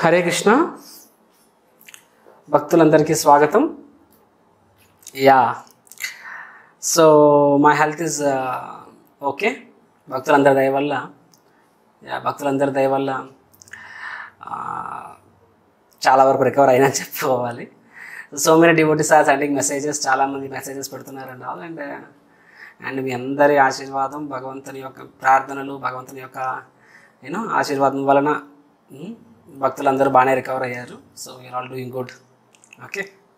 హరే కృష్ణ భక్తులందరికీ స్వాగతం yeah so my health is okay భక్తులందరి దయ వల్ల యా భక్తులందరి దయ వల్ల ఆ, చాలా వరకు రికవర్ అయినా చెప్పుకోవాలి so many devotees are sending messages చాలామంది మెసేజెస్ పెడుతున్నారు అండ్ ఆల్ అండ్ అండ్ మీ అందరి ఆశీర్వాదం భగవంతుని యొక్క ప్రార్థనలు భగవంతుని యొక్క యూనో ఆశీర్వాదం వలన ఉమ్, భక్తులందరూ బాగానే రికవర్ అయ్యారు so we are all doing good okay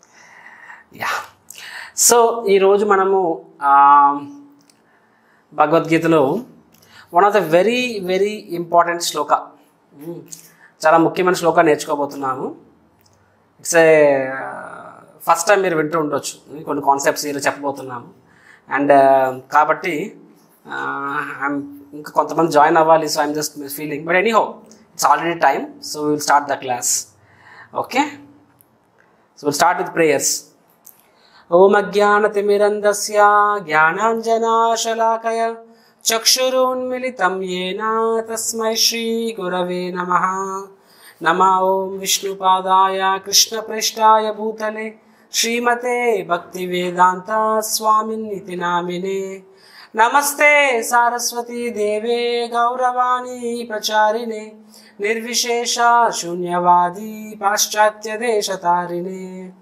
yeah so ఈరోజు మనము ఆ, భగవద్గీతలో one of the very very important శ్లోక ఉమ్, చాలా ముఖ్యమైన శ్లోక నేర్చుకోబోతున్నాము ఇట్స్ ఏ ఫస్ట్ టైం మీరు వింటూ ఉండొచ్చు కొన్ని కాన్సెప్ట్స్ ఈరోజు చెప్పబోతున్నాము అండ్ కాబట్టి ఐమ్ ఇంకా కొంతమంది జాయిన్ అవ్వాలి so I'm just feeling but anyhow it's already time so will start the class okay so will start with prayers ఓం అజ్ఞానతిమిరంధస్య జ్ఞానాంజనాశలాకయ చక్షురున్మిలితం येन తస్మై శ్రీగురవే నమః నమ ఓం విష్ణుపాదాయ కృష్ణప్రేష్టాయ భూతలే శ్రీమతే భక్తివేదాంత స్వామిన్నితి నామినే నమస్తే సారస్వతీ దేవే గౌరవాణి ప్రచారిణే నిర్విశేష శూన్యవాది పాశ్చాత్య దేశతారిణే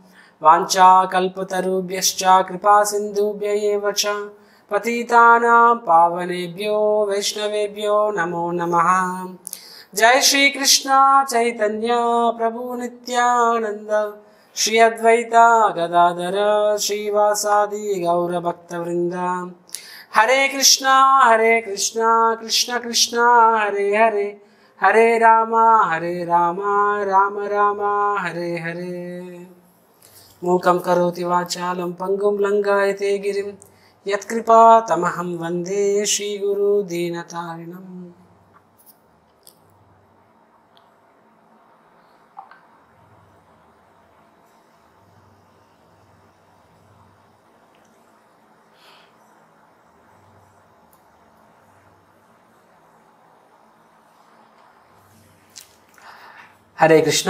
వాంఛాకల్పతరుభ్యశ్చ కృపా సింధుభ్య ఏవ చ పతితానాం పావనేభ్యో వైష్ణవేభ్యో నమో నమః జై శ్రీకృష్ణ చైతన్య ప్రభు నిత్యానంద శ్రీ అద్వైత గదాధర శ్రీవాసాది గౌరభక్తవృంద హరే కృష్ణ హరే కృష్ణ కృష్ణ కృష్ణ హరే హరే హరే రామ హరే రామ రామ రామ హరే హరే మూకం కరోతి వాచాలం పంగుం లంగాయతే గిరిం యత్కృపా తమహం వందే శ్రీగురు దీనతారిణం హరే కృష్ణ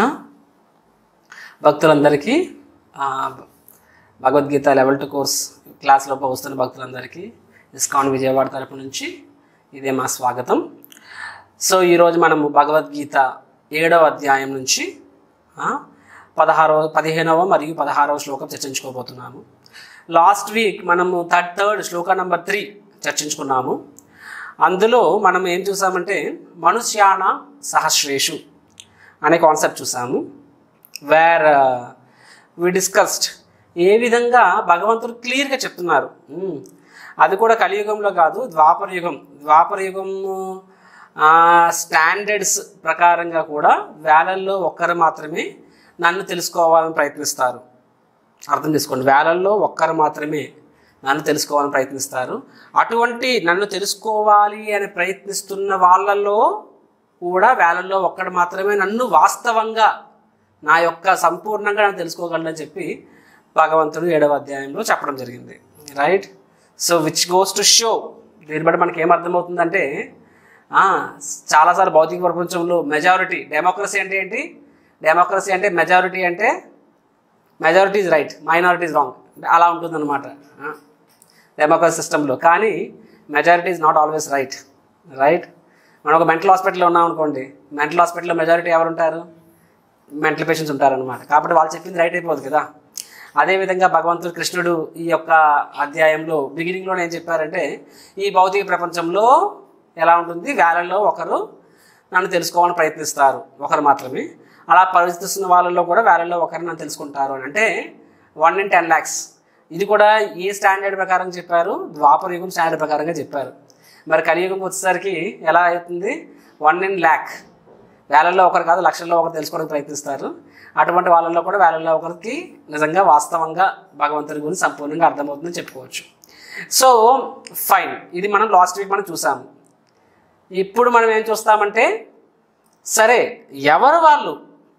భక్తులందరికీ ఆ, భగవద్గీత లెవెల్ టూ కోర్స్ క్లాస్లో వస్తున్న భక్తులందరికీ ఇస్కాన్ విజయవాడ తరపు నుంచి ఇదే మా స్వాగతం సో ఈరోజు మనము భగవద్గీత ఏడవ అధ్యాయం నుంచి ఆ, పదహారవ పదిహేనవ మరియు పదహారవ శ్లోకం చర్చించుకోబోతున్నాము లాస్ట్ వీక్ మనము థర్డ్ థర్డ్ శ్లోక నెంబర్ త్రీ చర్చించుకున్నాము అందులో మనం ఏం చూసామంటే మనుష్యాన సహస్రేషు అనే కాన్సెప్ట్ చూసాము వేర్ వి డిస్కస్డ్ ఏ విధంగా భగవంతుడు క్లియర్గా చెప్తున్నారు ఉమ్, అది కూడా కలియుగంలో కాదు ద్వాపర యుగం ద్వాపర యుగం స్టాండర్డ్స్ ప్రకారంగా కూడా వేలల్లో ఒక్కరు మాత్రమే నన్ను తెలుసుకోవాలని ప్రయత్నిస్తారు అర్థం చేసుకోండి వేలల్లో ఒక్కరు మాత్రమే నన్ను తెలుసుకోవాలని ప్రయత్నిస్తారు అటువంటి నన్ను తెలుసుకోవాలి అని ప్రయత్నిస్తున్న వాళ్ళల్లో కూడా వేలల్లో ఒక్కడు మాత్రమే నన్ను వాస్తవంగా నా యొక్క సంపూర్ణంగా నేను తెలుసుకోగలనని చెప్పి భగవంతుడు ఏడవ అధ్యాయంలో చెప్పడం జరిగింది right so which goes to show దీన్ని బట్టి మనకి ఏం అర్థమవుతుందంటే ఆ, చాలాసార్లు భౌతిక ప్రపంచంలో మెజారిటీ డెమోక్రసీ అంటే ఏంటి డెమోక్రసీ అంటే మెజారిటీ అంటే majority is right minority is wrong అలా ఉంటుందన్నమాట డెమోక్రసీ సిస్టంలో కానీ majority is not always right right మనం ఒక మెంటల్ హాస్పిటల్లో ఉన్నాం అనుకోండి మెంటల్ హాస్పిటల్లో మెజారిటీ ఎవరు ఉంటారు మెంటల్ పేషెంట్స్ ఉంటారనమాట కాబట్టి వాళ్ళు చెప్పింది రైట్ అయిపోదు కదా అదేవిధంగా భగవంతుడు కృష్ణుడు ఈ యొక్క అధ్యాయంలో బిగినింగ్లో ఏం చెప్పారంటే ఈ భౌతిక ప్రపంచంలో ఎలా ఉంటుంది వేలల్లో ఒకరు నన్ను తెలుసుకోవాలని ప్రయత్నిస్తారు ఒకరు మాత్రమే అలా ప్రయత్నిస్తున్న వాళ్ళలో కూడా వేలల్లో ఒకరు నన్ను తెలుసుకుంటారు అని అంటే వన్ ఇన్ టెన్ ల్యాక్స్ ఇది కూడా ఏ స్టాండర్డ్ ప్రకారం చెప్పారు ద్వాపర యుగం స్టాండర్డ్ ప్రకారంగా చెప్పారు మరి కలియుగం వచ్చేసరికి ఎలా అవుతుంది వన్ ఇన్ ల్యాక్ వేలల్లో ఒకరు కాదు లక్షల్లో ఒకరు తెలుసుకోవడానికి ప్రయత్నిస్తారు అటువంటి వాళ్ళల్లో కూడా వేలల్లో ఒకరికి నిజంగా వాస్తవంగా భగవంతుని గురించి సంపూర్ణంగా అర్థమవుతుందని చెప్పుకోవచ్చు సో ఫైన్ ఇది మనం లాస్ట్ వీక్ మనం చూసాము ఇప్పుడు మనం ఏం చూస్తామంటే సరే ఎవరు వాళ్ళు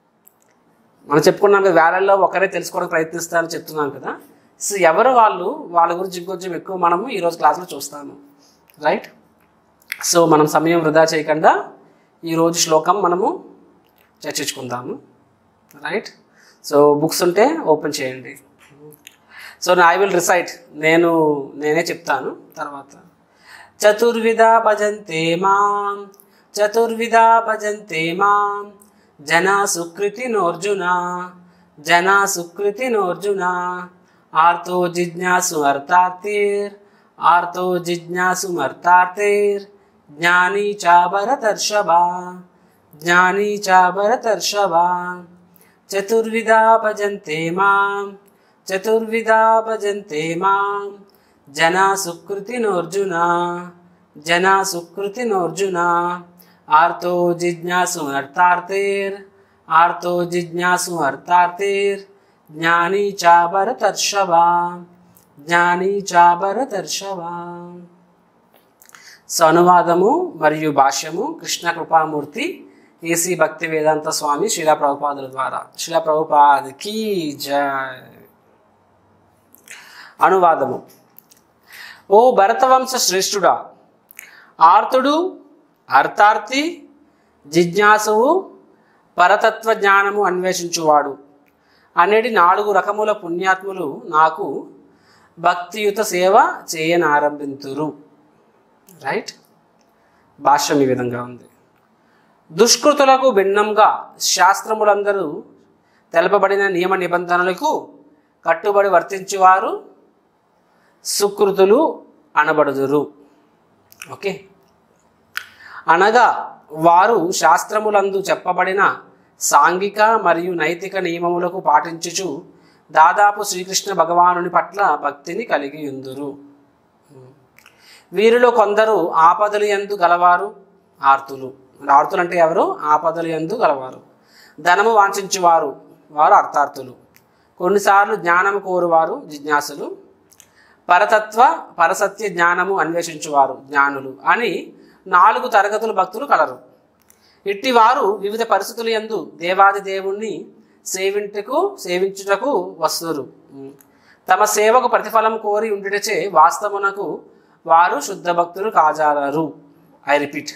మనం చెప్పుకున్నాం కదా వేలల్లో ఒకరే తెలుసుకోవడానికి ప్రయత్నిస్తారని చెప్తున్నాం కదా సో ఎవరు వాళ్ళు వాళ్ళ గురించి ఇంకొంచెం ఎక్కువ మనము ఈరోజు క్లాస్లో చూస్తాము రైట్ సో మనం సమయం వృధా చేయకుండా ఈరోజు శ్లోకం మనము చర్చించుకుందాము రైట్ సో బుక్స్ ఉంటే ఓపెన్ చేయండి సో ఐ విల్ రిసైట్ నేను నేనే చెప్తాను తర్వాత చతుర్విధ భజంతే మాం చతుర్విధ భజంతే మాం జనా సుకృతి నోర్జున జనా సుకృతి నోర్జున ఆర్తో జిజ్ఞాసు అర్థార్థిర్ ఆర్తో జిజ్ఞాసు అర్థార్థిర్ జ్ఞాని చాభరతర్షభా జ్ఞాని చాభరతర్షభా చతుర్విధా భజంతే మాం చతుర్విధా భజంతే మాం జనా సుకృతినోర్జున జనా సుకృతినోర్జున ఆర్తో జిజ్ఞాసు అర్థార్థేర్ ఆర్తో జిజ్ఞాసు అర్థార్థేర్ జ్ఞాని చాభరతర్షభా జ్ఞాని చాభరతర్షభా సో అనువాదము మరియు భాష్యము కృష్ణ కృపామూర్తి ఏసీ భక్తి వేదాంత స్వామి శిలా ప్రభుపాదుల ద్వారా శిలా ప్రభుపాదికి జయ అనువాదము ఓ భరతవంశ శ్రేష్ఠుడా ఆర్తుడు అర్థార్థి జిజ్ఞాసువు పరతత్వ జ్ఞానము అన్వేషించువాడు అనేది నాలుగు రకముల పుణ్యాత్ములు నాకు భక్తియుత సేవ చేయనారంభింతురు రైట్ భాష్యం ఈ విధంగా ఉంది దుష్కృతులకు భిన్నంగా శాస్త్రములందరూ తెలపబడిన నియమ నిబంధనలకు కట్టుబడి వర్తించేవారు సుకృతులు అనబడుదురు ఓకే అనగా వారు శాస్త్రములందు చెప్పబడిన సాంఘిక మరియు నైతిక నియమములకు పాటించుచు దాదాపు శ్రీకృష్ణ భగవానుని పట్ల భక్తిని కలిగి ఉందురు వీరిలో కొందరు ఆపదలు ఎందు గలవారు ఆర్తులు ఆర్తులు అంటే ఎవరు ఆపదలు ఎందు గలవారు ధనము వాంఛించువారు వారు అర్థార్థులు కొన్నిసార్లు జ్ఞానము కోరువారు జిజ్ఞాసులు పరతత్వ పరసత్య జ్ఞానము అన్వేషించువారు జ్ఞానులు అని నాలుగు తరగతుల భక్తులు కలరు ఇట్టి వారు వివిధ పరిస్థితుల యందు దేవాది దేవుణ్ణి సేవింటకు సేవించుటకు వస్తురు తమ సేవకు ప్రతిఫలం కోరి ఉండుటచే వాస్తవమునకు వారు శుద్ధ భక్తులు కాజాలరు ఐ రిపీట్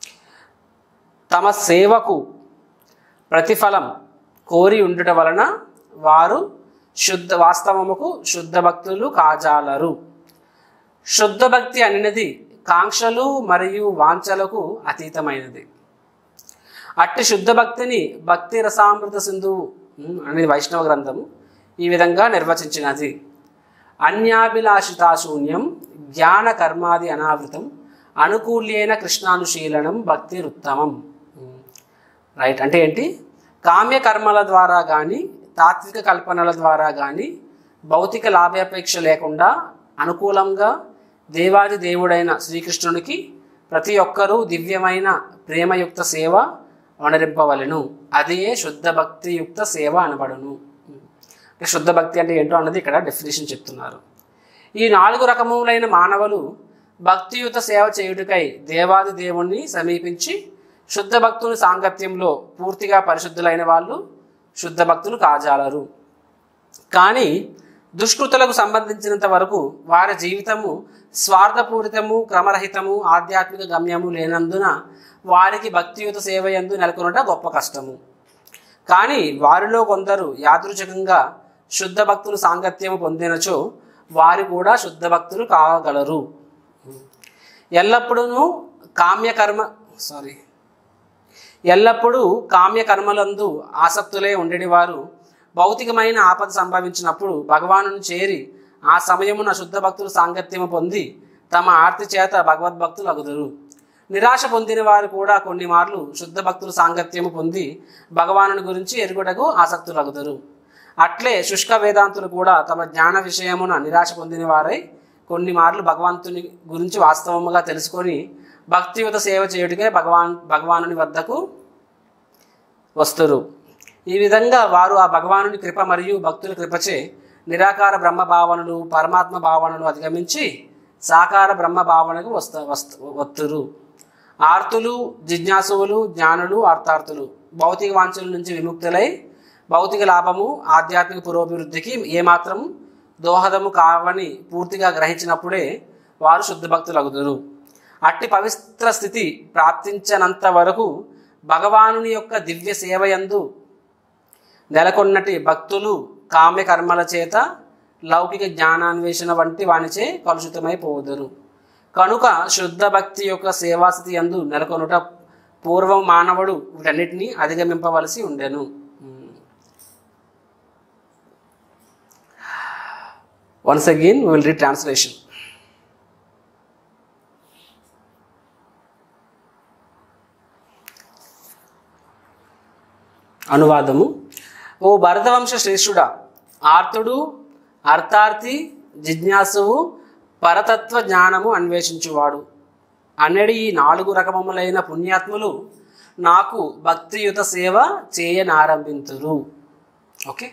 తమ సేవకు ప్రతిఫలం కోరి ఉండుట వలన వారు శుద్ధ వాస్తవముకు శుద్ధ భక్తులు కాజాలరు శుద్ధ భక్తి అనేది కాంక్షలు మరియు వాంఛలకు అతీతమైనది అట్టి శుద్ధ భక్తిని భక్తి రసామృత సింధువు ఉమ్, అనేది వైష్ణవ గ్రంథము ఈ విధంగా నిర్వచించినది అన్యాభిలాషితాశూన్యం జ్ఞాన కర్మాది అనావృతం అనుకూల్యైన కృష్ణానుశీలనం భక్తిరుత్తమం రైట్ అంటే ఏంటి కామ్య కర్మల ద్వారా కానీ తాత్విక కల్పనల ద్వారా కానీ భౌతిక లాభాపేక్ష లేకుండా అనుకూలంగా దేవాది దేవుడైన శ్రీకృష్ణునికి ప్రతి ఒక్కరూ దివ్యమైన ప్రేమయుక్త సేవ వనరింపవలెను అదే శుద్ధ భక్తియుక్త సేవ అనబడును అంటే శుద్ధ భక్తి అంటే ఏంటో అన్నది ఇక్కడ డెఫినేషన్ చెప్తున్నారు ఈ నాలుగు రకములైన మానవులు భక్తియుత సేవ చేయుటకై దేవాది దేవుణ్ణి సమీపించి శుద్ధ భక్తుని సాంగత్యంలో పూర్తిగా పరిశుద్ధులైన వాళ్ళు శుద్ధ భక్తులు కాజాలరు కానీ దుష్కృతులకు సంబంధించినంత వరకు వారి జీవితము స్వార్థపూరితము క్రమరహితము ఆధ్యాత్మిక గమ్యము లేనందున వారికి భక్తియుత సేవ ఎందు నెలకొనట గొప్ప కష్టము కానీ వారిలో కొందరు యాదృచ్ఛికంగా శుద్ధ భక్తులు సాంగత్యము పొందినచో వారు కూడా శుద్ధ భక్తులు కాగలరు ఎల్లప్పుడూ కామ్యకర్మ సారీ ఎల్లప్పుడూ కామ్య కర్మలందు ఆసక్తులే ఉండేటి వారు భౌతికమైన ఆపద సంభవించినప్పుడు భగవానుని చేరి ఆ సమయమున శుద్ధ భక్తులు సాంగత్యము పొంది తమ ఆర్తి చేత భగవద్భక్తులు అగుదురు నిరాశ పొందిన వారు కూడా కొన్ని మార్లు శుద్ధ భక్తులు సాంగత్యము పొంది భగవానుని గురించి ఎరుగుటకు ఆసక్తులు అగుదురు అట్లే శుష్క వేదాంతులు కూడా తమ జ్ఞాన విషయమున నిరాశ పొందిన వారై కొన్ని మార్లు భగవంతుని గురించి వాస్తవముగా తెలుసుకొని భక్తియుత సేవ చేయుటకే భగవాన్ భగవానుని వద్దకు వస్తురు ఈ విధంగా వారు ఆ భగవానుని కృప మరియు భక్తుల కృపచే నిరాకార బ్రహ్మ భావనలు పరమాత్మ భావనలు అధిగమించి సాకార బ్రహ్మ భావనకు వస్త వస్తు వత్తురు ఆర్తులు జిజ్ఞాసువులు జ్ఞానులు అర్థార్థులు భౌతిక వాంఛల నుంచి విముక్తులై భౌతిక లాభము ఆధ్యాత్మిక పురోభివృద్ధికి ఏమాత్రం దోహదము కావని పూర్తిగా గ్రహించినప్పుడే వారు శుద్ధ భక్తులు అగుదురు అట్టి పవిత్ర స్థితి ప్రాప్తించనంత వరకు భగవానుని యొక్క దివ్య సేవయందు నెలకొన్నటి భక్తులు కామ్య కర్మల చేత లౌకిక జ్ఞానాన్వేషణ వంటి వానిచే కలుషితమైపోదురు కనుక శుద్ధ భక్తి యొక్క సేవాస్థితి యందు నెలకొనుట పూర్వం మానవుడు వీటన్నిటిని అధిగమింపవలసి ఉండెను once again will re translation అనువాదము ఓ భరతవంశ శ్రేష్ఠుడా ఆర్తుడు అర్థార్థి జిజ్ఞాసువు పరతత్వ జ్ఞానము అన్వేషించువాడు అన్నడి ఈ నాలుగు రకములైన పుణ్యాత్ములు నాకు భక్తియుత సేవ చేయనారంభింతురు okay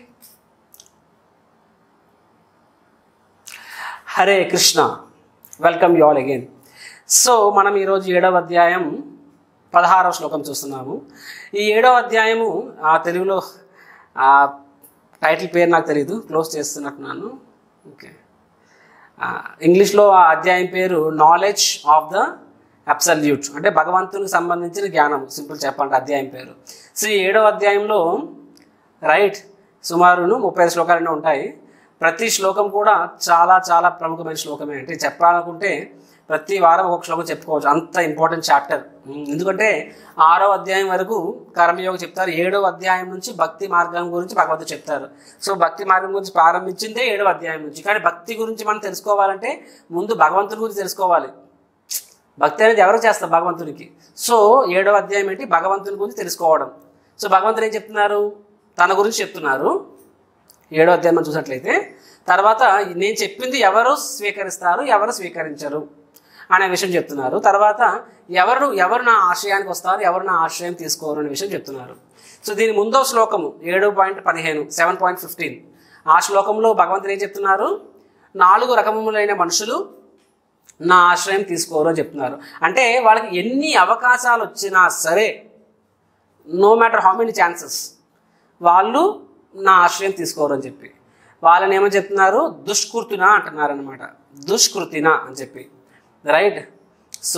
Hare Krishna welcome you all again so మనం ఈరోజు ఏడవ అధ్యాయం పదహారవ శ్లోకం చూస్తున్నాము ఈ ఏడవ అధ్యాయము ఆ తెలుగులో ఆ టైటిల్ పేరు నాకు తెలియదు క్లోజ్ చేస్తున్నట్టున్నాను ఓకే ఆ, ఇంగ్లీష్లో ఆ అధ్యాయం పేరు నాలెడ్జ్ ఆఫ్ ద అబ్సల్యూట్ అంటే భగవంతునికి సంబంధించిన జ్ఞానం సింపుల్ చెప్పండి అధ్యాయం పేరు సో ఈ ఏడవ అధ్యాయంలో రైట్ సుమారును ముప్పై ఐదు శ్లోకాలనే ఉంటాయి ప్రతి శ్లోకం కూడా చాలా చాలా ప్రముఖమైన శ్లోకమే అంటే చెప్పాలనుకుంటే ప్రతి వారం ఒక్కొక్క శ్లోకం చెప్పుకోవచ్చు అంత ఇంపార్టెంట్ చాప్టర్ ఎందుకంటే ఆరో అధ్యాయం వరకు కర్మయోగం చెప్తారు ఏడవ అధ్యాయం నుంచి భక్తి మార్గం గురించి భగవంతుడు చెప్తారు సో భక్తి మార్గం గురించి ప్రారంభించిందే ఏడవ అధ్యాయం నుంచి కానీ భక్తి గురించి మనం తెలుసుకోవాలంటే ముందు భగవంతుడి గురించి తెలుసుకోవాలి భక్తి అనేది ఎవరు చేస్తారు భగవంతునికి సో ఏడవ అధ్యాయం ఏంటి భగవంతుని గురించి తెలుసుకోవడం సో భగవంతుడు ఏం చెప్తున్నారు తన గురించి చెప్తున్నారు ఏడో అధ్యాయం మనం చూసినట్లయితే తర్వాత నేను చెప్పింది ఎవరు స్వీకరిస్తారు ఎవరు స్వీకరించరు అనే విషయం చెప్తున్నారు తర్వాత ఎవరు ఎవరు నా ఆశ్రయానికి వస్తారు ఎవరు నా ఆశ్రయం తీసుకోరు అనే విషయం చెప్తున్నారు సో దీని ముందో శ్లోకము ఏడు పాయింట్ పదిహేను సెవెన్ పాయింట్ ఫిఫ్టీన్ ఆ శ్లోకంలో భగవంతుడు ఏం చెప్తున్నారు నాలుగు రకములైన మనుషులు నా ఆశ్రయం తీసుకోరు అని చెప్తున్నారు అంటే వాళ్ళకి ఎన్ని అవకాశాలు వచ్చినా సరే no matter how many chances వాళ్ళు నా ఆశ్రయం తీసుకోరు అని చెప్పి వాళ్ళని ఏమని చెప్తున్నారు దుష్కృతిన అంటున్నారు అనమాట దుష్కృతిన అని చెప్పి రైట్ సో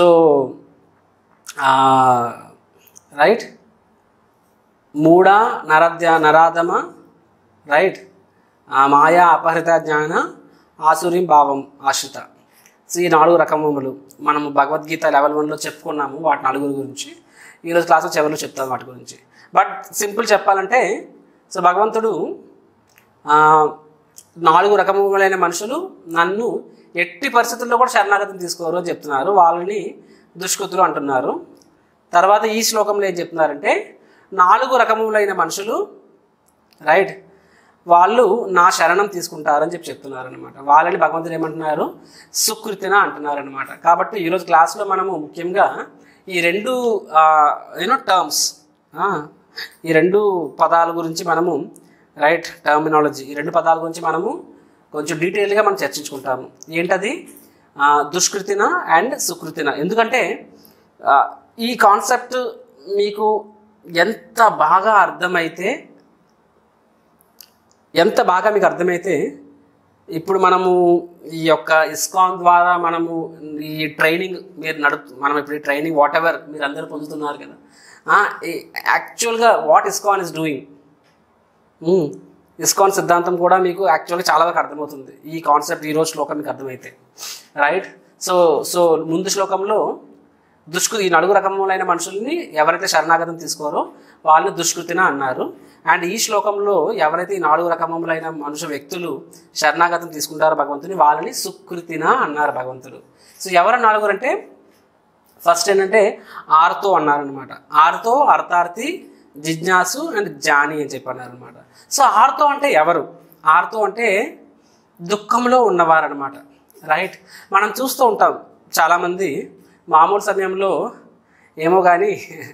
రైట్ మూఢ నరద్య నరాధమ రైట్ ఆ మాయా అపహృత జ్ఞాన ఆసురి భావం ఆశ్రిత సో ఈ నాలుగు రకములు మనము భగవద్గీత లెవెల్ వన్లో చెప్పుకున్నాము వాటి నలుగురు గురించి ఈరోజు క్లాస్లో చివరిలో చెప్తాను వాటి గురించి బట్ సింపుల్ చెప్పాలంటే సో భగవంతుడు ఆ, నాలుగు రకములైన మనుషులు నన్ను ఎట్టి పరిస్థితుల్లో కూడా శరణాగతిని తీసుకోరు అని చెప్తున్నారు వాళ్ళని దుష్కృతులు అంటున్నారు తర్వాత ఈ శ్లోకంలో ఏం చెప్తున్నారంటే నాలుగు రకములైన మనుషులు రైట్ వాళ్ళు నా శరణం తీసుకుంటారని చెప్పి చెప్తున్నారు అనమాట వాళ్ళని భగవంతుడు ఏమంటున్నారు సుకృతిన అంటున్నారు అనమాట కాబట్టి ఈరోజు క్లాస్లో మనము ముఖ్యంగా ఈ రెండు యూనో టర్మ్స్ ఈ రెండు పదాల గురించి మనము రైట్ టర్మినాలజీ ఈ రెండు పదాల గురించి మనము కొంచెం డీటెయిల్గా మనం చర్చించుకుంటాము ఏంటది ఆ, దుష్కృతిన అండ్ సుకృతిన ఎందుకంటే ఆ, ఈ కాన్సెప్ట్ మీకు ఎంత బాగా అర్థమైతే ఎంత బాగా మీకు అర్థమైతే ఇప్పుడు మనము ఈ యొక్క ఇస్కాన్ ద్వారా మనము ఈ ట్రైనింగ్ మీరు నడుపు మనం ఇప్పుడు ఈ ట్రైనింగ్ వాట్ ఎవర్ మీరు అందరూ పొందుతున్నారు కదా యాక్చువల్గా what ISKCON is doing ISKCON సిద్ధాంతం కూడా మీకు యాక్చువల్గా చాలా వరకు అర్థమవుతుంది ఈ కాన్సెప్ట్ ఈ రోజు శ్లోకం మీకు అర్థమైతే రైట్ సో సో ముందు శ్లోకంలో దుష్కృ ఈ నలుగు రకములైన మనుషుల్ని ఎవరైతే శరణాగతం తీసుకోరో వాళ్ళని దుష్కృతిన అన్నారు అండ్ ఈ శ్లోకంలో ఎవరైతే ఈ నాలుగు రకములైన మనుషు వ్యక్తులు శరణాగతం తీసుకుంటారో భగవంతుని వాళ్ళని సుకృతిన అన్నారు భగవంతుడు సో ఎవరు నాలుగురు అంటే ఫస్ట్ ఏంటంటే ఆర్తో అన్నారనమాట ఆర్తో అర్థార్థి జిజ్ఞాసు అండ్ జాని అని చెప్పి అన్నారనమాట సో ఆర్తో అంటే ఎవరు ఆర్తో అంటే దుఃఖంలో ఉన్నవారనమాట రైట్ మనం చూస్తూ ఉంటాం చాలామంది మామూలు సమయంలో ఏమో కానీ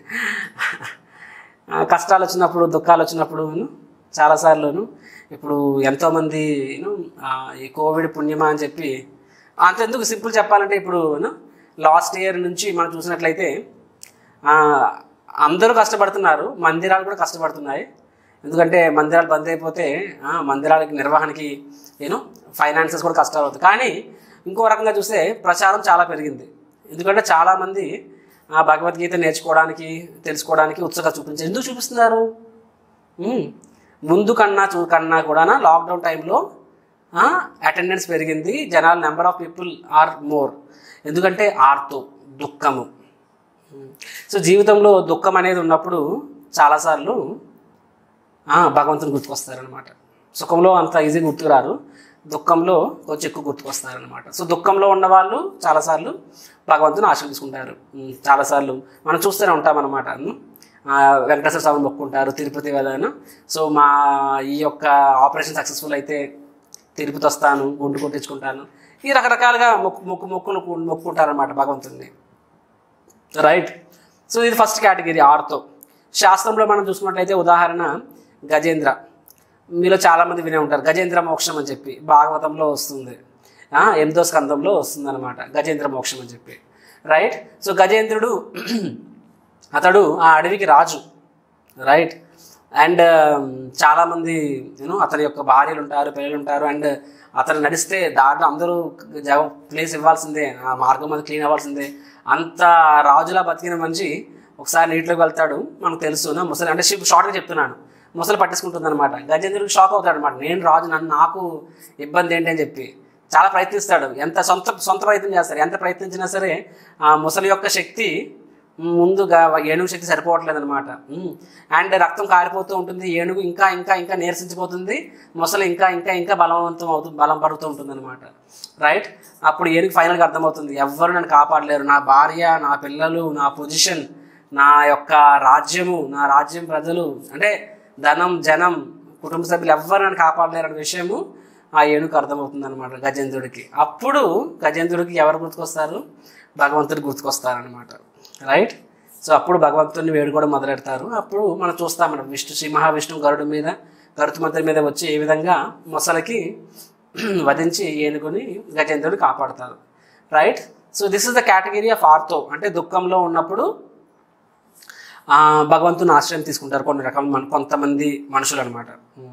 ఆ, కష్టాలు వచ్చినప్పుడు దుఃఖాలు వచ్చినప్పుడు చాలాసార్లును ఇప్పుడు ఎంతోమంది యూను, ఆ, ఈ కోవిడ్ పుణ్యమా అని చెప్పి అంతెందుకు సింపుల్ చెప్పాలంటే ఇప్పుడు లాస్ట్ ఇయర్ నుంచి మనం చూసినట్లయితే ఆ, అందరూ కష్టపడుతున్నారు మందిరాలు కూడా కష్టపడుతున్నాయి ఎందుకంటే మందిరాలు బంద్ అయిపోతే ఆ, మందిరాలకి నిర్వహణకి నేను ఫైనాన్సెస్ కూడా కష్టాలు అవుతాయి కానీ ఇంకో రకంగా చూస్తే ప్రచారం చాలా పెరిగింది ఎందుకంటే చాలామంది ఆ భగవద్గీత నేర్చుకోవడానికి తెలుసుకోవడానికి ఉత్సుకత చూపించారు ఎందుకు చూపిస్తున్నారు ఉమ్, ముందు కన్నా చూ కన్నా కూడా లాక్డౌన్ టైంలో అటెండెన్స్ పెరిగింది జనాలు number of people are more ఎందుకంటే ఆర్తో దుఃఖము సో జీవితంలో దుఃఖం అనేది ఉన్నప్పుడు చాలాసార్లు ఆ, భగవంతుని గుర్తుకొస్తారనమాట సుఖంలో అంత ఈజీగా గుర్తుకురారు దుఃఖంలో కొంచెం ఎక్కువ గుర్తుకొస్తారనమాట సో దుఃఖంలో ఉన్న వాళ్ళు చాలాసార్లు భగవంతుని ఆశ్రయించుకుంటారు ఉమ్, చాలాసార్లు మనం చూస్తూనే ఉంటాం అనమాట వెంకటేశ్వర స్వామిని మొక్కుంటారు తిరుపతి వెళ్ళాను సో మా ఈ యొక్క ఆపరేషన్ సక్సెస్ఫుల్ అయితే తిరుపతి వస్తాను గుండు కొట్టించుకుంటాను ఈ రకరకాలుగా మొక్కు మొక్కు మొక్కులు మొక్కుంటారనమాట భగవంతుని రైట్ సో ఇది ఫస్ట్ కేటగిరీ ఆర్తో శాస్త్రంలో మనం చూసుకున్నట్లయితే ఉదాహరణ గజేంద్ర మీలో చాలామంది వినే ఉంటారు గజేంద్ర మోక్షం అని చెప్పి భాగవతంలో వస్తుంది ఆ, ఎనిమిదో స్కందంలో వస్తుంది అనమాట గజేంద్ర మోక్షం అని చెప్పి రైట్ సో గజేంద్రుడు అతడు ఆ అడవికి రాజు రైట్ అండ్ చాలామంది యూనో అతని యొక్క భార్యలు ఉంటారు పిల్లలు ఉంటారు అండ్ అతను నడిస్తే దాంట్లో అందరూ జగ ప్లేస్ ఇవ్వాల్సిందే ఆ మార్గం అది క్లీన్ అవ్వాల్సిందే అంత రాజులా బతికిన మనిషి ఒకసారి నీటిలోకి వెళ్తాడు మనకు తెలుసు నా ముసలి అంటే షిప్ షార్ట్గా చెప్తున్నాను ముసలి పట్టేసుకుంటుంది అనమాట గజేంద్రుడికి షాక్ అవుతాడు అనమాట నేను రాజు నన్ను నాకు ఇబ్బంది ఏంటి అని చెప్పి చాలా ప్రయత్నిస్తాడు ఎంత సొంత సొంత ప్రయత్నం చేస్తాడు ఎంత ప్రయత్నించినా సరే ఆ ముసలి యొక్క శక్తి ముందుగా ఏనుగు శక్తి సరిపోవట్లేదు అనమాట అండ్ రక్తం కారిపోతూ ఉంటుంది ఏనుగు ఇంకా ఇంకా ఇంకా నీరసించిపోతుంది ముసలి ఇంకా ఇంకా ఇంకా బలవంతం అవుతుంది బలం పడుతూ ఉంటుంది అనమాట రైట్ అప్పుడు ఏనుగు ఫైనల్గా అర్థమవుతుంది ఎవ్వరు నన్ను కాపాడలేరు నా భార్య నా పిల్లలు నా పొజిషన్ నా యొక్క రాజ్యము నా రాజ్యం ప్రజలు అంటే ధనం జనం కుటుంబ సభ్యులు ఎవ్వరు నన్ను కాపాడలేరు అనే విషయము ఆ ఏనుగు అర్థమవుతుంది అనమాట గజేంద్రుడికి అప్పుడు గజేంద్రుడికి ఎవరు గుర్తుకొస్తారు భగవంతుడు గుర్తుకొస్తారనమాట రైట్ సో అప్పుడు భగవంతుడిని వేడుకోవడం మొదలెడతారు అప్పుడు మనం చూస్తాం మనం విష్ణు శ్రీ మహావిష్ణువు గరుడు మీద గరుతుమంత్రి మీద వచ్చి ఏ విధంగా మొసలకి వధించి ఏనుగుని గజేంద్రుడిని కాపాడతారు right so this is the category of ఆర్తో అంటే దుఃఖంలో ఉన్నప్పుడు ఆ, భగవంతుని ఆశ్రయం తీసుకుంటారు కొన్ని రకాల మన కొంతమంది మనుషులు అనమాట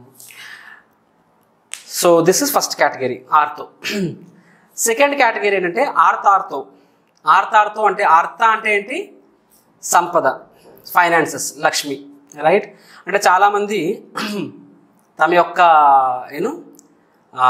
so this is first category ఆర్తో సెకండ్ కేటగిరీ ఏంటంటే ఆర్తార్తో ఆర్తార్తో అంటే ఆర్త అంటే ఏంటి సంపద ఫైనాన్సెస్ లక్ష్మి రైట్ అంటే చాలామంది తమ యొక్క ఏను ఆ,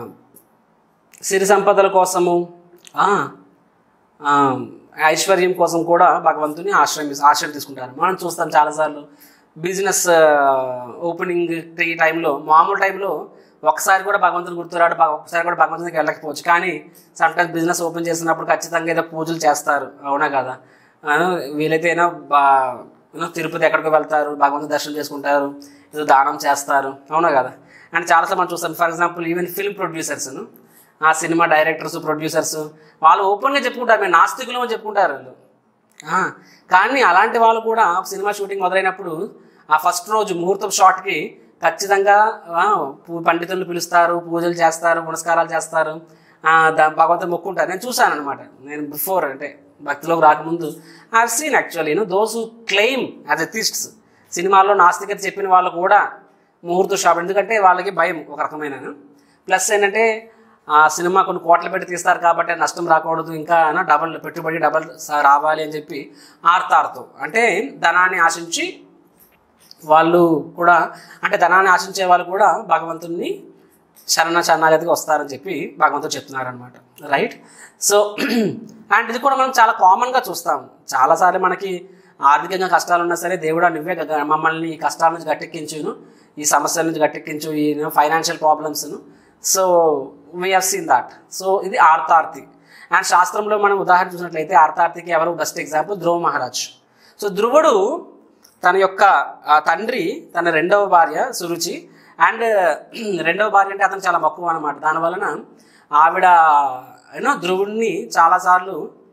సిరి సంపదల కోసము ఆ, ఆ, ఐశ్వర్యం కోసం కూడా భగవంతుని ఆశ్రయం ఆశ్రయం తీసుకుంటారు మనం చూస్తాం చాలాసార్లు బిజినెస్ ఓపెనింగ్ ఈ టైంలో మామూలు టైంలో ఒకసారి కూడా భగవంతుని గుర్తురాడు భగ- ఒకసారి కూడా భగవంతునికి వెళ్ళకపోవచ్చు కానీ సమ్టైమ్స్ బిజినెస్ ఓపెన్ చేసినప్పుడు ఖచ్చితంగా ఏదో పూజలు చేస్తారు అవునా కదా ఆ, వీలైతే ఏదో బా ఏదో తిరుపతి ఎక్కడికి వెళ్తారు భగవంతుని దర్శనం చేసుకుంటారు ఏదో దానం చేస్తారు అవునా కదా అండ్ చాలాసార్లు మనం చూస్తాం ఫర్ ఎగ్జాంపుల్ ఈవెన్ ఫిల్మ్ ప్రొడ్యూసర్స్ను ఆ సినిమా డైరెక్టర్స్ ప్రొడ్యూసర్స్ వాళ్ళు ఓపెన్గా చెప్పుకుంటారు మేము నాస్తికులు అని చెప్పుకుంటారు వాళ్ళు ఆ, కానీ అలాంటి వాళ్ళు కూడా సినిమా షూటింగ్ మొదలైనప్పుడు ఆ ఫస్ట్ రోజు ముహూర్తం షాట్కి ఖచ్చితంగా ఆ, పూ- పండితులను పిలుస్తారు పూజలు చేస్తారు పునస్కారాలు చేస్తారు ఆ, దా భగవంతుని మొక్కుంటారు నేను చూశాను అనమాట నేను బిఫోర్ అంటే భక్తిలోకి రాకముందు I seen actually you know those who claim as atheists సినిమాల్లో నాస్తికత చెప్పిన వాళ్ళు కూడా ముహూర్త షాప్ ఎందుకంటే వాళ్ళకి భయం ఒక రకమైన ప్లస్ ఏంటంటే ఆ సినిమా కొన్ని కోట్లు పెట్టి తీస్తారు కాబట్టి నష్టం రాకూడదు ఇంకా అన్న డబల్ పెట్టుబడి డబల్ స- రావాలి అని చెప్పి ఆర్తార్తో అంటే ధనాన్ని ఆశించి వాళ్ళు కూడా అంటే ధనాన్ని ఆశించే వాళ్ళు కూడా భగవంతుని శరణ శరణాగతికి వస్తారని చెప్పి భగవంతుడు చెప్తున్నారు అనమాట రైట్ సో అండ్ ఇది కూడా మనం చాలా కామన్గా చూస్తాం చాలాసార్లు మనకి ఆర్థికంగా కష్టాలు ఉన్నా సరే దేవుడా నువ్వే గ- మమ్మల్ని ఈ కష్టాల నుంచి గట్టెక్కించును ఈ సమస్యల నుంచి గట్టెక్కించు ఈ ఫైనాన్షియల్ ప్రాబ్లమ్స్ను so we have seen that so ఇది ఆర్తార్తి అండ్ శాస్త్రంలో మనం ఉదాహరణ చూసినట్లయితే ఆర్తార్తికి ఎవరు best example Dhruva Maharaj so ధ్రువుడు తన యొక్క ఆ, తండ్రి తన రెండవ భార్య సురుచి అండ్ రెండవ భార్య అంటే అతను చాలా మక్కువ అనమాట దానివలన ఆవిడ యూనో ధ్రువుడిని చాలాసార్లు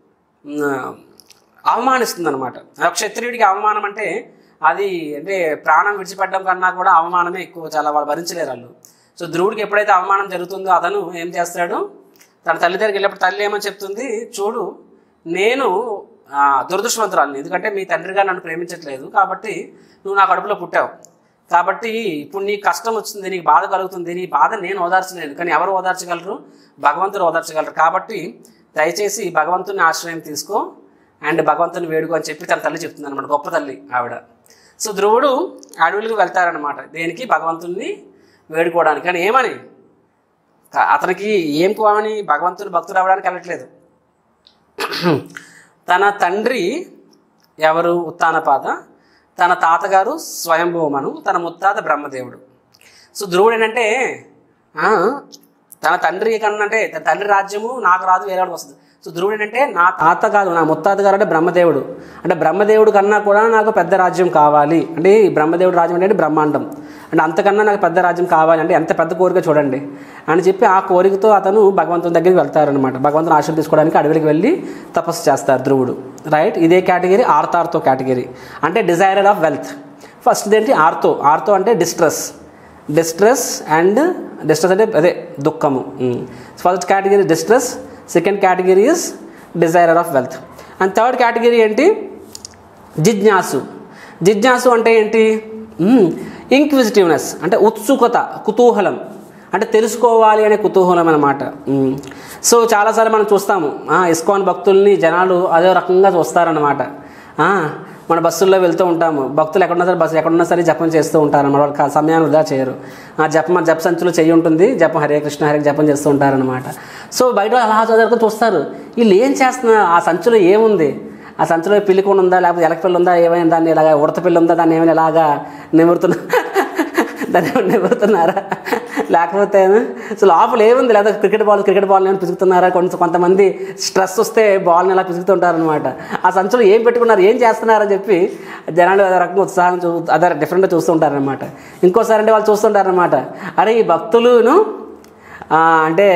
అవమానిస్తుంది అనమాట క్షత్రియుడికి అవమానం అంటే అది అంటే ప్రాణం విడిచిపెట్టడం కన్నా కూడా అవమానమే ఎక్కువ చాలా వాళ్ళు భరించలేరు వాళ్ళు సో ధ్రువుడికి ఎప్పుడైతే అవమానం జరుగుతుందో అతను ఏం చేస్తాడు తన తల్లి దగ్గరికి వెళ్ళినప్పుడు తల్లి ఏమని చెప్తుంది చూడు నేను ఆ, దురదృష్టవంతురాలిని ఎందుకంటే మీ తండ్రిగా నన్ను ప్రేమించట్లేదు కాబట్టి నువ్వు నా కడుపులో పుట్టావు కాబట్టి ఇప్పుడు నీకు కష్టం వచ్చింది నీకు బాధ కలుగుతుంది నీ బాధ నేను ఓదార్చలేను కానీ ఎవరు ఓదార్చగలరు భగవంతుడు ఓదార్చగలరు కాబట్టి దయచేసి భగవంతుని ఆశ్రయం తీసుకో అండ్ భగవంతుని వేడుకో అని చెప్పి తన తల్లి చెప్తుంది అనమాట గొప్ప తల్లి ఆవిడ సో ధ్రువుడు అడవులకు వెళ్తారనమాట దేనికి భగవంతుని వేడుకోవడానికి కానీ ఏమని క- అతనికి ఏం కోవని భగవంతుని భక్తుడు అవ్వడానికి వెళ్ళట్లేదు తన తండ్రి ఎవరు ఉత్తానపాద తన తాతగారు స్వయంభూమను తన ముత్తాత బ్రహ్మదేవుడు సో ధ్రువుడు ఏంటంటే ఆ, తన తండ్రి కన్నా అంటే తన తండ్రి రాజ్యము నాకు రాదు వేరే వాళ్ళకి వస్తుంది సో ధ్రువుడు ఏంటంటే నా తాత కాదు నా ముత్తాత గారు అంటే బ్రహ్మదేవుడు అంటే బ్రహ్మదేవుడు కన్నా కూడా నాకు పెద్ద రాజ్యం కావాలి అంటే ఈ బ్రహ్మదేవుడు రాజ్యం అంటే బ్రహ్మాండం అంటే అంతకన్నా నాకు పెద్ద రాజ్యం కావాలి అంటే ఎంత పెద్ద కోరిక చూడండి అని చెప్పి ఆ కోరికతో అతను భగవంతుని దగ్గరికి వెళ్తారనమాట భగవంతుని ఆశీర్వ తీసుకోవడానికి అడవికి వెళ్ళి తపస్సు చేస్తారు ధ్రువుడు రైట్ ఇదే కేటగిరీ ఆర్తార్తో కేటగిరీ అంటే డిజైరర్ ఆఫ్ వెల్త్ ఫస్ట్ ఏంటి ఆర్తో ఆర్తో అంటే డిస్ట్రెస్ డిస్ట్రెస్ అండ్ డిస్ట్రెస్ అంటే అదే దుఃఖము first category distress second category is desirer of wealth and third category ఏంటి జిజ్ఞాసు జిజ్ఞాసు అంటే ఏంటి ఇంక్విజిటివ్నెస్ అంటే ఉత్సుకత కుతూహలం అంటే తెలుసుకోవాలి అనే కుతూహలం అనమాట సో చాలాసార్లు మనం చూస్తాము ఆ, ఇస్కాన్ భక్తుల్ని జనాలు అదే రకంగా చూస్తారనమాట ఆ, మన బస్సుల్లో వెళ్తూ ఉంటాము భక్తులు ఎక్కడున్నా సరే బస్సు ఎక్కడున్నా సరే జపం చేస్తూ ఉంటారు అన్నమాట వాళ్ళకి ఆ సమయాన్ని వృధా చేయరు ఆ జపం జప సంచులు చెయ్యి ఉంటుంది జపం హరే కృష్ణ హరే జపం చేస్తూ ఉంటారనమాట సో బయట వాళ్ళు అలా చదువుకొని చూస్తారు వీళ్ళు ఏం చేస్తున్నారు ఆ సంచులో ఏముంది ఆ సంచులో పిల్లి కూడా ఉందా లేకపోతే ఎలక పిల్ల ఉందా ఏమైనా దాన్ని ఇలాగా ఉడత పిల్ల ఉందా దాన్ని ఏమైనా ఇలాగా నిమురుతున్నా దాన్ని ఏమైనా నిమురుతున్నారా లేకపోతే సో లోపల ఏముంది లేదా క్రికెట్ బాల్ క్రికెట్ బాల్ ఏమైనా పిసుకుతున్నారా కొంత కొంతమంది స్ట్రెస్ వస్తే బాల్ని ఇలా పిసుకుతుంటారనమాట ఆ సంచులో ఏం పెట్టుకున్నారు ఏం చేస్తున్నారని చెప్పి జనాలు అదే రకంగా ఉత్సాహం చూ అదే డిఫరెంట్గా చూస్తుంటారనమాట ఇంకోసారి అంటే వాళ్ళు చూస్తుంటారనమాట అరే ఈ భక్తులును ఆ, అంటే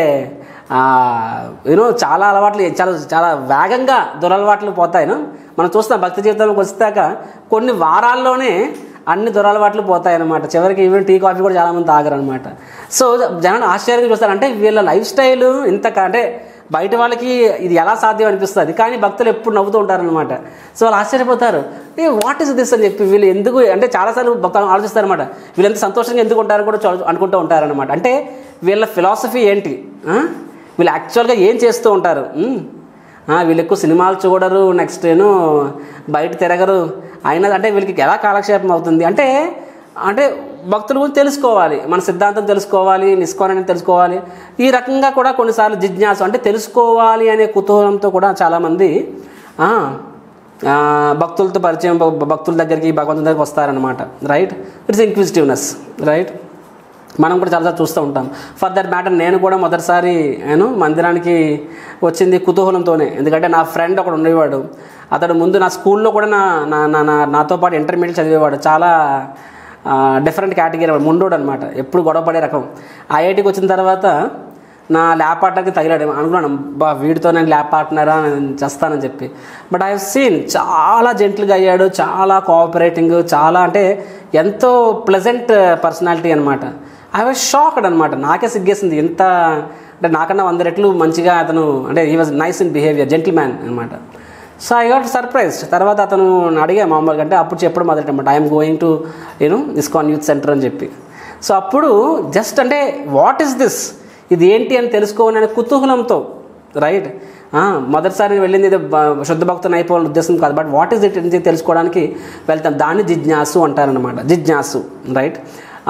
యూనో చాలా అలవాట్లు చాలా చాలా వేగంగా దురలవాట్లు పోతాయి మనం చూస్తాం భక్తి జీవితంలోకి వచ్చాక కొన్ని వారాల్లోనే అన్ని దురలవాట్లు పోతాయన్నమాట చివరికి ఈవెన్ టీ కాఫీ కూడా చాలామంది తాగరనమాట సో జనాలు ఆశ్చర్యంగా చూస్తారు అంటే వీళ్ళ లైఫ్ స్టైల్ ఇంత క- అంటే బయట వాళ్ళకి ఇది ఎలా సాధ్యం అనిపిస్తుంది కానీ భక్తులు ఎప్పుడు నవ్వుతూ ఉంటారనమాట సో వాళ్ళు ఆశ్చర్యపోతారు ఏ వాట్ ఇస్ దిస్ అని చెప్పి వీళ్ళు ఎందుకు అంటే చాలాసార్లు భక్తులు ఆలోచిస్తారనమాట వీళ్ళు ఎంత సంతోషంగా ఎందుకు ఉంటారని కూడా చూ- అనుకుంటూ ఉంటారనమాట అంటే వీళ్ళ ఫిలాసఫీ ఏంటి ఆ? వీళ్ళు యాక్చువల్గా ఏం చేస్తూ ఉంటారు ఉమ్. ఆ, వీళ్ళు ఎక్కువ సినిమాలు చూడరు నెక్స్ట్ ఏను బయట తిరగరు అయినా అంటే వీళ్ళకి ఎలా కాలక్షేపం అవుతుంది అంటే అంటే భక్తుల గురించి తెలుసుకోవాలి మన సిద్ధాంతం తెలుసుకోవాలి నిస్కోనని తెలుసుకోవాలి ఈ రకంగా కూడా కొన్నిసార్లు జిజ్ఞాసు అంటే తెలుసుకోవాలి అనే కుతూహలంతో కూడా చాలామంది ఆ, ఆ, భక్తులతో పరిచయం భ- భక్తుల దగ్గరికి భగవంతుని దగ్గరికి వస్తారనమాట రైట్ ఇట్స్ ఇంక్విజిటివ్నెస్ రైట్ మనం కూడా చాలా చూస్తూ ఉంటాం ఫర్ దట్ మ్యాటర్ నేను కూడా మొదటిసారి నేను మందిరానికి వచ్చింది కుతూహలంతోనే ఎందుకంటే నా ఫ్రెండ్ ఒకడు ఉండేవాడు అతడు ముందు నా స్కూల్లో కూడా నా నా నా నా- నాతో పాటు ఇంటర్మీడియట్ చదివేవాడు చాలా డిఫరెంట్ కేటగిరీ ముండోడు అనమాట ఎప్పుడు గొడవ పడే రకం ఐఐటికి వచ్చిన తర్వాత నా ల్యాబ్ పార్ట్నర్కి తగిలాడు అనుకున్నాను బా వీడితో నేను ల్యాబ్ పార్ట్నరా నేను చేస్తానని చెప్పి బట్ ఐ సీన్ చాలా జెంట్లుగా అయ్యాడు చాలా కోఆపరేటింగ్ చాలా అంటే ఎంతో ప్లెజెంట్ పర్సనాలిటీ అనమాట ఐ వాజ్ షాక్డ్ అనమాట నాకే సిగ్గేసింది ఎంత అంటే నాకన్నా వంద రెట్లు మంచిగా అతను అంటే ఈ was nice in behaviour gentleman అనమాట సో ఐ గాట్ సర్ప్రైజ్ తర్వాత అతను అడిగా మామూలుగా అంటే అప్పుడు చెప్పడం మొదలెట్టమాట I'm going to you know ISKCON youth centre అని చెప్పి సో అప్పుడు జస్ట్ అంటే వాట్ ఈస్ దిస్ ఇది ఏంటి అని తెలుసుకోవాలనే కుతూహలంతో రైట్ మొదటిసారి నేను వెళ్ళింది ఇది బ- శుద్ధ భక్తుని అయిపోవాలని ఉద్దేశం కాదు బట్ వాట్ ఈస్ ఇట్ అని తెలుసుకోవడానికి వెళ్తాం దాన్ని జిజ్ఞాసు అంటారనమాట జిజ్ఞాసు రైట్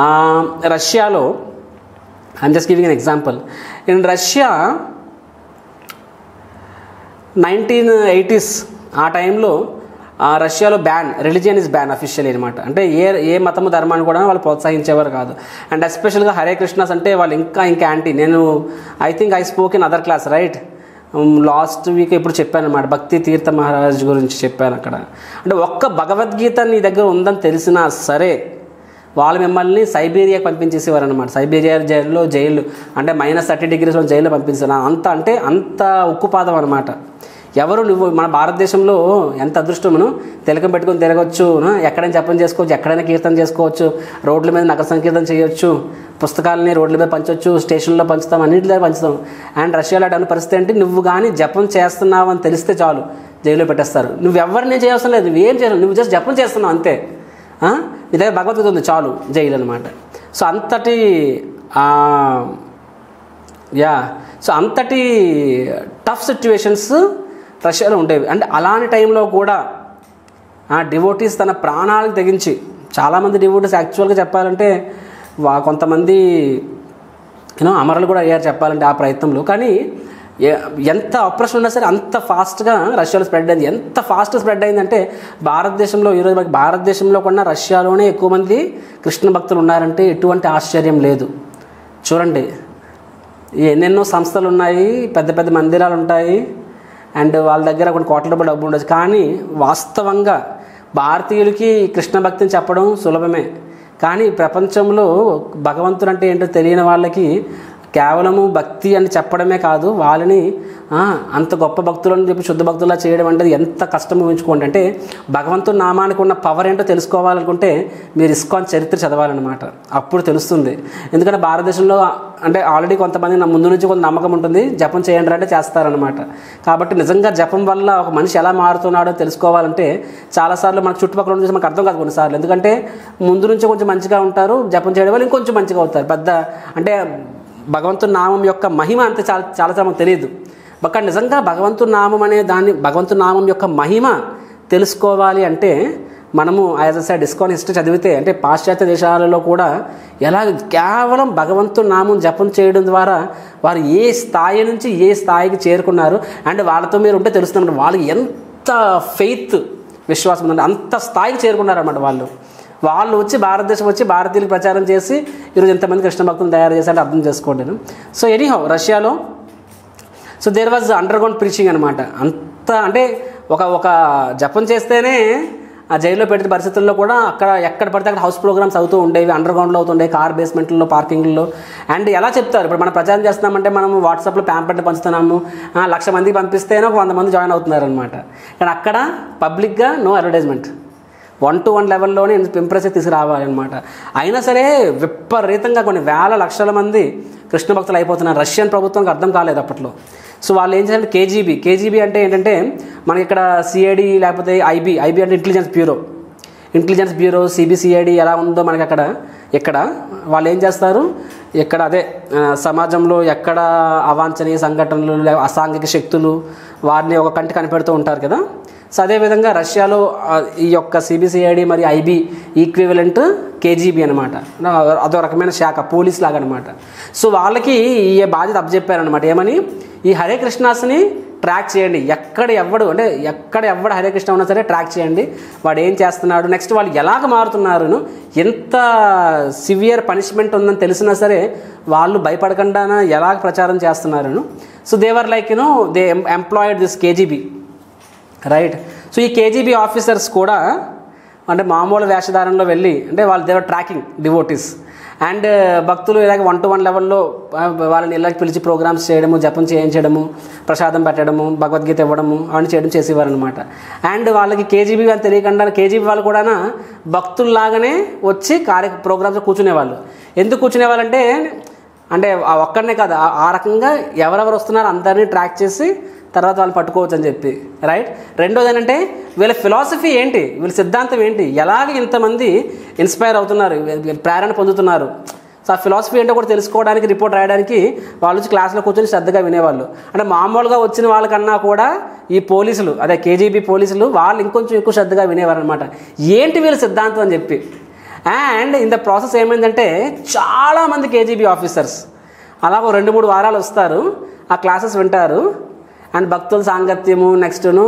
రష్యాలో I'm just giving an example in Russia nineteen eighties ఆ టైంలో ఆ రష్యాలో ban religion is ban official అనమాట అంటే ఏ ఏ మతము ధర్మాన్ని కూడా వాళ్ళు ప్రోత్సహించేవారు కాదు అండ్ ఎస్పెషల్గా హరే కృష్ణస్ అంటే వాళ్ళు ఇంకా ఇంకా యాంటీ నేను I think I spoke in other class right last week ఇప్పుడు చెప్పాను అనమాట భక్తి తీర్థ మహారాజ్ గురించి చెప్పాను అక్కడ అంటే ఒక్క భగవద్గీత నీ దగ్గర ఉందని తెలిసినా సరే వాళ్ళు మిమ్మల్ని సైబీరియా పంపించేసేవారు అనమాట సైబీరియా జైల్లో జైలు అంటే మైనస్ థర్టీ డిగ్రీస్లో జైల్లో పంపించారు అంత అంటే అంత ఉక్కుపాదం అనమాట ఎవరు నువ్వు మన భారతదేశంలో ఎంత అదృష్టమును తిలకం పెట్టుకొని తిరగచ్చు ను? ఎక్కడైనా జపం చేసుకోవచ్చు ఎక్కడైనా కీర్తన చేసుకోవచ్చు రోడ్ల మీద నగర సంకీర్తన చేయొచ్చు పుస్తకాలని రోడ్ల మీద పంచవచ్చు స్టేషన్లో పంచుతాం అన్నింటిలో పంచుతాం అండ్ రష్యాలో అటువంటి పరిస్థితి అంటే నువ్వు కానీ జపం చేస్తున్నావు అని తెలిస్తే చాలు జైల్లో పెట్టేస్తారు నువ్వు ఎవరిని చేయవసరం లేదు నువ్వేం చేయాలి నువ్వు జస్ట్ జపం చేస్తున్నావు అంతే ఆ? నీ దగ్గర భగవద్గీత ఉంది చాలు జైలు అనమాట సో అంతటి ఆ, యా సో అంతటి టఫ్ సిచ్యువేషన్స్ రష్యాలో ఉండేవి అంటే అలాంటి టైంలో కూడా ఆ డివోటీస్ తన ప్రాణాలకు తెగించి చాలామంది డివోటీస్ యాక్చువల్గా చెప్పాలంటే వా కొంతమంది యూనో అమరులు కూడా అయ్యారు చెప్పాలంటే ఆ ప్రయత్నంలో కానీ ఏ- ఎంత ఆపరేషన్ ఉన్నా సరే అంత ఫాస్ట్గా రష్యాలో స్ప్రెడ్ అయింది ఎంత ఫాస్ట్ స్ప్రెడ్ అయిందంటే భారతదేశంలో ఈరోజు మనకి భారతదేశంలో కన్నా రష్యాలోనే ఎక్కువ మంది కృష్ణ భక్తులు ఉన్నారంటే ఎటువంటి ఆశ్చర్యం లేదు చూడండి ఎన్నెన్నో సంస్థలు ఉన్నాయి పెద్ద పెద్ద మందిరాలు ఉంటాయి అండ్ వాళ్ళ దగ్గర కొన్ని కోట్ల రూపాయలు డబ్బు ఉండొచ్చు కానీ వాస్తవంగా భారతీయులకి కృష్ణ భక్తిని చెప్పడం సులభమే కానీ ప్రపంచంలో భగవంతుడు అంటే ఏంటో తెలియని వాళ్ళకి కేవలము భక్తి అని చెప్పడమే కాదు వాళ్ళని ఆ, అంత గొప్ప భక్తులు అని చెప్పి శుద్ధ భక్తులా చేయడం అంటే ఎంత కష్టం ఊహించుకోండి అంటే భగవంతుడి నామానికి ఉన్న పవర్ ఏంటో తెలుసుకోవాలనుకుంటే మీరు ఇస్కాన్ చరిత్ర చదవాలన్నమాట అప్పుడు తెలుస్తుంది ఎందుకంటే భారతదేశంలో అంటే ఆల్రెడీ కొంతమంది నా ముందు నుంచి కొంత నమ్మకం ఉంటుంది జపం చేయండి అంటే చేస్తారనమాట కాబట్టి నిజంగా జపం వల్ల ఒక మనిషి ఎలా మారుతున్నాడో తెలుసుకోవాలంటే చాలాసార్లు మనకు చుట్టుపక్కల నుంచి మనకు అర్థం కాదు కొన్నిసార్లు ఎందుకంటే ముందు నుంచి కొంచెం మంచిగా ఉంటారు జపం చేయడం వల్ల ఇంకొంచెం మంచిగా అవుతారు పెద్ద అంటే భగవంతుని నామం యొక్క మహిమ అంతే చాలా చాలా చాలా మనకు తెలియదు బట్ నిజంగా భగవంతుని నామం అనే దాన్ని భగవంతుని నామం యొక్క మహిమ తెలుసుకోవాలి అంటే మనము as a side discount history చదివితే అంటే పాశ్చాత్య దేశాలలో కూడా ఎలా కేవలం భగవంతుని నామం జపం చేయడం ద్వారా వారు ఏ స్థాయి నుంచి ఏ స్థాయికి చేరుకున్నారు అండ్ వాళ్ళతో మీరు ఉంటే తెలుస్తుంది వాళ్ళకి ఎంత ఫెయిత్ విశ్వాసం ఉందంటే అంత స్థాయికి చేరుకున్నారన్నమాట వాళ్ళు వాళ్ళు వచ్చి భారతదేశం వచ్చి భారతీయులకు ప్రచారం చేసి ఈరోజు ఎంతమంది కృష్ణ భక్తులు తయారు చేశారో అర్థం చేసుకోండి నేను సో ఎనీహౌ రష్యాలో so there was underground preaching అనమాట అంత అంటే ఒక ఒక జపం చేస్తేనే ఆ జైల్లో పెట్టిన పరిస్థితుల్లో కూడా అక్కడ ఎక్కడ పడితే అక్కడ హౌస్ ప్రోగ్రామ్స్ అవుతూ ఉండేవి అండర్ గ్రౌండ్లో అవుతుండేవి కార్ బేస్మెంట్లో పార్కింగ్లో అండ్ ఎలా చెప్తారు ఇప్పుడు మనం ప్రచారం చేస్తున్నామంటే మనం వాట్సాప్లో ప్యాంప్లెట్ పంచుతున్నాము ఆ, లక్ష మందికి పంపిస్తేనే ఒక వంద మంది జాయిన్ అవుతున్నారు అనమాట కానీ అక్కడ పబ్లిక్గా no advertisement one to one లెవెల్లోనే ఇంప్రెస్ తీసుకురావాలి అనమాట అయినా సరే విపరీతంగా కొన్ని వేల లక్షల మంది కృష్ణ భక్తులు అయిపోతున్నారు రష్యన్ ప్రభుత్వానికి అర్థం కాలేదు అప్పట్లో సో వాళ్ళు ఏం చేశారంటే కేజీబీ కేజీబీ అంటే ఏంటంటే మనకి ఇక్కడ సిఐడి లేకపోతే ఐబీ ఐబీ అంటే intelligence bureau intelligence bureau CBCID ఎలా ఉందో మనకి అక్కడ ఇక్కడ వాళ్ళు ఏం చేస్తారు ఇక్కడ అదే ఆ, సమాజంలో ఎక్కడ అవాంఛనీయ సంఘటనలు లే- అసాంఘిక శక్తులు వారిని ఒక కంటి కనిపెడుతూ ఉంటారు కదా సో అదేవిధంగా రష్యాలో ఆ, ఈ యొక్క సిబిసిఐడి మరియు ఐబీ ఈక్వివలెంట్ కేజీబీ అనమాట అదో రకమైన శాఖ పోలీస్ లాగా అనమాట సో వాళ్ళకి ఈ బాధ్యత అప్పచెప్పారనమాట ఏమని ఈ హరే కృష్ణాస్ని ట్రాక్ చేయండి ఎక్కడ ఎవడు అంటే ఎక్కడ ఎవడు హరే కృష్ణ ఉన్నా సరే ట్రాక్ చేయండి వాడు ఏం చేస్తున్నాడు నెక్స్ట్ వాళ్ళు ఎలాగ మారుతున్నారు ఎంత సివియర్ పనిష్మెంట్ ఉందని తెలిసినా సరే వాళ్ళు భయపడకుండా ఎలాగ ప్రచారం చేస్తున్నారు so they were like you know they employed this KGB right so ఈ కేజీబీ ఆఫీసర్స్ కూడా అంటే మామూలు వేషధారణలో వెళ్ళి అంటే వాళ్ళ దేవర్ ట్రాకింగ్ డివోటీస్ అండ్ భక్తులు ఇలాగ వన్ టు వన్ లెవెల్లో ఆ, వాళ్ళని ఇళ్ళకి పిలిచి ప్రోగ్రామ్స్ చేయడము జపం చేయించడము ప్రసాదం పెట్టడము భగవద్గీత ఇవ్వడము అవన్నీ చేయడం చేసేవారు అనమాట అండ్ వాళ్ళకి కేజీబీ అని తెలియకుండా కేజీబీ వాళ్ళు కూడా భక్తుల్లాగానే వచ్చి కార్య ప్రోగ్రామ్స్ కూర్చునేవాళ్ళు ఎందుకు కూర్చునేవాళ్ళంటే అంటే ఆ ఒక్కడనే కాదు ఆ- ఆ రకంగా ఎవరెవరు వస్తున్నారో అందరినీ ట్రాక్ చేసి తర్వాత వాళ్ళు పట్టుకోవచ్చు అని చెప్పి రైట్ రెండోది ఏంటంటే వీళ్ళ ఫిలాసఫీ ఏంటి వీళ్ళ సిద్ధాంతం ఏంటి ఎలాగ ఇంతమంది ఇన్స్పైర్ అవుతున్నారు వీళ్ళు ప్రేరణ పొందుతున్నారు సో ఆ ఫిలాసఫీ ఏంటో కూడా తెలుసుకోవడానికి రిపోర్ట్ రాయడానికి వాళ్ళు వచ్చి క్లాస్లో కూర్చొని శ్రద్ధగా వినేవాళ్ళు అంటే మామూలుగా వచ్చిన వాళ్ళకన్నా కూడా ఈ పోలీసులు అదే కేజీబీ పోలీసులు వాళ్ళు ఇంకొంచెం ఎక్కువ శ్రద్ధగా వినేవారు అనమాట ఏంటి వీళ్ళ సిద్ధాంతం అని చెప్పి అండ్ ఇన్ ద ప్రాసెస్ ఏమైందంటే చాలామంది కేజీబీ ఆఫీసర్స్ అలాగ ఓ రెండు మూడు వారాలు వస్తారు ఆ క్లాసెస్ వింటారు అండ్ భక్తుల సాంగత్యము నెక్స్ట్ను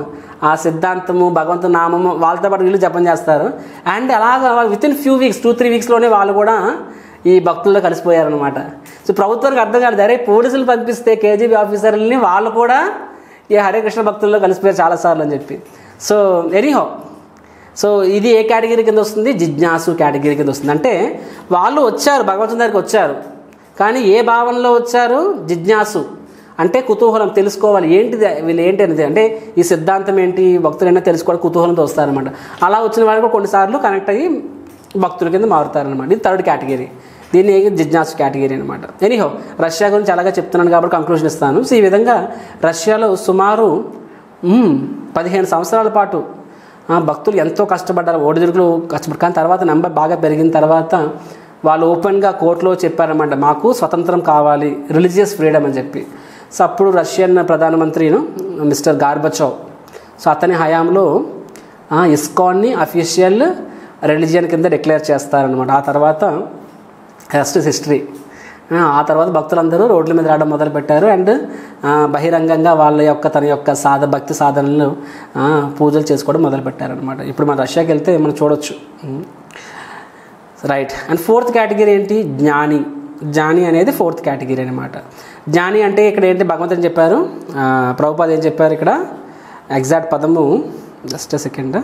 ఆ సిద్ధాంతము భగవంతుని నామము వాళ్ళతో పాటు వీళ్ళు జపం చేస్తారు అండ్ అలాగా within few weeks two three వీక్స్లోనే వాళ్ళు కూడా ఈ భక్తుల్లో కలిసిపోయారనమాట సో ప్రభుత్వానికి అర్థం కాదు అరే పోలీసులు పంపిస్తే కేజీబీ ఆఫీసర్లని వాళ్ళు కూడా ఈ హరే కృష్ణ భక్తుల్లో కలిసిపోయారు చాలాసార్లు అని చెప్పి సో ఎనీహో సో ఇది ఏ కేటగిరీ కింద వస్తుంది జిజ్ఞాసు కేటగిరీ కింద వస్తుంది అంటే వాళ్ళు వచ్చారు భగవంతుని దగ్గరికి వచ్చారు కానీ ఏ భావనలో వచ్చారు జిజ్ఞాసు అంటే కుతూహలం తెలుసుకోవాలి ఏంటిది వీళ్ళు ఏంటి అనేది అంటే ఈ సిద్ధాంతం ఏంటి భక్తులైనా తెలుసుకోవాలి కుతూహలంతో వస్తారనమాట అలా వచ్చిన వాళ్ళు కూడా కొన్నిసార్లు కనెక్ట్ అయ్యి భక్తుల కింద మారుతారనమాట ఇది థర్డ్ కేటగిరీ దీన్ని జిజ్ఞాసు కేటగిరీ అనమాట ఎనీహో రష్యా గురించి అలాగే చెప్తున్నాను కాబట్టి కంక్లూజన్ ఇస్తాను సో ఈ విధంగా రష్యాలో సుమారు మ్మ్, పదిహేను సంవత్సరాల పాటు ఆ, భక్తులు ఎంతో కష్టపడ్డారు ఓడిదుడుకులు కష్టపడ్డారు కానీ తర్వాత నెంబర్ బాగా పెరిగిన తర్వాత వాళ్ళు ఓపెన్గా కోర్టులో చెప్పారన్నమాట మాకు స్వతంత్రం కావాలి రిలీజియస్ ఫ్రీడమ్ అని చెప్పి సో అప్పుడు రష్యన్ ప్రధానమంత్రిను మిస్టర్ గార్బచోవ్ సో అతని హయాంలో ఆ, ఇస్కాన్ని అఫీషియల్ రిలీజియన్ కింద డిక్లేర్ చేస్తారనమాట ఆ తర్వాత రెస్ట్ ఇస్ హిస్టరీ ఆ తర్వాత భక్తులందరూ రోడ్ల మీద రావడం మొదలుపెట్టారు అండ్ బహిరంగంగా వాళ్ళ యొక్క తన యొక్క సాధ భక్తి సాధనలు ఆ, పూజలు చేసుకోవడం మొదలుపెట్టారు అనమాట ఇప్పుడు మన రష్యాకి వెళ్తే మనం చూడొచ్చు రైట్ అండ్ ఫోర్త్ కేటగిరీ ఏంటి జ్ఞాని జ్ఞాని అనేది ఫోర్త్ కేటగిరీ అనమాట జ్ఞాని అంటే ఇక్కడ ఏంటి భగవంతుని చెప్పారు ఆ, ప్రభుపాద ఏం చెప్పారు ఇక్కడ ఎగ్జాక్ట్ పదము జస్ట్ సెకండ్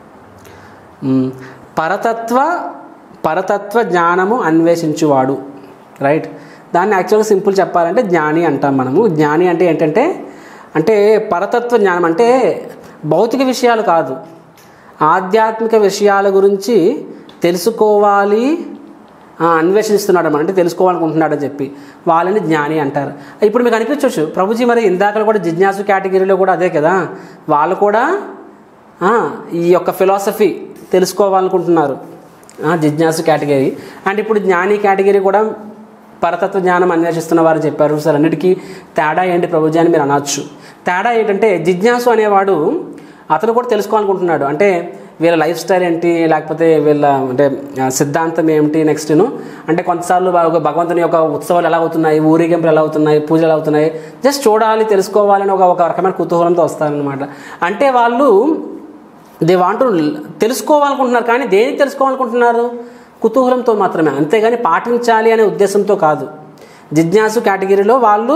పరతత్వ పరతత్వ జ్ఞానము అన్వేషించువాడు రైట్ దాన్ని యాక్చువల్గా సింపుల్ చెప్పాలంటే జ్ఞాని అంటాం మనము జ్ఞాని అంటే ఏంటంటే అంటే పరతత్వ జ్ఞానం అంటే భౌతిక విషయాలు కాదు ఆధ్యాత్మిక విషయాల గురించి తెలుసుకోవాలి ఆ, అన్వేషిస్తున్నాడు అన్నమాట అంటే తెలుసుకోవాలనుకుంటున్నాడు అని చెప్పి వాళ్ళని జ్ఞాని అంటారు ఇప్పుడు మీకు అనిపించవచ్చు ప్రభుజీ మరి ఇందాకలు కూడా జిజ్ఞాసు కేటగిరీలో కూడా అదే కదా వాళ్ళు కూడా ఆ, ఈ యొక్క ఫిలాసఫీ తెలుసుకోవాలనుకుంటున్నారు ఆ, జిజ్ఞాసు కేటగిరీ అండ్ ఇప్పుడు జ్ఞాని కేటగిరీ కూడా పరతత్వ జ్ఞానం అన్వేషిస్తున్న వారు చెప్పారు సార్ అన్నిటికీ తేడా ఏంటి ప్రభుజీ అని మీరు అనొచ్చు తేడా ఏంటంటే జిజ్ఞాసు అనేవాడు అతను కూడా తెలుసుకోవాలనుకుంటున్నాడు అంటే వీళ్ళ లైఫ్ స్టైల్ ఏంటి లేకపోతే వీళ్ళ అంటే ఆ, సిద్ధాంతం ఏమిటి నెక్స్ట్ను అంటే కొంతసార్లు భగ- భగవంతుని యొక్క ఉత్సవాలు ఎలా అవుతున్నాయి ఊరేగింపులు ఎలా అవుతున్నాయి పూజలు ఎలా అవుతున్నాయి జస్ట్ చూడాలి తెలుసుకోవాలని ఒక ఒక రకమైన కుతూహలంతో వస్తారనమాట అంటే వాళ్ళు దే వాంట్ తెలుసుకోవాలనుకుంటున్నారు కానీ దేనికి తెలుసుకోవాలనుకుంటున్నారు కుతూహలంతో మాత్రమే అంతేగాని పాటించాలి అనే ఉద్దేశంతో కాదు జిజ్ఞాసు కేటగిరీలో వాళ్ళు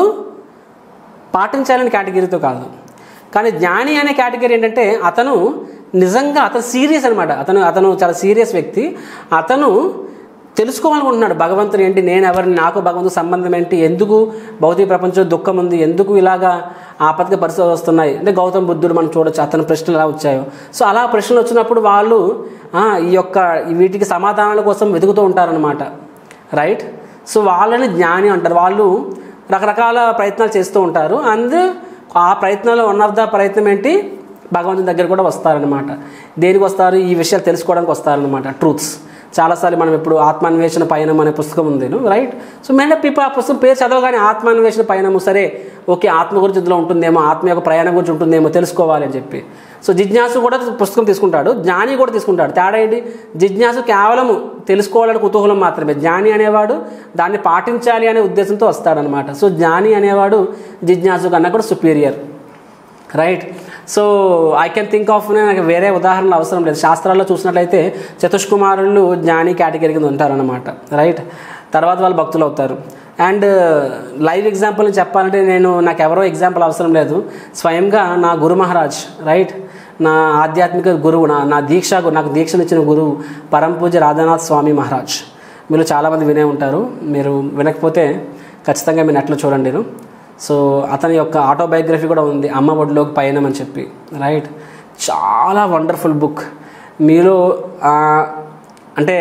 పాటించాలని కేటగిరీతో కాదు కానీ జ్ఞాని అనే కేటగిరీ ఏంటంటే అతను నిజంగా అతను సీరియస్ అనమాట అతను అతను చాలా సీరియస్ వ్యక్తి అతను తెలుసుకోవాలనుకుంటున్నాడు భగవంతుని ఏంటి నేను ఎవరిని నాకు భగవంతుడు సంబంధం ఏంటి ఎందుకు భౌతిక ప్రపంచంలో దుఃఖం ఉంది ఎందుకు ఇలాగా ఆపత్తిక పరిస్థితులు వస్తున్నాయి అంటే గౌతమ బుద్ధుడు మనం చూడొచ్చు అతని ప్రశ్నలు ఎలా వచ్చాయో సో అలా ప్రశ్నలు వచ్చినప్పుడు వాళ్ళు ఆ, ఈ యొక్క వీటికి సమాధానాల కోసం వెతుకుతూ ఉంటారనమాట రైట్ సో వాళ్ళని జ్ఞాని అంటారు వాళ్ళు రకరకాల ప్రయత్నాలు చేస్తూ ఉంటారు అండ్ ఆ ప్రయత్నంలో వన్ ఆఫ్ ద ప్రయత్నం ఏంటి భగవంతుని దగ్గర కూడా వస్తారనమాట దేనికి వస్తారు ఈ విషయాలు తెలుసుకోవడానికి వస్తారనమాట ట్రూత్స్ చాలాసార్లు మనం ఇప్పుడు ఆత్మాన్వేషణ పయనం అనే పుస్తకం ఉంది రైట్ సో మెయిన్ పీపుల్ ఆ పుస్తకం పేరు చదవగానే ఆత్మాన్వేషణ పయనము సరే ఓకే ఆత్మ గురించి ఇందులో ఉంటుందేమో ఆత్మ యొక్క ప్రయాణం గురించి ఉంటుందేమో తెలుసుకోవాలి అని చెప్పి సో జిజ్ఞాసు కూడా పుస్తకం తీసుకుంటాడు జ్ఞాని కూడా తీసుకుంటాడు తేడా ఏంటి జిజ్ఞాసు కేవలము తెలుసుకోవాలని కుతూహలం మాత్రమే జ్ఞాని అనేవాడు దాన్ని పాటించాలి అనే ఉద్దేశంతో వస్తాడనమాట సో జ్ఞాని అనేవాడు జిజ్ఞాసు కన్నా కూడా superior right so I can think of నాకు వేరే ఉదాహరణలు అవసరం లేదు శాస్త్రాల్లో చూసినట్లయితే చతుష్కుమారులు జ్ఞాని కేటగిరీ కింద ఉంటారనమాట రైట్ తర్వాత వాళ్ళు భక్తులు అవుతారు అండ్ లైవ్ ఎగ్జాంపుల్ చెప్పాలంటే నేను నాకు ఎవరో ఎగ్జాంపుల్ అవసరం లేదు స్వయంగా నా గురు మహారాజ్ రైట్ నా ఆధ్యాత్మిక గురువు నా నా దీక్ష గు- నాకు దీక్షనిచ్చిన గురువు పరం పూజ రాధానాథ్ స్వామి మహారాజ్ మీరు చాలామంది వినే ఉంటారు మీరు వినకపోతే ఖచ్చితంగా మీరు నెట్లో చూడండి నేను సో అతని యొక్క ఆటోబయోగ్రఫీ కూడా ఉంది అమ్మ ఒడిలోకి పయనం అని చెప్పి రైట్ చాలా వండర్ఫుల్ బుక్ మీలో ఆ, అంటే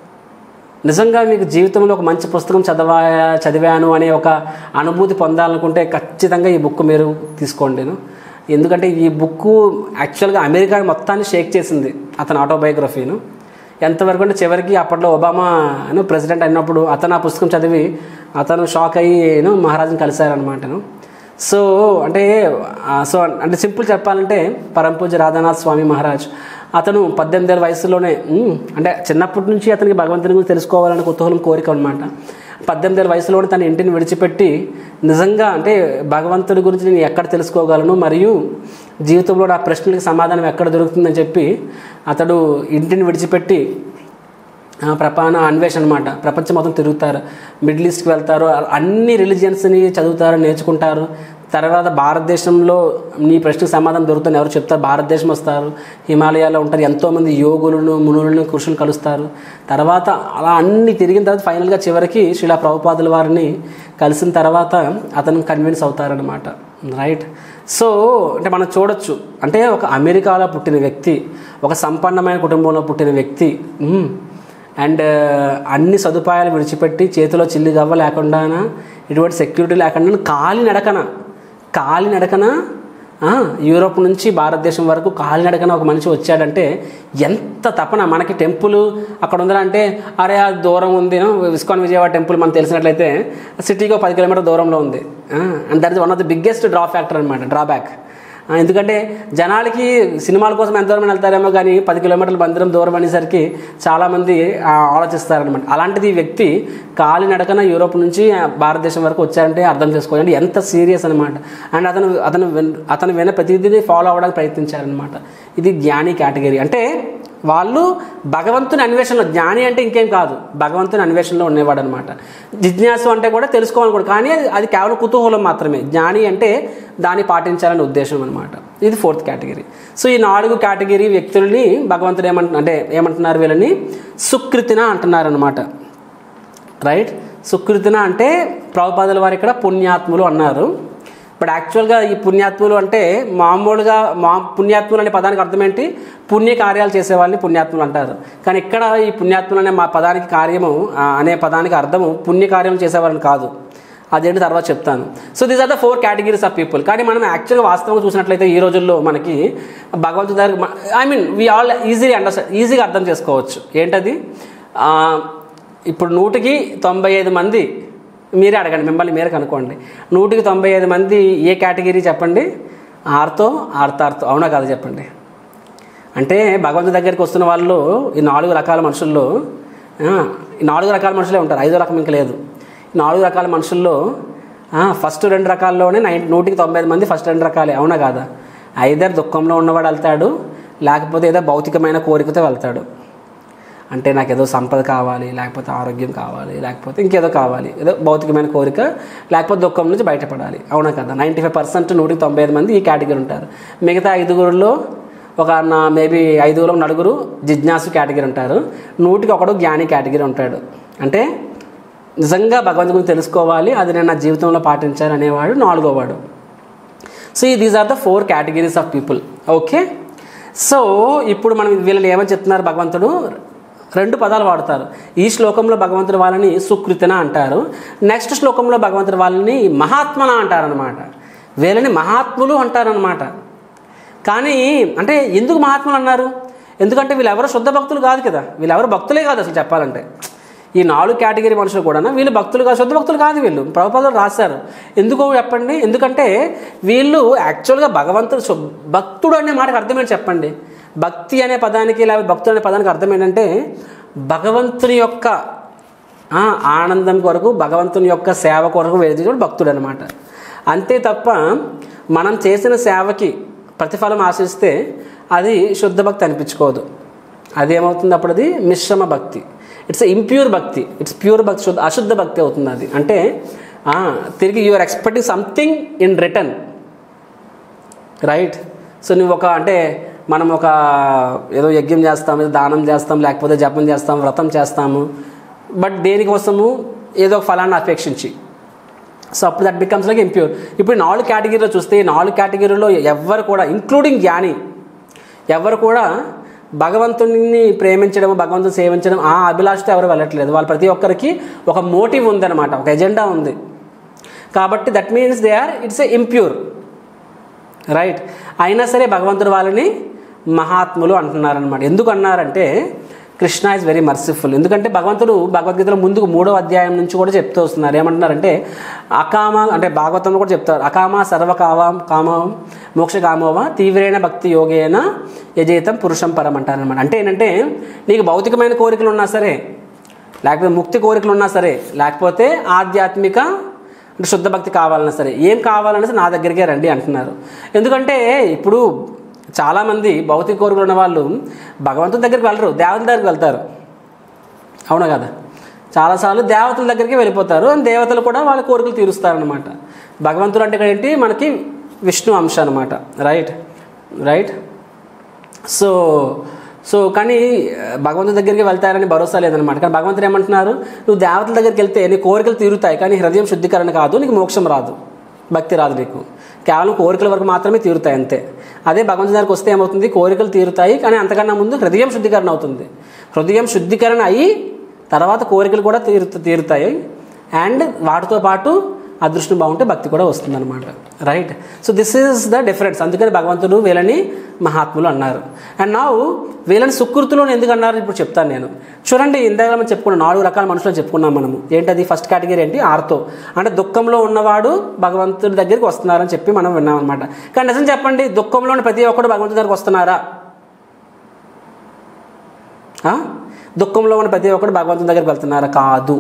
నిజంగా మీకు జీవితంలో ఒక మంచి పుస్తకం చదవా చదివాను అనే ఒక అనుభూతి పొందాలనుకుంటే ఖచ్చితంగా ఈ బుక్ మీరు తీసుకోండి నేను ఎందుకంటే ఈ బుక్ యాక్చువల్గా అమెరికా మొత్తాన్ని షేక్ చేసింది అతని ఆటోబయోగ్రఫీను ఎంతవరకు అంటే చివరికి అప్పట్లో ఒబామా ను ప్రెసిడెంట్ అయినప్పుడు అతను ఆ పుస్తకం చదివి అతను షాక్ అయ్యి మహారాజుని కలిశారనమాటను సో అంటే ఆ, సో అంటే సింపుల్ చెప్పాలంటే పరంపూజ రాధానాథ్ స్వామి మహారాజ్ అతను పద్దెనిమిది ఏళ్ళ వయసులోనే ఉమ్, అంటే చిన్నప్పటి నుంచి అతనికి భగవంతుని గురించి తెలుసుకోవాలని కుతూహలం కోరిక అనమాట పద్దెనిమిది ఏళ్ళ వయసులోనే తన ఇంటిని విడిచిపెట్టి నిజంగా అంటే భగవంతుడి గురించి నేను ఎక్కడ తెలుసుకోగలను మరియు జీవితంలో నా ప్రశ్నలకు సమాధానం ఎక్కడ దొరుకుతుందని చెప్పి అతడు ఇంటిని విడిచిపెట్టి ఆ, ప్రపాన అన్వేషణ అనమాట ప్రపంచం మొత్తం తిరుగుతారు మిడిల్ ఈస్ట్కి వెళ్తారు అన్ని రిలీజియన్స్ని చదువుతారు నేర్చుకుంటారు తర్వాత భారతదేశంలో నీ ప్రశ్నకు సమాధానం దొరుకుతుంది ఎవరు చెప్తారు భారతదేశం వస్తారు హిమాలయాల్లో ఉంటారు ఎంతోమంది యోగులను మునులను కృషులు కలుస్తారు తర్వాత అలా అన్ని తిరిగిన తర్వాత ఫైనల్గా చివరికి శ్రీలా ప్రభుపాదుల వారిని కలిసిన తర్వాత అతను కన్విన్స్ అవుతారనమాట రైట్ సో అంటే మనం చూడొచ్చు అంటే ఒక అమెరికాలో పుట్టిన వ్యక్తి ఒక సంపన్నమైన కుటుంబంలో పుట్టిన వ్యక్తి మ్మ్. అండ్ అన్ని సదుపాయాలు విడిచిపెట్టి చేతిలో చిల్లి గవ్వ లేకుండా ఎటువంటి సెక్యూరిటీ లేకుండా కాలి నడకన కాలి నడకన ఆ, యూరోప్ నుంచి భారతదేశం వరకు కాలినడకన ఒక మనిషి వచ్చాడంటే ఎంత తపన మనకి టెంపుల్ అక్కడ ఉందంటే అరే ఆ దూరం ఉంది విస్కాన్ విజయవాడ టెంపుల్ మనకు తెలిసినట్లయితే సిటీకి ఒక పది కిలోమీటర్ దూరంలో ఉంది and that is one of the biggest draw factor అనమాట డ్రాబ్యాక్ ఆ, ఎందుకంటే జనాలకి సినిమాల కోసం ఎంత దూరం వెళ్తారేమో కానీ పది కిలోమీటర్ల మందిరం దూరం అనేసరికి చాలామంది ఆ, ఆలోచిస్తారనమాట అలాంటిది ఈ వ్యక్తి కాలి నడకన యూరోప్ నుంచి ఆ, భారతదేశం వరకు వచ్చారంటే అర్థం చేసుకోండి ఎంత సీరియస్ అనమాట అండ్ అతను అతను విన్- అతను విన్న ప్రతిదీ ఫాలో అవ్వడానికి ప్రయత్నించారనమాట ఇది జ్ఞాని కేటగిరీ అంటే వాళ్ళు భగవంతుని అన్వేషణలో జ్ఞాని అంటే ఇంకేం కాదు భగవంతుని అన్వేషణలో ఉండేవాడు అనమాట జిజ్ఞాసు అంటే కూడా తెలుసుకోవాలి కూడా కానీ అది అది కేవలం కుతూహలం మాత్రమే జ్ఞాని అంటే దాన్ని పాటించాలనే ఉద్దేశం అనమాట ఇది ఫోర్త్ కేటగిరీ సో ఈ నాలుగు కేటగిరీ వ్యక్తుల్ని భగవంతుడు ఏమంటు అంటే ఏమంటున్నారు వీళ్ళని సుకృతిన అంటున్నారు అనమాట రైట్ సుకృతిన అంటే ప్రభుపాదుల వారు ఇక్కడ పుణ్యాత్ములు అన్నారు బట్ యాక్చువల్గా ఈ పుణ్యాత్ములు అంటే మామూలుగా మా పుణ్యాత్ములు అనే పదానికి అర్థం ఏంటి పుణ్య కార్యాలు చేసే వాళ్ళని పుణ్యాత్ములు అంటారు కానీ ఇక్కడ ఈ పుణ్యాత్ములు అనే మా పదానికి కార్యము ఆ, అనే పదానికి అర్థము పుణ్యకార్యం చేసేవాళ్ళని కాదు అదేంటి తర్వాత చెప్తాను so these are the four categories of people కానీ మనం యాక్చువల్గా వాస్తవంగా చూసినట్లయితే ఈ రోజుల్లో మనకి భగవంతుడి దగ్గర ఐ మీన్ వీ ఆల్ ఈజీగా అండర్స్టాండ్ ఈజీగా అర్థం చేసుకోవచ్చు ఏంటది ఆ, ఇప్పుడు నూటికి తొంభై ఐదు మంది మీరే అడగండి మిమ్మల్ని మీరే కనుక్కోండి నూటికి తొంభై ఐదు మంది ఏ కేటగిరీ చెప్పండి ఆర్తో ఆర్తార్తో అవునా కాదు చెప్పండి అంటే భగవంతుడి దగ్గరికి వస్తున్న వాళ్ళు ఈ నాలుగు రకాల మనుషుల్లో ఆ, ఈ నాలుగు రకాల మనుషులే ఉంటారు ఐదో రకం ఇంకా లేదు ఈ నాలుగు రకాల మనుషుల్లో ఆ, ఫస్ట్ రెండు రకాల్లోనే నైన్ నూటికి తొంభై ఐదు మంది ఫస్ట్ రెండు రకాలే అవునా కాదా ఐదర్ దుఃఖంలో ఉన్నవాడు వెళ్తాడు లేకపోతే ఏదో భౌతికమైన కోరికతో వెళ్తాడు అంటే నాకు ఏదో సంపద కావాలి లేకపోతే ఆరోగ్యం కావాలి లేకపోతే ఇంకేదో కావాలి ఏదో భౌతికమైన కోరిక లేకపోతే దుఃఖం నుంచి బయటపడాలి అవునా కదా నైంటీ ఫైవ్ పర్సెంట్ నూటికి తొంభై ఐదు మంది ఈ కేటగిరీ ఉంటారు మిగతా ఐదుగురులో ఒక నా మేబీ ఐదుగురు నలుగురు జిజ్ఞాసు కేటగిరీ ఉంటారు నూటికి ఒకడు జ్ఞాని కేటగిరీ ఉంటాడు అంటే నిజంగా భగవంతుని గురించి తెలుసుకోవాలి అది నేను నా జీవితంలో పాటించాలి అనేవాడు నాలుగో వాడు సో ఈ these are the four categories of people okay so ఇప్పుడు మనం వీళ్ళని ఏమని చెప్తున్నారు భగవంతుడు రెండు పదాలు వాడతారు ఈ శ్లోకంలో భగవంతుడు వాళ్ళని సుకృతిన అంటారు నెక్స్ట్ శ్లోకంలో భగవంతుడు వాళ్ళని మహాత్మన అంటారనమాట వీళ్ళని మహాత్ములు అంటారనమాట కానీ అంటే ఎందుకు మహాత్ములు అన్నారు ఎందుకంటే వీళ్ళెవరు శుద్ధ భక్తులు కాదు కదా వీళ్ళెవరు భక్తులే కాదు అసలు చెప్పాలంటే ఈ నాలుగు కేటగిరీ మనుషులు కూడా వీళ్ళు భక్తులు కాదు శుద్ధ భక్తులు కాదు వీళ్ళు ప్రభుపాదులు రాశారు ఎందుకో చెప్పండి ఎందుకంటే వీళ్ళు యాక్చువల్గా భగవంతుడు శు- భక్తుడు అనే మాటకు అర్థం ఏంటి చెప్పండి భక్తి అనే పదానికి లేదా భక్తుడు అనే పదానికి అర్థం ఏంటంటే భగవంతుని యొక్క ఆ, ఆనందం కొరకు భగవంతుని యొక్క సేవ కొరకు వేదించడం భక్తుడు అనమాట అంతే తప్ప మనం చేసిన సేవకి ప్రతిఫలం ఆశిస్తే అది శుద్ధ భక్తి అనిపించుకోదు అది ఏమవుతుంది అప్పుడు అది మిశ్రమ భక్తి ఇట్స్ ఇంప్యూర్ భక్తి ఇట్స్ ప్యూర్ భక్తి శుద్ధ అశుద్ధ భక్తి అవుతుంది అది అంటే ఆ, తిరిగి you're expecting something in return right so నువ్వు ఒక అంటే మనం ఒక ఏదో యజ్ఞం చేస్తాం ఏదో దానం చేస్తాం లేకపోతే జపం చేస్తాం వ్రతం చేస్తాము బట్ దేనికోసము ఏదో ఒక ఫలాన్ని అపేక్షించి సో అప్పుడు దట్ బికమ్స్ లైక్ ఇంప్యూర్ ఇప్పుడు ఈ నాలుగు కేటగిరీలో చూస్తే ఈ నాలుగు కేటగిరీలో ఎవ్వరు కూడా ఇంక్లూడింగ్ జ్ఞాని ఎవరు కూడా భగవంతుని ప్రేమించడం భగవంతుని సేవించడం ఆ అభిలాషతో ఎవరు వెళ్ళట్లేదు వాళ్ళు ప్రతి ఒక్కరికి ఒక మోటివ్ ఉందన్నమాట ఒక ఎజెండా ఉంది కాబట్టి that means they are it's a impure right అయినా సరే భగవంతుడు వాళ్ళని మహాత్ములు అంటున్నారనమాట ఎందుకు అన్నారంటే కృష్ణ ఇస్ వెరీ మర్సిఫుల్ ఎందుకంటే భగవంతుడు భగవద్గీతలో ముందుకు మూడో అధ్యాయం నుంచి కూడా చెప్తూ వస్తున్నారు ఏమంటున్నారంటే అకామ అంటే భాగవతంలో కూడా చెప్తారు అకామ సర్వకామం కామం మోక్ష కామోవ తీవ్రైన భక్తి యోగేన యజేతం పురుషం పరం అంటారనమాట అంటే ఏంటంటే నీకు భౌతికమైన కోరికలు ఉన్నా సరే లేకపోతే ముక్తి కోరికలు ఉన్నా సరే లేకపోతే ఆధ్యాత్మిక అంటే శుద్ధ భక్తి కావాలన్నా సరే ఏం కావాలన్నా సరే నా దగ్గరికే రండి అంటున్నారు ఎందుకంటే ఇప్పుడు చాలామంది భౌతిక కోరికలు ఉన్న వాళ్ళు భగవంతుని దగ్గరికి వెళ్ళరు దేవతల దగ్గరికి వెళ్తారు అవునా కదా చాలాసార్లు దేవతల దగ్గరికి వెళ్ళిపోతారు అండ్ దేవతలు కూడా వాళ్ళ కోరికలు తీరుస్తారనమాట భగవంతుడు అంటే ఇక్కడ ఏంటి మనకి విష్ణు అంశ అనమాట రైట్ రైట్ సో సో కానీ ఆ, భగవంతుడి దగ్గరికి వెళ్తారని భరోసా లేదనమాట కానీ భగవంతుడు ఏమంటున్నారు నువ్వు దేవతల దగ్గరికి వెళ్తే నీ కోరికలు తీరుతాయి కానీ హృదయం శుద్ధీకరణ కాదు నీకు మోక్షం రాదు భక్తి రాదు నీకు కేవలం కోరికల వరకు మాత్రమే తీరుతాయి అంతే అదే భగవంతుడి దగ్గరికి వస్తే ఏమవుతుంది కోరికలు తీరుతాయి కానీ అంతకన్నా ముందు హృదయం శుద్ధీకరణ అవుతుంది హృదయం శుద్ధీకరణ అయ్యి తర్వాత కోరికలు కూడా తీరు తీరుతాయి అండ్ వాటితో పాటు అదృష్టం బాగుంటే భక్తి కూడా వస్తుందన్నమాట right so this is the difference అందుకని భగవంతుడు వీళ్ళని మహాత్ములు అన్నారు అండ్ నా వీళ్ళని సుకృతులు అని ఎందుకు అన్నారు ఇప్పుడు చెప్తాను నేను చూడండి ఇందాక మనం చెప్పుకున్నాం నాలుగు రకాల మనుషులు చెప్పుకున్నాం మనము ఏంటది ఫస్ట్ కేటగిరీ ఏంటి ఆర్తో అంటే దుఃఖంలో ఉన్నవాడు భగవంతుడి దగ్గరికి వస్తున్నారని చెప్పి మనం విన్నాం అనమాట కానీ నిజం చెప్పండి దుఃఖంలో ఉన్న ప్రతి ఒక్కడు భగవంతుడి దగ్గరికి వస్తున్నారా ఆ? దుఃఖంలో ఉన్న ప్రతి ఒక్కడు భగవంతుని దగ్గరికి వెళ్తున్నారా కాదు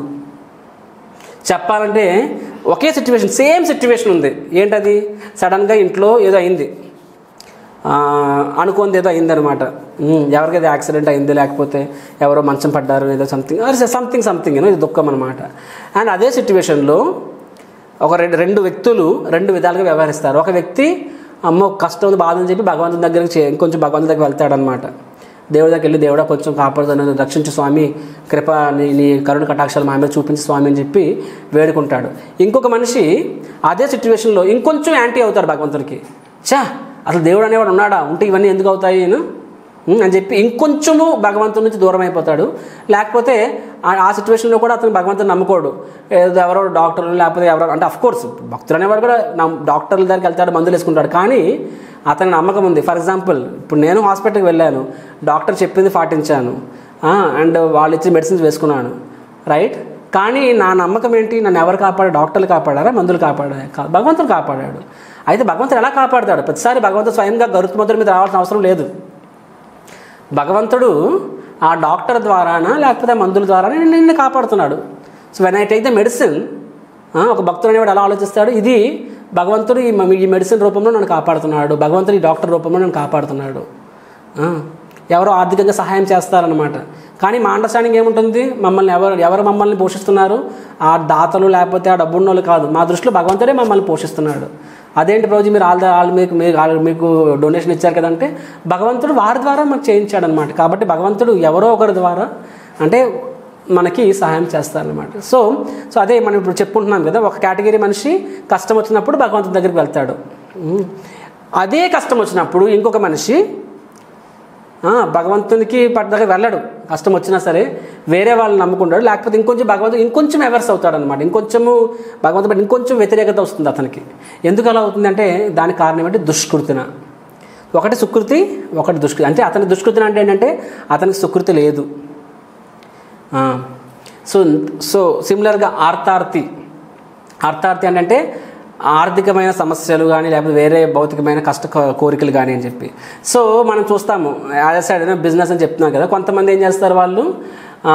చెప్పాలంటే ఒకే సిచ్యువేషన్ సేమ్ సిచ్యువేషన్ ఉంది ఏంటది సడన్గా ఇంట్లో ఏదో అయింది ఆ, అనుకోంది ఏదో అయిందనమాట ఉమ్, ఎవరికైతే యాక్సిడెంట్ అయింది లేకపోతే ఎవరో మంచం పడ్డారు ఏదో సంథింగ్ సంథింగ్ సంథింగ్ ఏదో ఇది దుఃఖం అనమాట అండ్ అదే సిచ్యువేషన్లో ఒక రెండు రెండు వ్యక్తులు రెండు విధాలుగా వ్యవహరిస్తారు ఒక వ్యక్తి అమ్మో కష్టం ఉంది, బాధ అని చెప్పి భగవంతుని దగ్గరికి చే- ఇంకొంచెం భగవంతుని దగ్గరికి వెళ్తాడనమాట దేవుడి దగ్గరికి వెళ్ళి దేవుడా కొంచెం కాపాడుతాను రక్షించు స్వామి కృప నీ నీ కరుణ కటాక్షాలు మా మీద చూపించు స్వామి అని చెప్పి వేడుకుంటాడు ఇంకొక మనిషి అదే సిచ్యువేషన్లో ఇంకొంచెం యాంటీ అవుతాడు భగవంతునికి చా అసలు దేవుడు అనేవాడు ఉన్నాడా ఉంటే ఇవన్నీ ఎందుకు అవుతాయి నేను ఉమ్, అని చెప్పి ఇంకొంచెము భగవంతుడి నుంచి దూరం అయిపోతాడు లేకపోతే ఆ- ఆ సిచ్యువేషన్లో కూడా అతను భగవంతుని నమ్ముకోడు ఏదో ఎవరో డాక్టర్లు లేకపోతే ఎవరో అంటే అఫ్ కోర్స్ భక్తులు అనేవాడు కూడా నమ్- డాక్టర్ల దగ్గరికి వెళ్తాడు మందులు వేసుకుంటాడు కానీ అతని నమ్మకం ఉంది ఫర్ ఎగ్జాంపుల్ ఇప్పుడు నేను హాస్పిటల్కి వెళ్ళాను డాక్టర్ చెప్పింది పాటించాను అండ్ వాళ్ళు ఇచ్చిన మెడిసిన్స్ వేసుకున్నాను రైట్ కానీ నా నమ్మకం ఏంటి నన్ను ఎవరు కాపాడారు డాక్టర్లు కాపాడారా మందులు కాపాడా కా- భగవంతుడు కాపాడాడు అయితే భగవంతుడు ఎలా కాపాడతాడు ప్రతిసారి భగవంతుడు స్వయంగా గరుత్మంతుడి మీద రావాల్సిన అవసరం లేదు భగవంతుడు ఆ డాక్టర్ ద్వారానా లేకపోతే మందుల ద్వారానా నిన్ను నిన్ను కాపాడుతున్నాడు so when I take the medicine ఒక భక్తుడు అనేవాడు ఎలా ఆలోచిస్తాడు ఇది భగవంతుడు ఈ మ- ఈ మెడిసిన్ రూపంలో నన్ను కాపాడుతున్నాడు భగవంతుడు ఈ డాక్టర్ రూపంలో నన్ను కాపాడుతున్నాడు ఆ, ఎవరో ఆర్థికంగా సహాయం చేస్తారనమాట కానీ మా అండర్స్టాండింగ్ ఏముంటుంది మమ్మల్ని ఎవరు ఎవరు మమ్మల్ని పోషిస్తున్నారు ఆ దాతలు లేకపోతే ఆ డబ్బున్నోళ్ళు కాదు మా దృష్టిలో భగవంతుడే మమ్మల్ని పోషిస్తున్నాడు అదేంటి రోజు మీరు వాళ్ళ వాళ్ళు మీకు మీకు వాళ్ళు మీకు డొనేషన్ ఇచ్చారు కదంటే భగవంతుడు వారి ద్వారా మాకు చేయించాడు అనమాట కాబట్టి భగవంతుడు ఎవరో ఒకరి ద్వారా అంటే మనకి సహాయం చేస్తారనమాట సో సో అదే మనం ఇప్పుడు చెప్పుకుంటున్నాం కదా ఒక కేటగిరీ మనిషి కష్టం వచ్చినప్పుడు భగవంతుడి దగ్గరికి వెళ్తాడు ఉమ్. అదే కష్టం వచ్చినప్పుడు ఇంకొక మనిషి ఆ, భగవంతునికి పడ్డగా వెళ్ళడు కష్టం వచ్చినా సరే వేరే వాళ్ళని నమ్ముకుంటాడు లేకపోతే ఇంకొంచెం భగవంతుడు ఇంకొంచెం ఎవర్స్ అవుతాడు అనమాట ఇంకొంచెము భగవంతుడు పట్ల ఇంకొంచెం వ్యతిరేకత వస్తుంది అతనికి ఎందుకు అలా అవుతుందంటే దానికి కారణం ఏంటి దుష్కృతిన ఒకటి సుకృతి ఒకటి దుష్కృతి అంటే అతని దుష్కృతిన అంటే ఏంటంటే అతనికి సుకృతి లేదు ఆ, సో సో సిమిలర్గా ఆర్తార్తి ఆర్తార్తి అంటే ఆర్థికమైన సమస్యలు కానీ లేకపోతే వేరే భౌతికమైన కష్ట కో- కోరికలు కానీ అని చెప్పి సో మనం చూస్తాము యాజ్ సైడ్ బిజినెస్ అని చెప్తున్నాం కదా కొంతమంది ఏం చేస్తారు వాళ్ళు ఆ,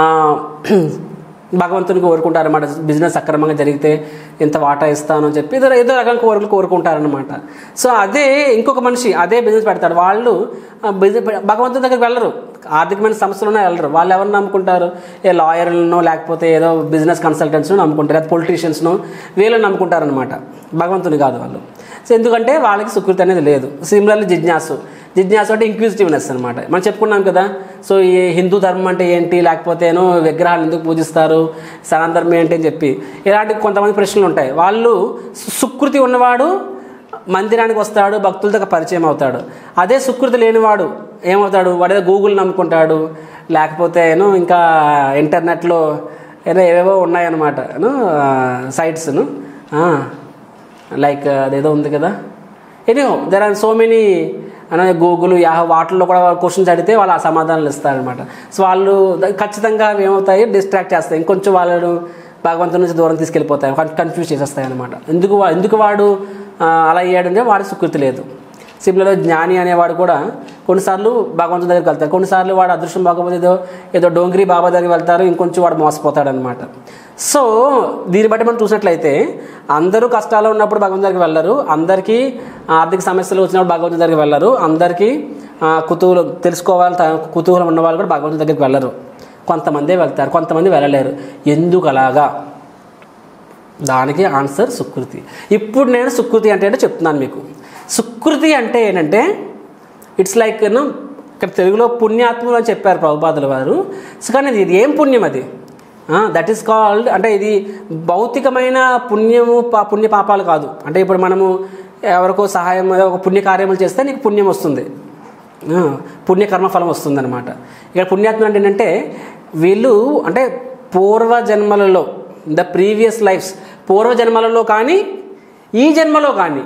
భగవంతుని కోరుకుంటారు అనమాట బిజినెస్ సక్రమంగా జరిగితే ఇంత వాటా ఇస్తాను అని చెప్పి ఏదో ఏదో రకం కోరికలు కోరుకుంటారనమాట సో అదే ఇంకొక మనిషి అదే బిజినెస్ పెడతాడు వాళ్ళు ఆ, బిజినెస్ భగవంతుని దగ్గరికి వెళ్ళరు ఆర్థికమైన సమస్యలు ఉన్నా వెళ్ళరు వాళ్ళు ఎవరిని నమ్ముకుంటారు ఏ లాయర్లను లేకపోతే ఏదో బిజినెస్ కన్సల్టెంట్స్ను నమ్ముకుంటారు లేదా పొలిటీషియన్స్ను వీళ్ళని నమ్ముకుంటారనమాట భగవంతుని కాదు వాళ్ళు సో ఎందుకంటే వాళ్ళకి సుకృతి అనేది లేదు సిమిలర్లీ జిజ్ఞాసు జిజ్ఞాసు అంటే ఇంక్విజిటివ్నెస్ అనమాట మనం చెప్పుకున్నాం కదా సో ఈ హిందూ ధర్మం అంటే ఏంటి లేకపోతే ఏనో విగ్రహాలు ఎందుకు పూజిస్తారు సనాతన ధర్మం ఏంటి అని చెప్పి ఇలాంటి కొంతమంది ప్రశ్నలు ఉంటాయి వాళ్ళు సు- సుకృతి ఉన్నవాడు మందిరానికి వస్తాడు భక్తుల దగ్గర పరిచయం అవుతాడు అదే సుకృతి లేనివాడు ఏమవుతాడు వాడు ఏదో గూగుల్ నమ్ముకుంటాడు లేకపోతే ఏమో ఇంకా ఇంటర్నెట్లో ఏదో ఏవేవో ఉన్నాయన్నమాట ఏనో సైట్స్ను లైక్ అదేదో ఉంది కదా anyhow there are so many అనే గూగుల్ యా వాటిల్లో కూడా క్వశ్చన్స్ అడిగితే వాళ్ళు ఆ సమాధానాలు ఇస్తారనమాట సో వాళ్ళు ద- ఖచ్చితంగా అవి ఏమవుతాయి డిస్ట్రాక్ట్ చేస్తాయి ఇంకొంచెం వాళ్ళను భగవంతుని నుంచి దూరం తీసుకెళ్ళిపోతాయి కన్ఫ్యూజ్ చేసేస్తాయి అనమాట ఎందుకు వా- ఎందుకు వాడు ఆ, అలా అయ్యాడంటే వాడి సుకృతి లేదు సిమ్లలో జ్ఞాని అనేవాడు కూడా కొన్నిసార్లు భగవంతుని దగ్గరికి వెళ్తారు కొన్నిసార్లు వాడు అదృష్టం బాగోపోతే ఏదో ఏదో డోంగిరి బాబా దగ్గరికి వెళ్తారు ఇంకొంచెం వాడు మోసపోతాడు అనమాట సో దీన్ని బట్టి మనం చూసినట్లయితే అందరూ కష్టాలు ఉన్నప్పుడు భగవంతుని దగ్గరికి వెళ్ళరు అందరికీ ఆర్థిక సమస్యలు వచ్చినప్పుడు భగవంతుని దగ్గరికి వెళ్ళరు అందరికీ ఆ, కుతూహలం తెలుసుకోవాలి త- కుతూహలం ఉన్న వాళ్ళు కూడా భగవంతుని దగ్గరికి వెళ్ళరు కొంతమందే వెళ్తారు కొంతమంది వెళ్ళలేరు ఎందుకు అలాగా దానికి ఆన్సర్ సుకృతి ఇప్పుడు నేను సుకృతి అంటే ఏంటో చెప్తున్నాను మీకు సుకృతి అంటే ఏంటంటే ఇట్స్ లైక్ యూనో ఇక్కడ తెలుగులో పుణ్యాత్ములు అని చెప్పారు ప్రభుపాదుల వారు సో కానీ ఇది ఏం పుణ్యం అది దట్ ఈస్ కాల్డ్ అంటే ఇది భౌతికమైన పుణ్యము పా- పుణ్య పాపాలు కాదు అంటే ఇప్పుడు మనము ఎవరికో సహాయం ఏదో ఒక పుణ్యకార్యములు చేస్తే నీకు పుణ్యం వస్తుంది ఆ, పుణ్యకర్మ ఫలం వస్తుందన్నమాట ఇక్కడ పుణ్యాత్మ అంటే ఏంటంటే వీళ్ళు అంటే పూర్వ జన్మలలో ద ప్రీవియస్ లైఫ్స్ పూర్వజన్మలలో కానీ ఈ జన్మలో కానీ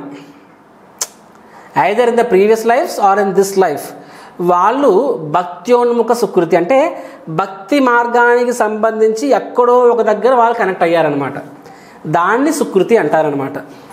either in the previous lives or in this life వాళ్ళు భక్త్యోన్ముఖ సుకృతి అంటే భక్తి మార్గానికి సంబంధించి ఎక్కడో ఒక దగ్గర వాళ్ళు కనెక్ట్ అయ్యారనమాట దాన్ని సుకృతి అంటారనమాట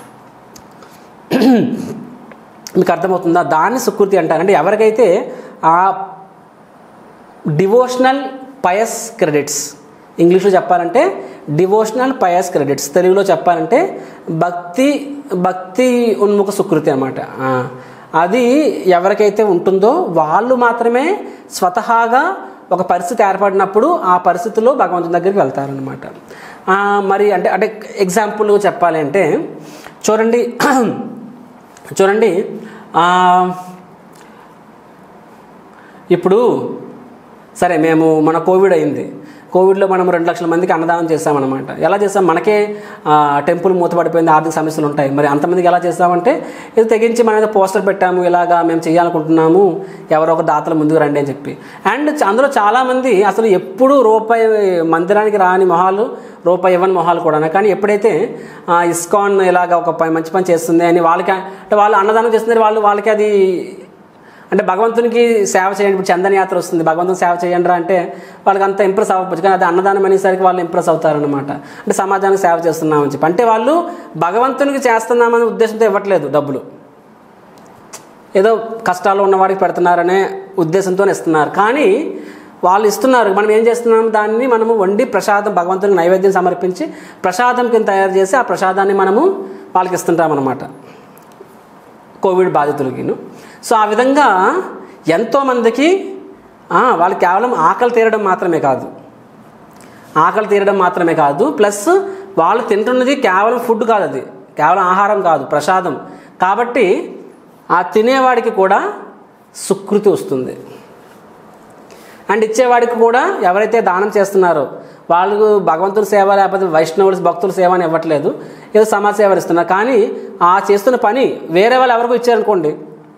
మీకు అర్థమవుతుందా దాన్ని సుకృతి అంటారు అంటే ఎవరికైతే ఆ డివోషనల్ పయస్ క్రెడిట్స్ ఇంగ్లీష్లో చెప్పాలంటే డివోషనల్ పయస్ క్రెడిట్స్ తెలుగులో చెప్పాలంటే భక్తి భక్తి ఉన్ముఖ సుకృతి అనమాట అది ఎవరికైతే ఉంటుందో వాళ్ళు మాత్రమే స్వతహాగా ఒక పరిస్థితి ఏర్పడినప్పుడు ఆ పరిస్థితిలో భగవంతుని దగ్గరికి వెళ్తారనమాట మరి అంటే అంటే ఎగ్జాంపుల్ చెప్పాలి అంటే చూడండి చూడండి ఆ, ఇప్పుడు సరే మేము మన కోవిడ్ అయింది కోవిడ్లో మనం రెండు లక్షల మందికి అన్నదానం చేస్తామన్నమాట ఎలా చేస్తాం మనకే ఆ, టెంపుల్ మూతపడిపోయింది ఆర్థిక సమస్యలు ఉంటాయి మరి అంతమందికి ఎలా చేస్తామంటే ఇది తెగించి మనం ఏదో పోస్టర్ పెట్టాము ఇలాగా మేము చేయాలనుకుంటున్నాము ఎవరో ఒక దాతలు ముందుకు రండి అని చెప్పి అండ్ చ- అందులో చాలామంది అసలు ఎప్పుడూ రూపాయి మందిరానికి రాని మొహాలు రూపాయి ఇవ్వని మొహాలు కూడా కానీ ఎప్పుడైతే ఆ, ఇస్కాన్ ఇలాగ ఒక పని మంచి పని చేస్తుంది అని వాళ్ళకి అంటే వాళ్ళు అన్నదానం చేస్తున్నారు వాళ్ళు వాళ్ళకి అది అంటే భగవంతునికి సేవ చేయండి ఇప్పుడు చందన యాత్ర వస్తుంది భగవంతుని సేవ చేయండి రా అంటే వాళ్ళకి అంత ఇంప్రెస్ అవ్వచ్చు కానీ అది అన్నదానం అనేసరికి వాళ్ళు ఇంప్రెస్ అవుతారనమాట అంటే సమాజానికి సేవ చేస్తున్నామని చెప్పి అంటే వాళ్ళు భగవంతునికి చేస్తున్నామనే ఉద్దేశంతో ఇవ్వట్లేదు డబ్బులు ఏదో కష్టాల్లో ఉన్నవాడికి పెడుతున్నారనే ఉద్దేశంతో ఇస్తున్నారు కానీ వాళ్ళు ఇస్తున్నారు మనం ఏం చేస్తున్నాం దాన్ని మనము వండి ప్రసాదం భగవంతునికి నైవేద్యం సమర్పించి ప్రసాదం కింద తయారు చేసి ఆ ప్రసాదాన్ని మనము వాళ్ళకి ఇస్తుంటాం అనమాట కోవిడ్ బాధితులకిను సో ఆ విధంగా ఎంతోమందికి ఆ, వాళ్ళు కేవలం ఆకలి తీరడం మాత్రమే కాదు ఆకలి తీరడం మాత్రమే కాదు ప్లస్ వాళ్ళు తింటున్నది కేవలం ఫుడ్ కాదు అది కేవలం ఆహారం కాదు ప్రసాదం కాబట్టి ఆ తినేవాడికి కూడా సుకృతి వస్తుంది అండ్ ఇచ్చేవాడికి కూడా ఎవరైతే దానం చేస్తున్నారో వాళ్ళు భగవంతుని సేవ లేకపోతే వైష్ణవుల భక్తుల సేవ అని ఇవ్వట్లేదు ఏదో సమాజ సేవ ఇస్తున్నారు కానీ ఆ చేస్తున్న పని వేరే వాళ్ళు ఎవరికో ఇచ్చారనుకోండి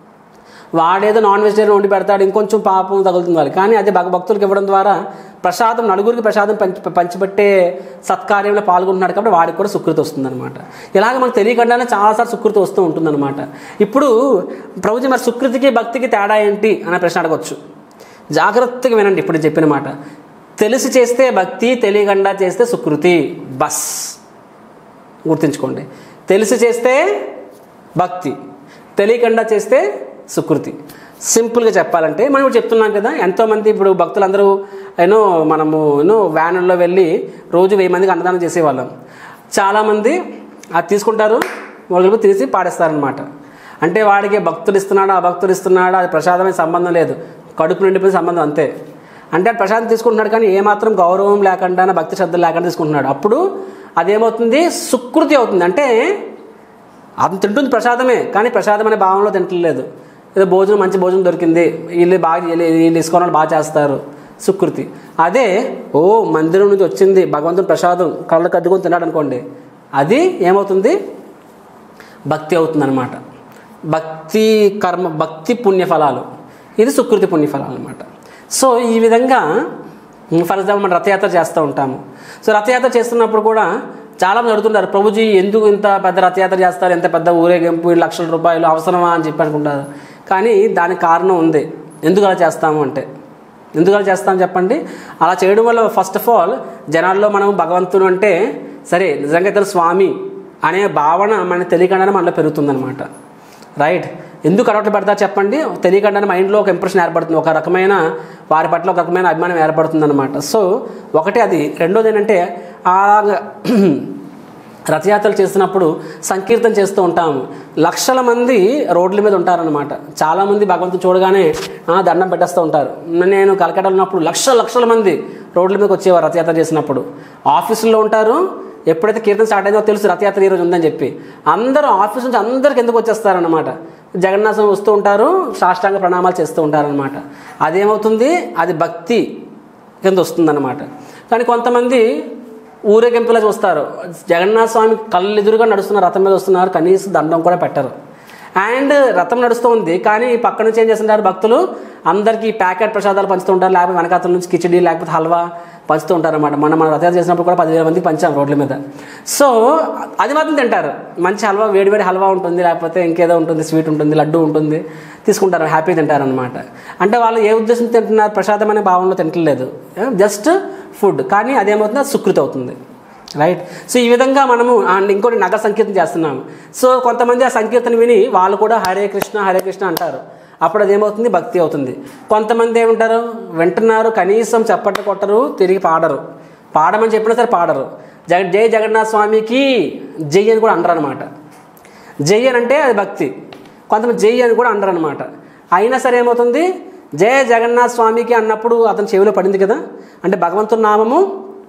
వాడేదో నాన్ వెజిటేరియన్ వండి పెడతాడు ఇంకొంచెం పాపం తగులుతుంది వాళ్ళు కానీ అదే భగ భక్తులకు ఇవ్వడం ద్వారా ప్రసాదం నలుగురికి ప్రసాదం పంచి పంచిపెట్టే సత్కార్యంలో పాల్గొంటున్నాడు కాబట్టి వాడికి కూడా సుకృతి వస్తుందన్నమాట ఇలాగ మనకు తెలియకుండానే చాలాసార్లు సుకృతి వస్తూ ఉంటుందన్నమాట ఇప్పుడు ప్రభుజీ మరి సుకృతికి భక్తికి తేడా ఏంటి అనే ప్రశ్న అడగవచ్చు జాగ్రత్తగా వినండి ఇప్పుడు నేను చెప్పిన మాట తెలిసి చేస్తే భక్తి తెలియకుండా చేస్తే సుకృతి బస్ గుర్తుంచుకోండి తెలిసి చేస్తే భక్తి తెలియకుండా చేస్తే సుకృతి సింపుల్గా చెప్పాలంటే మనం ఇప్పుడు చెప్తున్నాం కదా ఎంతోమంది ఇప్పుడు భక్తులందరూ ఏనో మనము ఏనో వ్యానుల్లో వెళ్ళి రోజు వెయ్యి మందికి అన్నదానం చేసేవాళ్ళం చాలామంది అది తీసుకుంటారు వాళ్ళు తీసి పాడేస్తారనమాట అంటే వాడికి భక్తులు ఇస్తున్నాడు ఆ భక్తులు ఇస్తున్నాడు అది ప్రసాదమైన సంబంధం లేదు కడుపు నిండిపోయిన సంబంధం అంతే అంటే అది ప్రసాదం తీసుకుంటున్నాడు కానీ ఏమాత్రం గౌరవం లేకుండా భక్తి శ్రద్ధ లేకుండా తీసుకుంటున్నాడు అప్పుడు అదేమవుతుంది సుకృతి అవుతుంది అంటే అతను తింటుంది ప్రసాదమే కానీ ప్రసాదం అనే భావంలో తింటలేదు ఏదో భోజనం మంచి భోజనం దొరికింది వీళ్ళు బాగా వీళ్ళు వీళ్ళు ఇసుకొని వాళ్ళు బాగా చేస్తారు సుకృతి అదే ఓ మందిరం నుంచి వచ్చింది భగవంతుని ప్రసాదం కళ్ళకు అద్దుకొని తిన్నాడు అనుకోండి అది ఏమవుతుంది భక్తి అవుతుందన్నమాట భక్తి కర్మ భక్తి పుణ్యఫలాలు ఇది సుకృతి పుణ్యఫలాలు అనమాట సో ఈ విధంగా ఫర్ ఎగ్జాంపుల్ మనం రథయాత్ర చేస్తూ ఉంటాము సో రథయాత్ర చేస్తున్నప్పుడు కూడా చాలామంది అడుగుతుంటారు ప్రభుజీ ఎందుకు ఇంత పెద్ద రథయాత్ర చేస్తారు ఎంత పెద్ద ఊరేగింపు ఈ లక్షల రూపాయలు అవసరమా అని చెప్పి అనుకుంటారు కానీ దానికి కారణం ఉంది ఎందుకు అలా చేస్తాము అంటే ఎందుకు అలా చేస్తాం చెప్పండి అలా చేయడం వల్ల ఫస్ట్ ఆఫ్ ఆల్ జనాల్లో మనం భగవంతుడు అంటే సరే నిజంగా ఇతను స్వామి అనే భావన మనకు తెలియకుండానే మనలో పెరుగుతుందన్నమాట రైట్ ఎందుకు అలవాట్లు పెడతారు చెప్పండి తెలియకుండానే మైండ్లో ఒక ఇంప్రెషన్ ఏర్పడుతుంది ఒక రకమైన వారి పట్ల ఒక రకమైన అభిమానం ఏర్పడుతుందన్నమాట సో ఒకటి అది రెండోది ఏంటంటే ఆ రథయాత్రలు చేస్తున్నప్పుడు సంకీర్తన చేస్తూ ఉంటాము లక్షల మంది రోడ్ల మీద ఉంటారనమాట చాలామంది భగవంతుని చూడగానే "ఆ, దండం పెట్టేస్తూ ఉంటారు నేను కలకటాలో ఉన్నప్పుడు లక్షల లక్షల మంది రోడ్ల మీదకి వచ్చేవారు రథయాత్ర చేసినప్పుడు ఆఫీసుల్లో ఉంటారు ఎప్పుడైతే కీర్తన స్టార్ట్ అయిందో తెలుసు రథయాత్ర ఈరోజు ఉందని చెప్పి అందరూ ఆఫీస్ నుంచి అందరికి ఎందుకు వచ్చేస్తారనమాట జగన్నాథం వస్తూ ఉంటారు సాష్టాంగ ప్రణామాలు చేస్తూ ఉంటారనమాట అదేమవుతుంది అది భక్తి కింద వస్తుందన్నమాట కానీ కొంతమంది ఊరేగింపులా చూస్తారు జగన్నాథ స్వామి కళ్ళు ఎదురుగా నడుస్తున్న రథం మీద వస్తున్నారు కనీసం దండం కూడా పెట్టరు అండ్ రథం నడుస్తూ ఉంది కానీ పక్క నుంచి ఏం చేస్తుంటారు భక్తులు అందరికీ ప్యాకెట్ ప్రసాదాలు పంచుతూ ఉంటారు లేకపోతే వెనకాతల నుంచి కిచడీ లేకపోతే హల్వా పంచుతూ ఉంటారు అనమాట మనం మన రథయాత్ర చేసినప్పుడు కూడా పదివేల మందికి పంచాం రోడ్ల మీద సో అది మాత్రం తింటారు మంచి హల్వా వేడి వేడి హల్వా ఉంటుంది లేకపోతే ఇంకేదో ఉంటుంది స్వీట్ ఉంటుంది లడ్డు ఉంటుంది తీసుకుంటారు హ్యాపీ తింటారు అనమాట అంటే వాళ్ళు ఏ ఉద్దేశం తింటున్నారు ప్రసాదం అనే భావనలో తింటలేదు జస్ట్ ఫుడ్ కానీ అదేమవుతుంది అది సుకృతి అవుతుంది రైట్ సో ఈ విధంగా మనము అండ్ ఇంకోటి నగర సంకీర్తన చేస్తున్నాము సో కొంతమంది ఆ సంకీర్తన విని వాళ్ళు కూడా హరే కృష్ణ హరే కృష్ణ అంటారు అప్పుడు అది ఏమవుతుంది భక్తి అవుతుంది కొంతమంది ఏమంటారు వింటున్నారు కనీసం చప్పట్లు కొట్టరు తిరిగి పాడరు పాడమని చెప్పినా సరే పాడరు జగ జై జగన్నాథ స్వామికి జై అని కూడా అంటారు అనమాట జై అని అంటే అది భక్తి కొంతమంది జై అని కూడా అంటారు అనమాట అయినా సరే ఏమవుతుంది జయ జగన్నాథ స్వామికి అన్నప్పుడు అతని చెవిలో పడింది కదా అంటే భగవంతుని నామము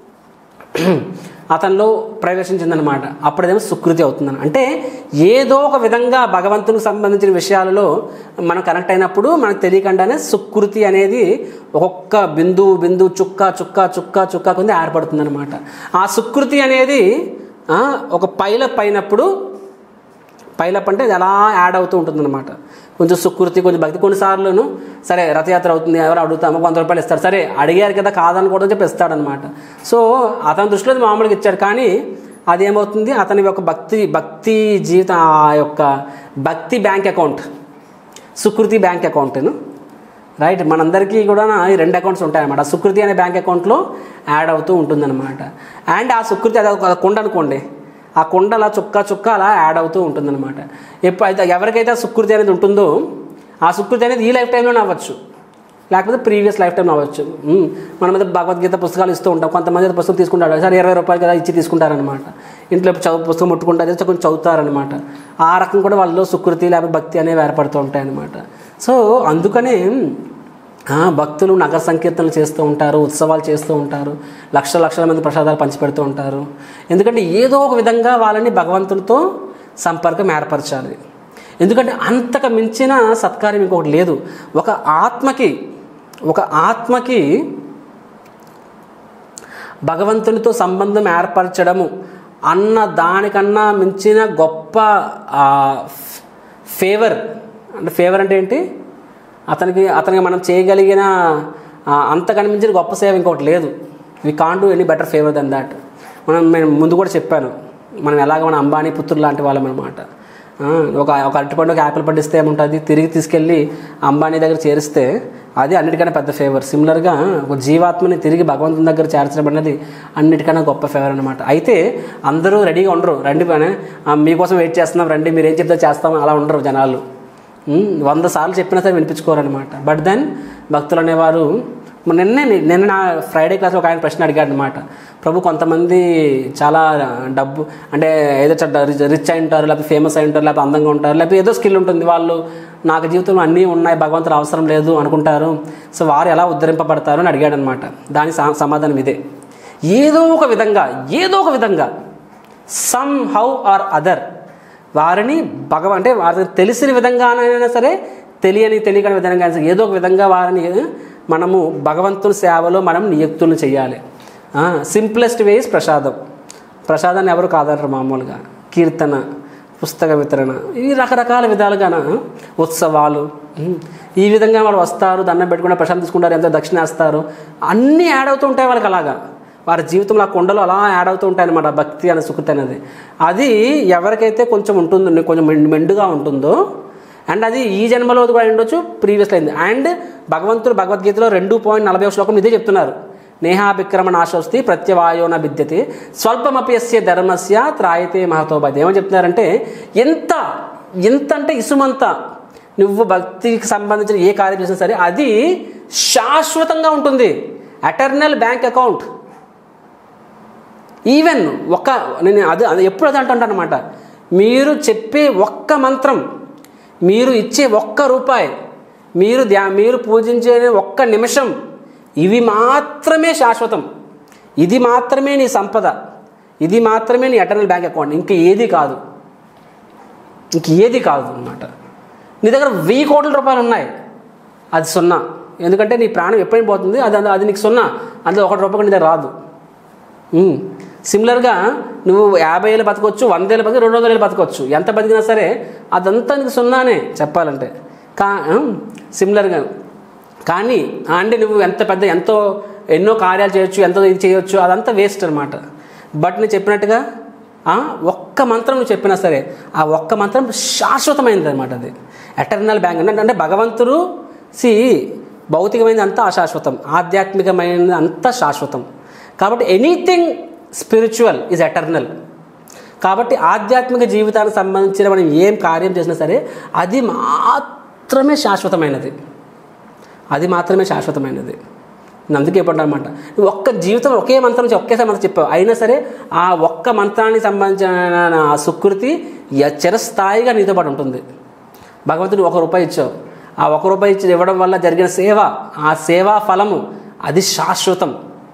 అతనిలో ప్రవేశించిందనమాట అప్పుడేమో సుకృతి అవుతుందని అంటే ఏదో ఒక విధంగా భగవంతునికి సంబంధించిన విషయాలలో మనం కనెక్ట్ అయినప్పుడు మనకు తెలియకుండానే సుకృతి అనేది ఒక్కొక్క బిందువు బిందువు చుక్క చుక్క చుక్క చుక్క కింద ఏర్పడుతుంది అనమాట ఆ సుకృతి అనేది ఆ, ఒక పైలప్ అయినప్పుడు పైలప్ అంటే అది అలా యాడ్ అవుతూ ఉంటుంది అనమాట కొంచెం సుకృతి కొంచెం భక్తి కొన్నిసార్లును సరే రథయాత్ర అవుతుంది ఎవరు అడుగుతామో వంద రూపాయలు ఇస్తారు సరే అడిగారు కదా కాదనుకోవడం చెప్పి ఇస్తాడనమాట సో అతని దృష్టిలో అది మామూలుగా ఇచ్చాడు కానీ అదేమవుతుంది అతని యొక్క భక్తి భక్తి జీవితం ఆ యొక్క భక్తి బ్యాంక్ అకౌంట్ సుకృతి బ్యాంక్ అకౌంట్ను రైట్ మనందరికీ కూడా ఈ రెండు అకౌంట్స్ ఉంటాయన్నమాట ఆ సుకృతి అనే బ్యాంక్ అకౌంట్లో యాడ్ అవుతూ ఉంటుందన్నమాట అండ్ ఆ సుకృతి అది ఒక కుండ అనుకోండి ఆ కుండ అలా చుక్క చుక్క అలా యాడ్ అవుతూ ఉంటుందన్నమాట ఎప్పుడైతే ఎవరికైతే ఆ సుకృతి అనేది ఉంటుందో ఆ సుకృతి అనేది ఈ లైఫ్ టైంలోనే అవ్వచ్చు లేకపోతే ప్రీవియస్ లైఫ్ టైం అవ్వచ్చు మ్మ్. మన మీద భగవద్గీత పుస్తకాలు ఇస్తూ ఉంటాం కొంతమంది అయితే పుస్తకం తీసుకుంటారు సరే ఇరవై రూపాయలు కదా ఇచ్చి తీసుకుంటారనమాట ఇంట్లో చదువు పుస్తకం ముట్టుకుంటారు కొంచెం చదువుతారనమాట ఆ రకం కూడా వాళ్ళలో సుకృతి లేకపోతే భక్తి అనేవి ఏర్పడుతూ ఉంటాయి అనమాట సో అందుకనే ఆ, భక్తులు నగర సంకీర్తనలు చేస్తూ ఉంటారు ఉత్సవాలు చేస్తూ ఉంటారు లక్షల లక్షల మంది ప్రసాదాలు పంచిపెడుతూ ఉంటారు ఎందుకంటే ఏదో ఒక విధంగా వాళ్ళని భగవంతుడితో సంపర్కం ఏర్పరచాలి ఎందుకంటే అంతకు మించిన సత్కార్యం ఇంకొకటి లేదు ఒక ఆత్మకి ఒక ఆత్మకి భగవంతునితో సంబంధం ఏర్పరచడము అన్న దానికన్నా మించిన గొప్ప ఫేవర్ అంటే ఫేవర్ అంటే ఏంటి అతనికి అతనికి మనం చేయగలిగిన ఆ, అంతకన్నా మించిన గొప్ప సేవ ఇంకొకటి లేదు we can't do any better favour than that మనం నేను ముందు కూడా చెప్పాను మనం ఎలాగ మన అంబానీ పుత్రులు లాంటి వాళ్ళం అనమాట ఒక ఒక అరటిపండు ఒక యాపిల్ పండిస్తే ఏముంటుంది తిరిగి తీసుకెళ్ళి అంబానీ దగ్గర చేరిస్తే అది అన్నిటికన్నా పెద్ద ఫేవర్ సిమిలర్గా ఒక జీవాత్మని తిరిగి భగవంతుని దగ్గర చేర్చడం అనేది అన్నిటికన్నా గొప్ప ఫేవర్ అనమాట అయితే అందరూ రెడీగా ఉండరు రండి పని మీకోసం వెయిట్ చేస్తున్నాం రండి మీరు ఏం చెప్తే చేస్తాం అలా ఉండరు జనాలు ఉమ్, వంద సార్లు చెప్పినా సరే వినిపించుకోరనమాట బట్ దెన్ భక్తులు అనేవారు నిన్నే నిన్న నా ఫ్రైడే క్లాస్లో ఒక ఆయన ప్రశ్న అడిగాడు అనమాట ప్రభు కొంతమంది చాలా డబ్బు అంటే ఏదో రిచ్ అయి ఉంటారు లేకపోతే ఫేమస్ అయి ఉంటారు లేకపోతే అందంగా ఉంటారు లేకపోతే ఏదో స్కిల్ ఉంటుంది వాళ్ళు నాకు జీవితంలో అన్నీ ఉన్నాయి భగవంతుడు అవసరం లేదు అనుకుంటారు సో వారు ఎలా ఉద్ధరింపబడతారు అని అడిగాడు అనమాట దాని సా- సమాధానం ఇదే ఏదో ఒక విధంగా ఏదో ఒక విధంగా సమ్ హౌ ఆర్ అదర్ వారిని భగవ అంటే వారికి తెలిసిన విధంగానైనా సరే తెలియని తెలియని విధంగా అయినా సరే ఏదో ఒక విధంగా వారిని మనము భగవంతుని సేవలో మనం నియుక్తులను చేయాలి సింప్లెస్ట్ వేస్ ప్రసాదం ప్రసాదాన్ని ఎవరు కాదంటారు మామూలుగా కీర్తన పుస్తక వితరణ ఈ రకరకాల విధాలుగా ఉత్సవాలు ఉమ్, ఈ విధంగా వాళ్ళు వస్తారు దండం పెట్టుకుంటే ప్రశాంతం తీసుకుంటారు ఎంతో దక్షిణ వేస్తారు అన్నీ యాడ్ అవుతూ ఉంటాయి వాళ్ళకి అలాగా వారి జీవితంలో ఆ కొండలు అలా యాడ్ అవుతూ ఉంటాయి అనమాట భక్తి అనే సుకృతి అనేది అది ఎవరికైతే కొంచెం ఉంటుందో కొంచెం మెండు- మెండుగా ఉంటుందో అండ్ అది ఈ జన్మలో కూడా అయి ఉండొచ్చు ప్రీవియస్లో అయింది అండ్ భగవంతుడు భగవద్గీతలో రెండు పాయింట్ నలభై ఒక శ్లోకం ఇదే చెప్తున్నారు నేహాభిక్రమ నాశోస్తి ప్రత్యవాయోన విద్యతే స్వల్పమప్యస్య ధర్మస్య త్రాయతే మహతోపాధి ఏమని చెప్తున్నారంటే ఎంత ఎంత అంటే ఇసుమంత నువ్వు భక్తికి సంబంధించిన ఏ కార్యం చేసినా సరే అది శాశ్వతంగా ఉంటుంది అటర్నల్ బ్యాంక్ అకౌంట్ ఈవెన్ ఒక్క నేను అది అది ఎప్పుడు అది అంటుంటాను అనమాట మీరు చెప్పే ఒక్క మంత్రం మీరు ఇచ్చే ఒక్క రూపాయి మీరు ధ్యా మీరు పూజించే ఒక్క నిమిషం ఇవి మాత్రమే శాశ్వతం ఇది మాత్రమే నీ సంపద ఇది మాత్రమే నీ అటర్నల్ బ్యాంక్ అకౌంట్ ఇంకా ఏది కాదు ఇంక ఏది కాదు అనమాట నీ దగ్గర వెయ్యి కోట్ల రూపాయలు ఉన్నాయి అది సున్నా ఎందుకంటే నీ ప్రాణం ఎప్పుడైనా పోతుంది అది అది నీకు సున్నా అందులో ఒకటి రూపాయి నీ దగ్గర రాదు ఉమ్. సిమిలర్గా నువ్వు యాభై ఏళ్ళు బతకొచ్చు వంద ఏళ్ళు బతకొచ్చు రెండు వందల ఏళ్ళు బతకొచ్చు ఎంత బతికినా సరే అదంతా నీకు సున్నానే చెప్పాలంటే కా సిమిలర్గా కానీ అంటే నువ్వు ఎంత పెద్ద ఎంతో ఎన్నో కార్యాలు చేయొచ్చు ఎంతో ఇది చేయొచ్చు అదంతా వేస్ట్ అనమాట బట్ నేను చెప్పినట్టుగా ఆ, ఒక్క మంత్రం నువ్వు చెప్పినా సరే ఆ ఒక్క మంత్రం శాశ్వతమైనది అనమాట అది ఎటర్నల్ బ్యాంక్ అంటే అంటే భగవంతుడు సి భౌతికమైనది అంతా అశాశ్వతం ఆధ్యాత్మికమైనది అంతా శాశ్వతం కాబట్టి ఎనీథింగ్ స్పిరిచువల్ ఈజ్ ఎటర్నల్ కాబట్టి ఆధ్యాత్మిక జీవితానికి సంబంధించిన మనం ఏం కార్యం చేసినా సరే అది మాత్రమే శాశ్వతమైనది అది మాత్రమే శాశ్వతమైనది నేను అందుకే అనమాట ఒక్క జీవితం ఒకే మంత్రం నుంచి ఒకేసారి మంత్రం చెప్పావు అయినా సరే ఆ ఒక్క మంత్రానికి సంబంధించిన ఆ సుకృతి య- చిరస్థాయిగా నీతో పాటు ఉంటుంది భగవంతుడు ఒక రూపాయి ఇచ్చావు ఆ ఒక రూపాయి ఇచ్చి ఇవ్వడం వల్ల జరిగిన సేవ ఆ సేవా ఫలము అది శాశ్వతం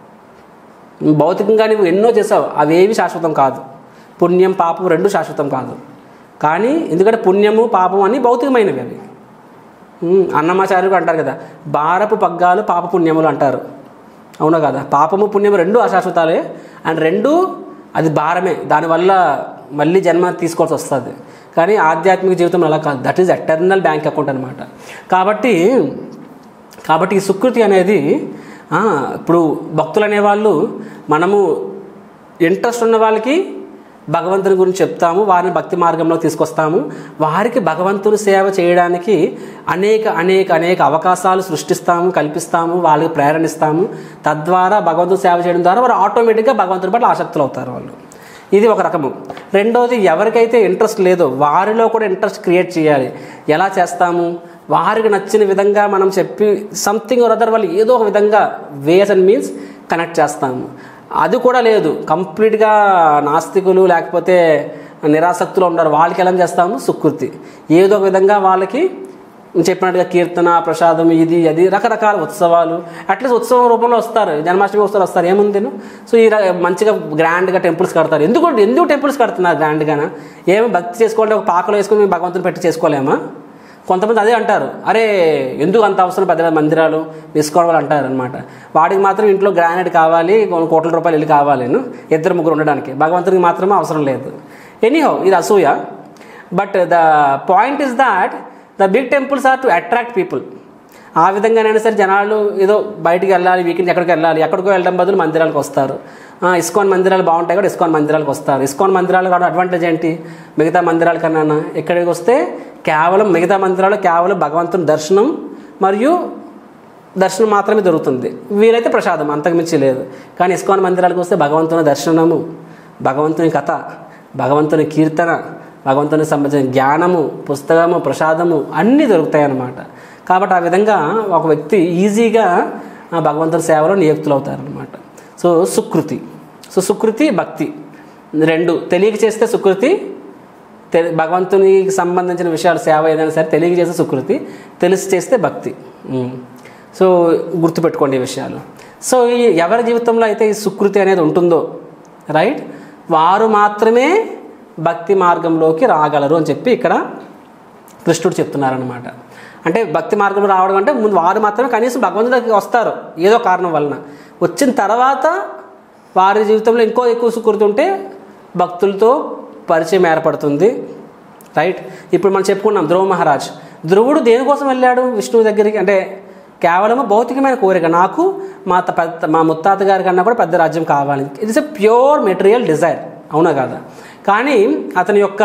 భౌతికంగా నువ్వు ఎన్నో చేసావు అవేవి శాశ్వతం కాదు పుణ్యం పాపం రెండు శాశ్వతం కాదు కానీ ఎందుకంటే పుణ్యము పాపం అన్నీ భౌతికమైనవి అవి ఉమ్, అన్నమాచార్యులు అంటారు కదా భారపు పగ్గాలు పాప పుణ్యములు అంటారు అవునా కదా పాపము పుణ్యము రెండు అశాశ్వతాలే అండ్ రెండు అది భారమే దానివల్ల మళ్ళీ జన్మ తీసుకోవాల్సి వస్తుంది కానీ ఆధ్యాత్మిక జీవితం అలా కాదు that is eternal bank account అనమాట కాబట్టి కాబట్టి ఈ సుకృతి అనేది ఆ, ఇప్పుడు భక్తులు అనేవాళ్ళు మనము ఇంట్రెస్ట్ ఉన్న వాళ్ళకి భగవంతుని గురించి చెప్తాము వారిని భక్తి మార్గంలో తీసుకొస్తాము వారికి భగవంతుని సేవ చేయడానికి అనేక అనేక అనేక అవకాశాలు సృష్టిస్తాము కల్పిస్తాము వాళ్ళకి ప్రేరణిస్తాము తద్వారా భగవంతుని సేవ చేయడం ద్వారా వారు ఆటోమేటిక్గా భగవంతుని పట్ల ఆసక్తులు అవుతారు వాళ్ళు ఇది ఒక రకము రెండోది ఎవరికైతే ఇంట్రెస్ట్ లేదో వారిలో కూడా ఇంట్రెస్ట్ క్రియేట్ చేయాలి ఎలా చేస్తాము వారికి నచ్చిన విధంగా మనం చెప్పి సంథింగ్ ఆర్ అదర్ వాళ్ళు ఏదో ఒక విధంగా వేస్ అండ్ మీన్స్ కనెక్ట్ చేస్తాము అది కూడా లేదు కంప్లీట్గా నాస్తికులు లేకపోతే నిరాసక్తులు ఉన్నారు వాళ్ళకి ఎలా చేస్తాము సుకృతి ఏదో ఒక విధంగా వాళ్ళకి నేను చెప్పినట్టుగా కీర్తన ప్రసాదం ఇది అది రకరకాల ఉత్సవాలు అట్లీస్ట్ ఉత్సవం రూపంలో వస్తారు జన్మాష్టమి ఉత్సవాలు వస్తారు ఏముంది సో ఈ ర- మంచిగా గ్రాండ్గా టెంపుల్స్ కడతారు ఎందుకు ఎందుకు టెంపుల్స్ కడుతున్నారు గ్రాండ్గానా ఏమి భక్తి చేసుకోవాలంటే ఒక పాకలో వేసుకొని మేము భగవంతుని పెట్టి చేసుకోలేమా కొంతమంది అదే అంటారు అరే ఎందుకు అంత అవసరం పెద్ద పెద్ద మందిరాలు వేసుకోవడం వాళ్ళు అంటారు అనమాట వాడికి మాత్రం ఇంట్లో గ్రానైట్ కావాలి కొన్ని కోట్ల రూపాయలు ఇల్లు కావాలి ఇద్దరు ముగ్గురు ఉండడానికి భగవంతునికి మాత్రమే అవసరం లేదు ఎనీహో ఇది అసూయ but the point is that the big temples are to attract people ఆ విధంగానైనా సరే జనాలు ఏదో బయటికి వెళ్ళాలి వీకెండ్ ఎక్కడికి వెళ్ళాలి ఎక్కడికో వెళ్ళడం బదులు మందిరాలకు వస్తారు ఆ, ఇస్కాన్ మందిరాలు బాగుంటాయి కూడా ఇస్కాన్ మందిరాలకు వస్తారు ఇస్కాన్ మందిరాలు కూడా అడ్వాంటేజ్ ఏంటి మిగతా మందిరాల కన్నా ఇక్కడికి వస్తే కేవలం మిగతా మందిరాలు కేవలం భగవంతుని దర్శనం మరియు దర్శనం మాత్రమే దొరుకుతుంది వీలైతే ప్రసాదం అంతకుమించి లేదు కానీ ఇస్కాన్ మందిరాలకు వస్తే భగవంతుని దర్శనము భగవంతుని కథ భగవంతుని కీర్తన భగవంతునికి సంబంధించిన జ్ఞానము పుస్తకము ప్రసాదము అన్నీ దొరుకుతాయి అన్నమాట కాబట్టి ఆ విధంగా ఒక వ్యక్తి ఈజీగా ఆ భగవంతుని సేవలో నియుక్తులు అవుతారనమాట సో సుకృతి సో సుకృతి భక్తి రెండు తెలియక చేస్తే సుకృతి తెలి భగవంతునికి సంబంధించిన విషయాలు సేవ ఏదైనా సరే తెలియక చేస్తే సుకృతి తెలిసి చేస్తే భక్తి ఉమ్. సో గుర్తుపెట్టుకోండి ఈ విషయాలు సో ఈ ఎవరి జీవితంలో అయితే ఈ సుకృతి అనేది ఉంటుందో రైట్ వారు మాత్రమే భక్తి మార్గంలోకి రాగలరు అని చెప్పి ఇక్కడ కృష్ణుడు చెప్తున్నారనమాట అంటే భక్తి మార్గంలో రావడం అంటే ముందు వారు మాత్రమే కనీసం భగవంతుడికి వస్తారు ఏదో కారణం వలన వచ్చిన తర్వాత వారి జీవితంలో ఇంకో ఎక్కువ సుకృతి ఉంటే భక్తులతో పరిచయం ఏర్పడుతుంది రైట్ ఇప్పుడు మనం చెప్పుకున్నాం ధ్రువ మహారాజ్ ధ్రువుడు దేనికోసం వెళ్ళాడు విష్ణువు దగ్గరికి అంటే కేవలం భౌతికమైన కోరిక నాకు మా త- పెద్ద మా ముత్తాత గారి కన్నా కూడా పెద్ద రాజ్యం కావాలి it is a pure material desire అవునా కాదా కానీ అతని యొక్క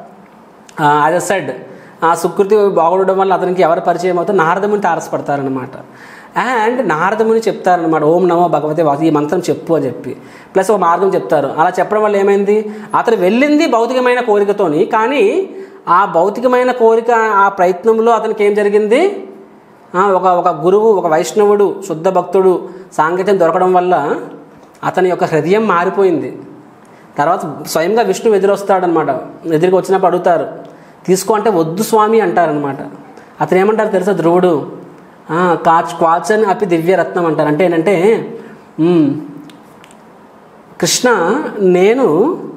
యాజ్ అ సెడ్ ఆ సుకృతి బాగుండడం వల్ల అతనికి ఎవరు పరిచయం అవుతారు నారదముని తారసపడతారనమాట అండ్ నారదముని చెప్తారనమాట ఓం నమో భగవతే వాసు ఈ మంత్రం చెప్పు అని చెప్పి ప్లస్ ఒక మార్గం చెప్తారు అలా చెప్పడం వల్ల ఏమైంది అతను వెళ్ళింది భౌతికమైన కోరికతోని కానీ ఆ భౌతికమైన కోరిక ఆ ప్రయత్నంలో అతనికి ఏం జరిగింది ఆ, ఒక ఒక గురువు ఒక వైష్ణవుడు శుద్ధ భక్తుడు సాంగత్యం దొరకడం వల్ల అతని యొక్క హృదయం మారిపోయింది తర్వాత స్వయంగా విష్ణువు ఎదురొస్తాడనమాట ఎదురుకి వచ్చినప్పుడు అడుగుతారు తీసుకో అంటే వద్దు స్వామి అంటారనమాట అతను ఏమంటారు తెలుసా ధ్రువుడు "ఆ, కాచ్ క్వాచన్ అపి దివ్యరత్నం అంటారు అంటే ఏంటంటే "ఉమ్, కృష్ణ నేను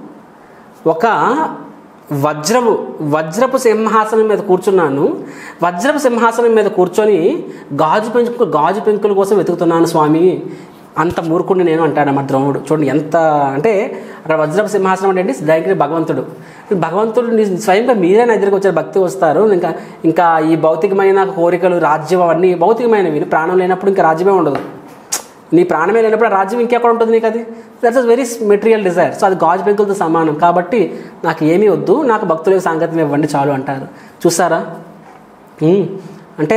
ఒక వజ్రము వజ్రపు సింహాసనం మీద కూర్చున్నాను వజ్రపు సింహాసనం మీద కూర్చొని గాజు పెంకు గాజు పెంకుల కోసం వెతుకుతున్నాను స్వామి అంత మూర్ఖుడిని నేను అంటాడన్నమాట ద్రోణుడు చూడండి ఎంత అంటే అక్కడ వజ్రపు సింహాసనం అంటే డైరెక్ట్గా భగవంతుడు భగవంతుడు నీ స్వయంగా మీరే నా దగ్గరికి వచ్చారు భక్తి వస్తారు ఇంకా ఇంకా ఈ భౌతికమైన కోరికలు రాజ్యం అవన్నీ భౌతికమైనవి ప్రాణం లేనప్పుడు ఇంకా రాజ్యమే ఉండదు నీ ప్రాణమే లేనప్పుడు ఆ రాజ్యం ఇంకెక్కడ ఉంటుంది నీకు అది that's a very material desire so అది గాజు పెంకులతో సమానం కాబట్టి నాకు ఏమీ వద్దు నాకు భక్తుల సాంగత్యం ఇవ్వండి చాలు అంటారు చూసారా ఉమ్. అంటే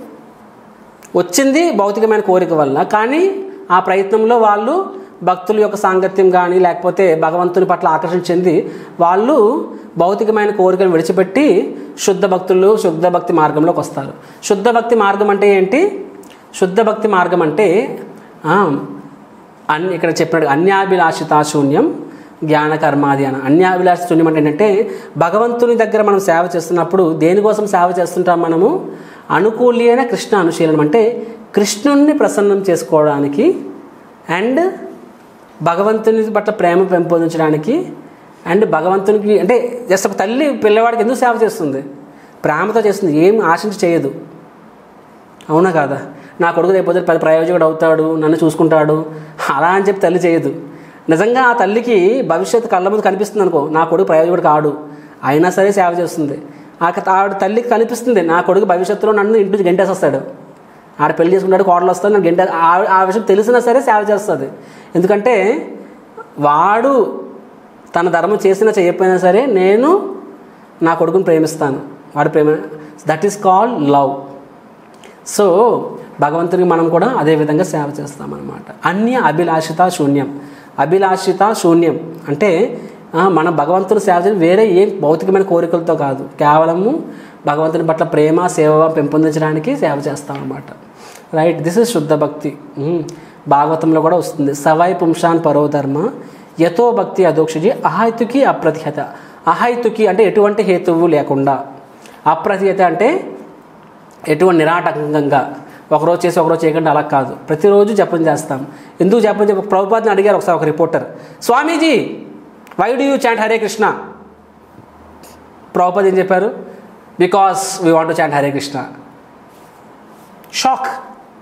వచ్చింది భౌతికమైన కోరిక వల్ల కానీ ఆ ప్రయత్నంలో వాళ్ళు భక్తుల యొక్క సాంగత్యం కానీ లేకపోతే భగవంతుని పట్ల ఆకర్షణ చెంది వాళ్ళు భౌతికమైన కోరికను విడిచిపెట్టి శుద్ధ భక్తులు శుద్ధ భక్తి మార్గంలోకి వస్తారు శుద్ధ భక్తి మార్గం అంటే ఏంటి శుద్ధ భక్తి మార్గం అంటే ఆ, అన్ని ఇక్కడ చెప్పినట్టు అన్యాభిలాషిత శూన్యం జ్ఞాన కర్మాది అని అన్యాభిలాష శూన్యం అంటే ఏంటంటే భగవంతుని దగ్గర మనం సేవ చేస్తున్నప్పుడు దేనికోసం సేవ చేస్తుంటాం మనము అనుకూల్యైన కృష్ణ అనుశీలనం అంటే కృష్ణుణ్ణి ప్రసన్నం చేసుకోవడానికి అండ్ భగవంతుని పట్ల ప్రేమ పెంపొందించడానికి అండ్ భగవంతునికి అంటే జస్ట్ ఒక తల్లి పిల్లవాడికి ఎందుకు సేవ చేస్తుంది ప్రేమతో చేస్తుంది ఏం ఆశించి చేయదు అవునా కాదా నా కొడుకు రేపు పొద్దున్న పెద్ద ప్రయోజకుడు అవుతాడు నన్ను చూసుకుంటాడు అలా అని చెప్పి తల్లి చేయదు నిజంగా ఆ తల్లికి భవిష్యత్తు కళ్ళ ముందు కనిపిస్తుంది అనుకో నా కొడుకు ప్రయోజకుడు కాడు అయినా సరే సేవ చేస్తుంది ఆ క- ఆవిడ తల్లికి కనిపిస్తుంది నా కొడుకు భవిష్యత్తులో నన్ను ఇంటి నుంచి గంటేసేస్తాడు ఆడ పెళ్లి చేసుకుంటాడు కోడలు వస్తాడు నన్ను గంట ఆ- ఆ విషయం తెలిసినా సరే సేవ చేస్తుంది ఎందుకంటే వాడు తన ధర్మం చేసినా చేయకపోయినా సరే నేను నా కొడుకుని ప్రేమిస్తాను వాడు ప్రేమ that is called love so భగవంతునికి మనం కూడా అదే విధంగా సేవ చేస్తామన్నమాట అన్య అభిలాషిత శూన్యం అభిలాషిత శూన్యం అంటే ఆ, మనం భగవంతుని సేవ చేయడం వేరే ఏం భౌతికమైన కోరికలతో కాదు కేవలము భగవంతుని పట్ల ప్రేమ సేవ పెంపొందించడానికి సేవ చేస్తామన్నమాట రైట్ దిస్ ఇస్ శుద్ధ భక్తి ఉమ్. భాగవతంలో కూడా వస్తుంది సవై పుంషాన్ పరోధర్మ యతో భక్తి అధోక్షజి అహైతుకి అప్రతిహత అహైతుకి అంటే ఎటువంటి హేతువు లేకుండా అప్రతిహత అంటే ఎటువంటి నిరాటంకంగా ఒకరోజు చేసి ఒకరోజు చేయకుండా అలా కాదు ప్రతిరోజు జపం చేస్తాం ఎందుకు జపం చెప్ప ప్రభుపాదని అడిగారు ఒకసారి ఒక reporter Swamiji why do you chant Hare Krishna Prabhupad ఏం చెప్పారు because we want to chant Hare Krishna shock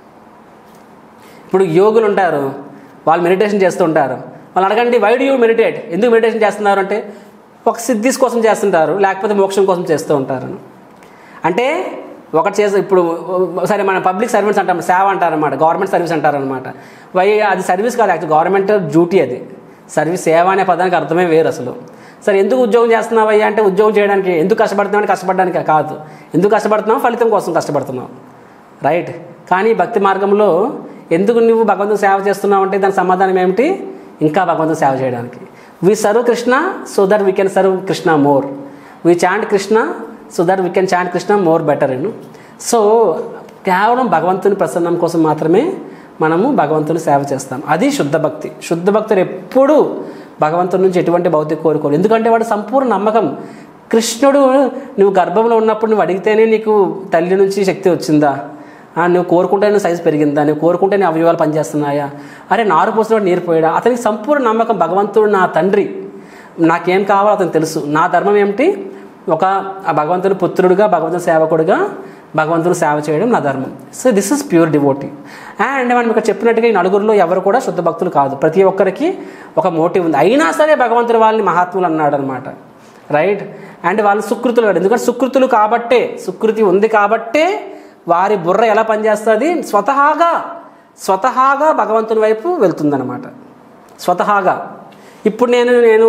ఇప్పుడు యోగులు ఉంటారు వాళ్ళు మెడిటేషన్ చేస్తూ ఉంటారు వాళ్ళు అడగండి వై డూ యూ మెడిటేట్ ఎందుకు మెడిటేషన్ చేస్తున్నారు అంటే ఒక సిద్ధిస్ కోసం చేస్తుంటారు లేకపోతే మోక్షం కోసం చేస్తూ ఉంటారు అంటే ఒకటి చేసి ఇప్పుడు సరే మన పబ్లిక్ సర్వీస్ అంటాం సేవ అంటారనమాట గవర్నమెంట్ సర్వీస్ అంటారనమాట వై అది సర్వీస్ కాదు యాక్చువల్ గవర్నమెంట్ డ్యూటీ అది సర్వీస్ సేవ అనే పదానికి అర్థమే వేరు అసలు సరే ఎందుకు ఉద్యోగం చేస్తున్నావయ్యా అంటే ఉద్యోగం చేయడానికి ఎందుకు కష్టపడుతున్నావు కష్టపడడానికి కాదు ఎందుకు కష్టపడుతున్నావు ఫలితం కోసం కష్టపడుతున్నావు రైట్ కానీ భక్తి మార్గంలో ఎందుకు నువ్వు భగవంతుని సేవ చేస్తున్నావు అంటే దాని సమాధానం ఏమిటి ఇంకా భగవంతుని సేవ చేయడానికి we serve Krishna so that we can serve Krishna more we chant Krishna so that we can chant Krishna more better in so కేవలం భగవంతుని ప్రసన్నం కోసం మాత్రమే మనము భగవంతుని సేవ చేస్తాం అది శుద్ధ భక్తి శుద్ధ భక్తులు ఎప్పుడూ భగవంతుడి నుంచి ఎటువంటి భౌతిక కోరుకోరు ఎందుకంటే వాడు సంపూర్ణ నమ్మకం కృష్ణుడు నువ్వు గర్భంలో ఉన్నప్పుడు నువ్వు అడిగితేనే నీకు తల్లి నుంచి శక్తి వచ్చిందా ఆ, నువ్వు కోరుకుంటే నువ్వు సైజు పెరిగిందా నువ్వు కోరుకుంటే నీ అవయవాలు పనిచేస్తున్నాయా అరే నారు పోసినవాడు నీరు పోయాడా అతనికి సంపూర్ణ నమ్మకం భగవంతుడు నా తండ్రి నాకేం కావాలో అతనికి తెలుసు నా ధర్మం ఏమిటి ఒక ఆ భగవంతుడి పుత్రుడిగా భగవంతుని సేవకుడిగా భగవంతుని సేవ చేయడం నా ధర్మం so this is pure devotee and మనం ఇక్కడ చెప్పినట్టుగా ఈ నలుగురిలో ఎవరు కూడా శుద్ధ భక్తులు కాదు ప్రతి ఒక్కరికి ఒక మోటివ్ ఉంది అయినా సరే భగవంతుడు వాళ్ళని మహాత్ములు అన్నాడు అనమాట రైట్ అండ్ వాళ్ళు సుకృతులు కాదు ఎందుకంటే సుకృతులు కాబట్టే సుకృతి ఉంది కాబట్టే వారి బుర్ర ఎలా పనిచేస్తుంది స్వతహాగా స్వతహాగా భగవంతుని వైపు వెళ్తుందన్నమాట స్వతహాగా ఇప్పుడు నేను నేను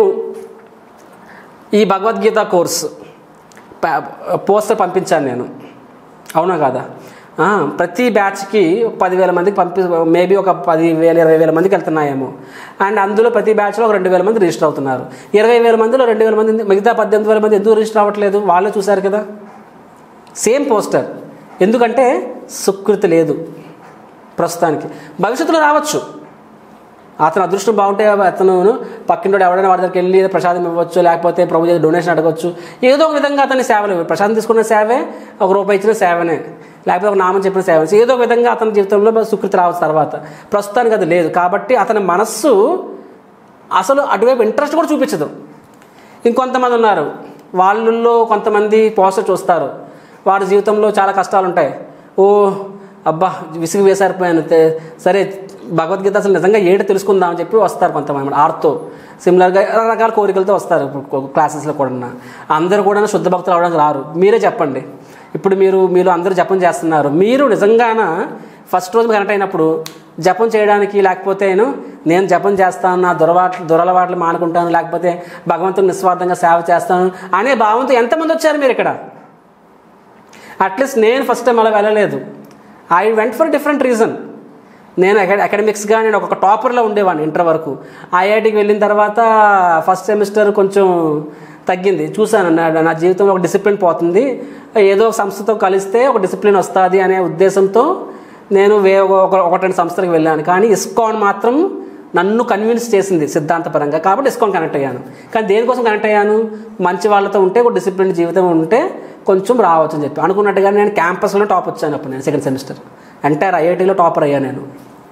ఈ భగవద్గీత కోర్సు ప- పోస్టర్ పంపించాను నేను అవునా కాదా ఆ, ప్రతి బ్యాచ్కి ఒక పదివేల మందికి పంపి మేబీ ఒక పది వేల ఇరవై వేల మందికి వెళ్తున్నాయేమో అండ్ అందులో ప్రతి బ్యాచ్లో ఒక రెండు వేల మంది రిజిస్టర్ అవుతున్నారు ఇరవై వేల మందిలో రెండు వేల మంది మిగతా పద్దెనిమిది వేల మంది ఎందుకు రిజిస్టర్ అవ్వట్లేదు వాళ్ళే చూశారు కదా సేమ్ పోస్టర్ ఎందుకంటే సుకృతి లేదు ప్రస్తుతానికి భవిష్యత్తులో రావచ్చు అతను అదృష్టం బాగుంటే అతను పక్కింటోడు ఎవడైనా వాడి దగ్గరికి వెళ్ళి ప్రసాదం ఇవ్వచ్చు లేకపోతే ప్రభు చేసి డొనేషన్ అడగవచ్చు ఏదో ఒక విధంగా అతని సేవలు ఇవ్వాలి. ప్రసాదం తీసుకున్న సేవే ఒక రూపాయి ఇచ్చిన సేవనే లేకపోతే ఒక నామం చెప్పిన సేవ ఏదో ఒక విధంగా అతని జీవితంలో సుకృతి రావచ్చు తర్వాత ప్రస్తుతానికి అది లేదు కాబట్టి అతని మనస్సు అసలు అటువైపు ఇంట్రెస్ట్ కూడా చూపించదు ఇంకొంతమంది ఉన్నారు వాళ్ళల్లో కొంతమంది పోస్టర్ చూస్తారు వాడి జీవితంలో చాలా కష్టాలు ఉంటాయి ఓ అబ్బా విసిగి వేసారిపోయాను తే- సరే భగవద్గీత అసలు నిజంగా ఏడు తెలుసుకుందామని చెప్పి వస్తారు కొంతమంది ఆర్తో సిమిలర్గా రకరకాల కోరికలతో వస్తారు ఇప్పుడు క్లాసెస్లో కూడా అందరూ కూడా శుద్ధ భక్తులు అవడానికి రారు మీరే చెప్పండి ఇప్పుడు మీరు మీరు అందరూ జపం చేస్తున్నారు మీరు నిజంగాన ఫస్ట్ రోజు కనెక్ట్ అయినప్పుడు జపం చేయడానికి లేకపోతే నేను నేను జపం చేస్తాను నా దురవాట్లు దురలవాట్లు మానుకుంటాను లేకపోతే భగవంతుని నిస్వార్థంగా సేవ చేస్తాను అనే భావంతో ఎంతమంది వచ్చారు మీరు ఇక్కడ అట్లీస్ట్ నేను ఫస్ట్ టైం అలా వెళ్ళలేదు I went for different reason నేను అకాడ అకాడమిక్స్గా నేను ఒక టాపర్లో ఉండేవాడిని ఇంటర్ వరకు ఐఐటికి వెళ్ళిన తర్వాత ఫస్ట్ సెమిస్టర్ కొంచెం తగ్గింది చూశాను నా నా జీవితంలో ఒక డిసిప్లిన్ పోతుంది ఏదో ఒక సంస్థతో కలిస్తే ఒక డిసిప్లిన్ వస్తుంది అనే ఉద్దేశంతో నేను వే ఒక ఒక రెండు సంస్థలకు వెళ్ళాను కానీ ఇస్కాన్ మాత్రం నన్ను కన్విన్స్ చేసింది సిద్ధాంతపరంగా కాబట్టి ఇస్కాన్ కనెక్ట్ అయ్యాను కానీ దేనికోసం కనెక్ట్ అయ్యాను మంచి వాళ్ళతో ఉంటే ఒక డిసిప్లిన్ జీవితం ఉంటే కొంచెం రావచ్చు అని చెప్పి అనుకున్నట్టుగా నేను క్యాంపస్లో టాప్ వచ్చాను అప్పుడు నేను సెకండ్ సెమిస్టర్ ఎంటైర్ ఐఐటీలో టాపర్ అయ్యాను నేను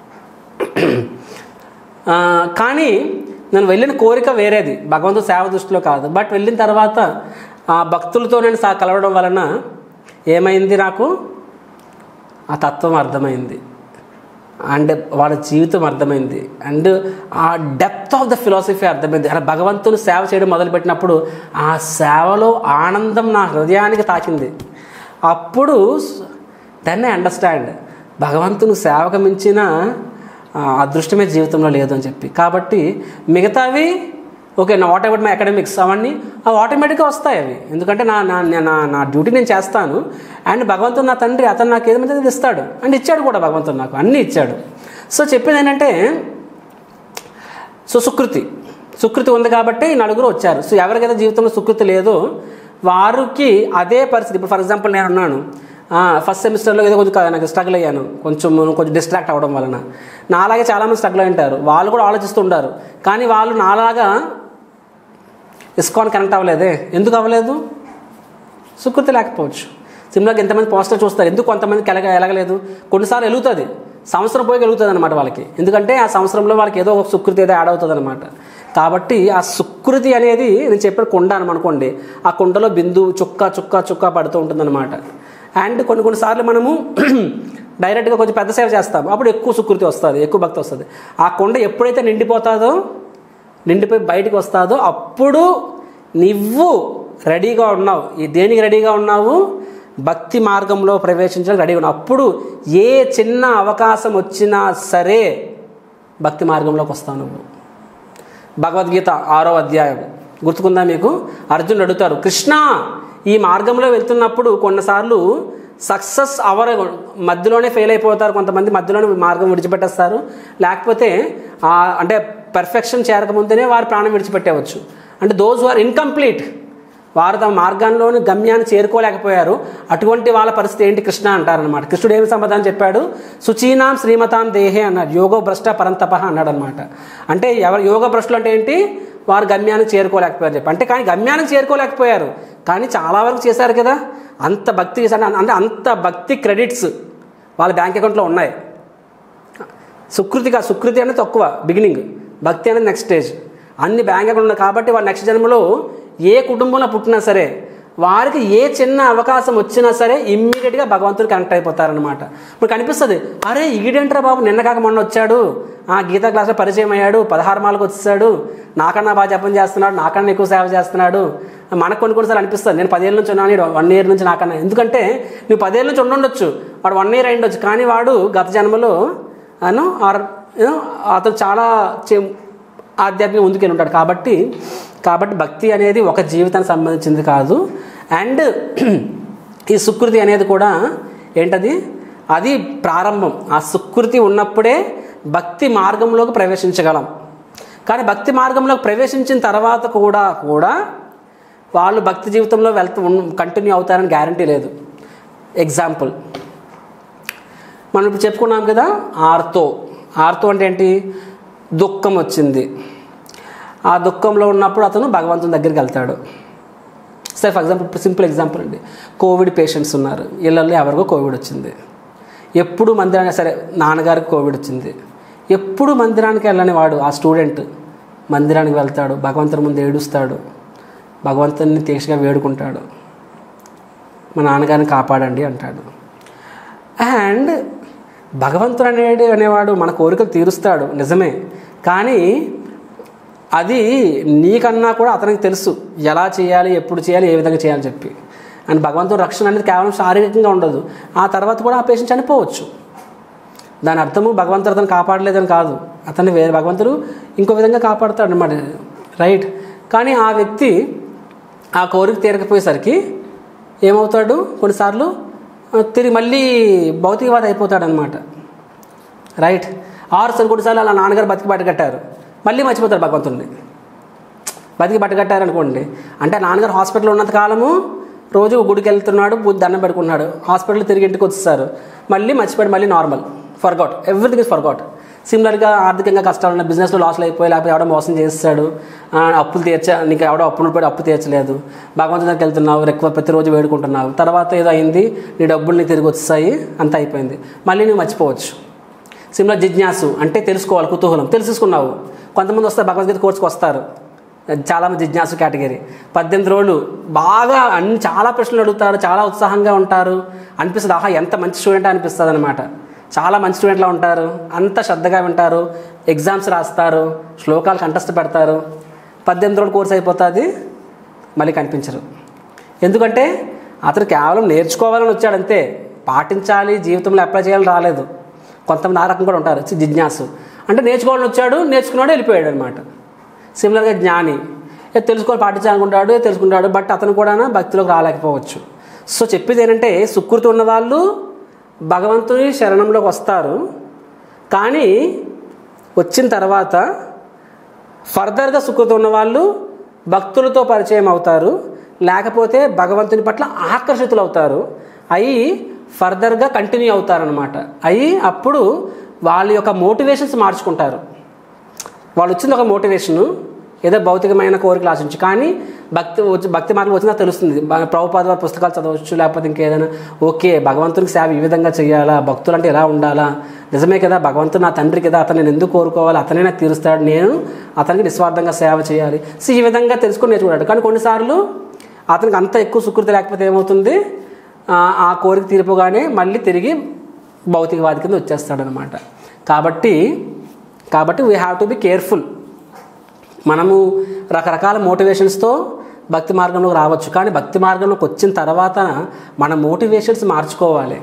ఆ, కానీ నేను వెళ్ళిన కోరిక వేరేది భగవంతుడు సేవ దృష్టిలో కాదు బట్ వెళ్ళిన తర్వాత ఆ భక్తులతో నేను సా కలవడం వలన ఏమైంది నాకు ఆ తత్వం అర్థమైంది అండ్ వాళ్ళ జీవితం అర్థమైంది అండ్ ఆ డెప్త్ ఆఫ్ ద ఫిలాసఫీ అర్థమైంది అలా భగవంతుని సేవ చేయడం మొదలుపెట్టినప్పుడు ఆ సేవలో ఆనందం నా హృదయానికి తాకింది అప్పుడు దెన్ ఐ అండర్స్టాండ్ భగవంతుని సేవకు మించిన ఆ, అదృష్టమే జీవితంలో లేదు అని చెప్పి కాబట్టి మిగతావి ఓకే నా వాట్ అబౌట్ మై అకాడమిక్స్ అవన్నీ అవి ఆటోమేటిక్గా వస్తాయి అవి ఎందుకంటే నా నా నా నా డ్యూటీ నేను చేస్తాను అండ్ భగవంతుడు నా తండ్రి అతను నాకు ఏదైతే అది ఇస్తాడు అండ్ ఇచ్చాడు కూడా భగవంతుడు నాకు అన్నీ ఇచ్చాడు సో చెప్పేది ఏంటంటే సో సుకృతి సుకృతి ఉంది కాబట్టి ఈ నలుగురు వచ్చారు సో ఎవరికైతే జీవితంలో సుకృతి లేదో వారికి అదే పరిస్థితి ఇప్పుడు ఫర్ ఎగ్జాంపుల్ నేను ఉన్నాను ఫస్ట్ సెమిస్టర్లో ఏదో కొంచెం క- నాకు స్ట్రగుల్ అయ్యాను కొంచెం కొంచెం డిస్ట్రాక్ట్ అవ్వడం వలన నాలాగే చాలామంది స్ట్రగుల్ అయి ఉంటారు వాళ్ళు కూడా ఆలోచిస్తుంటారు కానీ వాళ్ళు నాలాగా ఇస్కాన్ కనెక్ట్ అవ్వలేదే ఎందుకు అవ్వలేదు సుకృతి లేకపోవచ్చు సిమ్లాకి ఎంతమంది పోస్టర్ చూస్తారు ఎందుకు కొంతమందికి ఎలగ ఎలగలేదు కొన్నిసార్లు వెలుగుతుంది సంవత్సరం పోయి వెలుగుతుంది అనమాట వాళ్ళకి ఎందుకంటే ఆ సంవత్సరంలో వాళ్ళకి ఏదో ఒక సుకృతి ఏదో యాడ్ అవుతుంది అనమాట కాబట్టి ఆ సుకృతి అనేది నేను చెప్పిన కుండ అని అనుకోండి ఆ కుండలో బిందువు చుక్క చుక్క చుక్క పడుతూ ఉంటుందన్నమాట అండ్ కొన్ని కొన్నిసార్లు మనము డైరెక్ట్గా కొంచెం పెద్ద సేవ చేస్తాం అప్పుడు ఎక్కువ సుకృతి వస్తుంది ఎక్కువ భక్తి వస్తుంది ఆ కొండ ఎప్పుడైతే నిండిపోతుందో నిండిపోయి బయటికి వస్తాదో అప్పుడు నువ్వు రెడీగా ఉన్నావు ఈ దేనికి రెడీగా ఉన్నావు భక్తి మార్గంలో ప్రవేశించడానికి రెడీగా ఉన్నావు అప్పుడు ఏ చిన్న అవకాశం వచ్చినా సరే భక్తి మార్గంలోకి వస్తావు నువ్వు భగవద్గీత ఆరో అధ్యాయం గుర్తుకుందా మీకు అర్జునుడు అడుగుతారు కృష్ణ ఈ మార్గంలో వెళ్తున్నప్పుడు కొన్నిసార్లు సక్సెస్ అవర్ మధ్యలోనే ఫెయిల్ అయిపోతారు కొంతమంది మధ్యలోనే మార్గం విడిచిపెట్టేస్తారు లేకపోతే ఆ, అంటే పర్ఫెక్షన్ చేరకముందేనే వారు ప్రాణం విడిచిపెట్టేవచ్చు అంటే దోస్ ఆర్ ఇన్కంప్లీట్ వారు తమ మార్గంలోని గమ్యాన్ని చేరుకోలేకపోయారు అటువంటి వాళ్ళ పరిస్థితి ఏంటి కృష్ణ అంటారనమాట కృష్ణుడు ఏమి సమాధానం చెప్పాడు సుచీనాం శ్రీమతాం దేహే అన్నాడు యోగో భ్రష్ట పరంతప అన్నాడు అనమాట అంటే ఎవరు యోగ భ్రష్టులు అంటే ఏంటి వారు గమ్యానికి చేరుకోలేకపోయారు చెప్పి అంటే కానీ గమ్యానికి చేరుకోలేకపోయారు కానీ చాలా వరకు చేశారు కదా అంత భక్తి చేశారు అంటే అంత భక్తి క్రెడిట్స్ వాళ్ళ బ్యాంక్ అకౌంట్లో ఉన్నాయి సుకృతిగా సుకృతి అనేది తక్కువ బిగినింగ్ భక్తి అనేది నెక్స్ట్ స్టేజ్ అన్ని బ్యాంక్ అకౌంట్ ఉన్నాయి కాబట్టి వారు నెక్స్ట్ జన్మలో ఏ కుటుంబంలో పుట్టినా సరే వారికి ఏ చిన్న అవకాశం వచ్చినా సరే ఇమ్మీడియట్గా భగవంతుడు కనెక్ట్ అయిపోతారనమాట ఇప్పుడు కనిపిస్తుంది అరే ఈడేంట్రా బాబు నిన్న కాక మొన్న వచ్చాడు ఆ గీతా క్లాస్లో పరిచయం అయ్యాడు పదహారు మాలకు వచ్చేసాడు నాకన్నా బాగా జపం చేస్తున్నాడు నాకన్నా ఎక్కువ సేవ చేస్తున్నాడు మనకు కొన్ని కొన్నిసార్లు అనిపిస్తుంది నేను పదేళ్ళ నుంచి ఉన్నాను ఈడు వన్ ఇయర్ నుంచి నాకన్నా ఎందుకంటే నువ్వు పదేళ్ళ నుంచి ఉండుండొచ్చు వాడు వన్ ఇయర్ అయిండొచ్చు కానీ వాడు గత జన్మలో అను ఆర్ యూనో అతను చాలా చే- ఆధ్యాత్మిక ముందుకెళ్ళి ఉంటాడు కాబట్టి కాబట్టి భక్తి అనేది ఒక జీవితానికి సంబంధించింది కాదు అండ్ ఈ సుకృతి అనేది కూడా ఏంటది అది ప్రారంభం ఆ సుకృతి ఉన్నప్పుడే భక్తి మార్గంలోకి ప్రవేశించగలం కానీ భక్తి మార్గంలోకి ప్రవేశించిన తర్వాత కూడా కూడా వాళ్ళు భక్తి జీవితంలో వెళ్తూ కంటిన్యూ అవుతారని గ్యారంటీ లేదు ఎగ్జాంపుల్ మనం ఇప్పుడు చెప్పుకున్నాం కదా ఆర్తో ఆర్తో అంటే ఏంటి దుఃఖం వచ్చింది ఆ దుఃఖంలో ఉన్నప్పుడు అతను భగవంతుని దగ్గరికి వెళ్తాడు సరే ఫర్ ఎగ్జాంపుల్ సింపుల్ ఎగ్జాంపుల్ అండి కోవిడ్ పేషెంట్స్ ఉన్నారు ఇళ్ళల్లో ఎవరికో కోవిడ్ వచ్చింది ఎప్పుడు మందిరానికి సరే నాన్నగారికి కోవిడ్ వచ్చింది ఎప్పుడు మందిరానికి వెళ్ళని వాడు ఆ స్టూడెంట్ మందిరానికి వెళ్తాడు భగవంతుని ముందు ఏడుస్తాడు భగవంతుని తీక్షగా వేడుకుంటాడు మా నాన్నగారిని కాపాడండి అంటాడు అండ్ భగవంతుడు అనేడు అనేవాడు మన కోరికలు తీరుస్తాడు నిజమే కానీ అది నీకన్నా కూడా అతనికి తెలుసు ఎలా చేయాలి ఎప్పుడు చేయాలి ఏ విధంగా చేయాలని చెప్పి అండ్ భగవంతుడు రక్షణ అనేది కేవలం శారీరకంగా ఉండదు ఆ తర్వాత కూడా ఆ పేషెంట్ చనిపోవచ్చు దాని అర్థము భగవంతుడు అతను కాపాడలేదని కాదు అతన్ని వేరే భగవంతుడు ఇంకో విధంగా కాపాడుతాడు అనమాట రైట్ కానీ ఆ వ్యక్తి ఆ కోరిక తీరకపోయేసరికి ఏమవుతాడు కొన్నిసార్లు ఆ, తిరిగి మళ్ళీ భౌతికవాది అయిపోతాడు అనమాట రైట్ ఆరు సార్లు కొన్నిసార్లు అలా నాన్నగారు బతికి బట్టగట్టారు మళ్ళీ మర్చిపోతారు భగవంతుడిని బతికి బట్టగట్టారు అనుకోండి అంటే నాన్నగారు హాస్పిటల్లో ఉన్నంత కాలము రోజు గుడికి వెళ్తున్నాడు పూజ దండం పెట్టుకున్నాడు హాస్పిటల్ తిరిగి ఇంటికి వచ్చేస్తారు మళ్ళీ మర్చిపోయాడు మళ్ళీ normal forgot everything is forgot సిమిలర్గా ఆర్థికంగా కష్టాలు ఉన్న బిజినెస్లో లాస్లు అయిపోయి లేకపోతే ఎవడో మోసం చేస్తాడు ఆ, అప్పులు తీర్చా నీకు ఎవడో అప్పులు పడి అప్పు తీర్చలేదు భగవంతుని దగ్గరికి వెళ్తున్నావు ఎక్కువ ప్రతిరోజు వేడుకుంటున్నావు తర్వాత ఏదో అయింది నీ డబ్బులు నీకు తిరిగి వచ్చాయి అంత అయిపోయింది మళ్ళీ నువ్వు మర్చిపోవచ్చు సిమ్లా జిజ్ఞాసు అంటే తెలుసుకోవాలి కుతూహలం తెలుసుకున్నావు కొంతమంది వస్తారు భగవద్గీత కోర్సుకు వస్తారు చాలామంది జిజ్ఞాసు కేటగిరీ పద్దెనిమిది రోజులు బాగా అన్ని చాలా ప్రశ్నలు అడుగుతారు చాలా ఉత్సాహంగా ఉంటారు అనిపిస్తుంది ఆహా ఎంత మంచి స్టూడెంట్ అనిపిస్తుంది అనమాట చాలా మంచి స్టూడెంట్లా ఉంటారు అంత శ్రద్ధగా వింటారు ఎగ్జామ్స్ రాస్తారు శ్లోకాలు కంటెస్ట్ పెడతారు పద్దెనిమిది రోజులు కోర్సు అయిపోతుంది మళ్ళీ కనిపించరు ఎందుకంటే అతను కేవలం నేర్చుకోవాలని వచ్చాడు అంతే పాటించాలి జీవితంలో అప్లై చేయాలని రాలేదు కొంతమంది ఆ రకం కూడా ఉంటారు చి- జిజ్ఞాసు అంటే నేర్చుకోవాలని వచ్చాడు నేర్చుకున్నాడు వెళ్ళిపోయాడు అనమాట సిమిలర్గా జ్ఞాని ఏ తెలుసుకోవాలి పాటించాలనుకుంటాడు ఏ తెలుసుకుంటాడు బట్ అతను కూడా భక్తిలోకి రాలేకపోవచ్చు సో చెప్పేది ఏంటంటే సుకృతి ఉన్న వాళ్ళు భగవంతుని శరణంలోకి వస్తారు కానీ వచ్చిన తర్వాత ఫర్దర్గా సుకృతి ఉన్న వాళ్ళు భక్తులతో పరిచయం అవుతారు లేకపోతే భగవంతుని పట్ల ఆకర్షితులు అవుతారు అవి ఫర్దర్గా కంటిన్యూ అవుతారనమాట అవి అప్పుడు వాళ్ళ యొక్క మోటివేషన్స్ మార్చుకుంటారు వాళ్ళు వచ్చింది ఒక మోటివేషను ఏదో భౌతికమైన కోరికలు ఆశించి కానీ భక్తి వచ్చి భక్తి మార్గం వచ్చినా తెలుస్తుంది బ- ప్రభుపాద వారి పుస్తకాలు చదవచ్చు లేకపోతే ఇంకేదైనా ఓకే భగవంతునికి సేవ ఈ విధంగా చేయాలా భక్తులు అంటే ఎలా ఉండాలా నిజమే కదా భగవంతుడు నా తండ్రి కదా అతను నేను ఎందుకు కోరుకోవాలి అతనే నాకు తీరుస్తాడు నేను అతనికి నిస్వార్థంగా సేవ చేయాలి సో ఈ విధంగా తెలుసుకొని నేర్చుకుంటాడు కానీ కొన్నిసార్లు అతనికి అంత ఎక్కువ సుకృతి లేకపోతే ఏమవుతుంది ఆ, ఆ కోరిక తీరిపోగానే మళ్ళీ తిరిగి భౌతికవాది కింద వచ్చేస్తాడనమాట కాబట్టి కాబట్టి we have to be careful మనము రకరకాల మోటివేషన్స్తో భక్తి మార్గంలోకి రావచ్చు కానీ భక్తి మార్గంలోకి వచ్చిన తర్వాత మన మోటివేషన్స్ మార్చుకోవాలి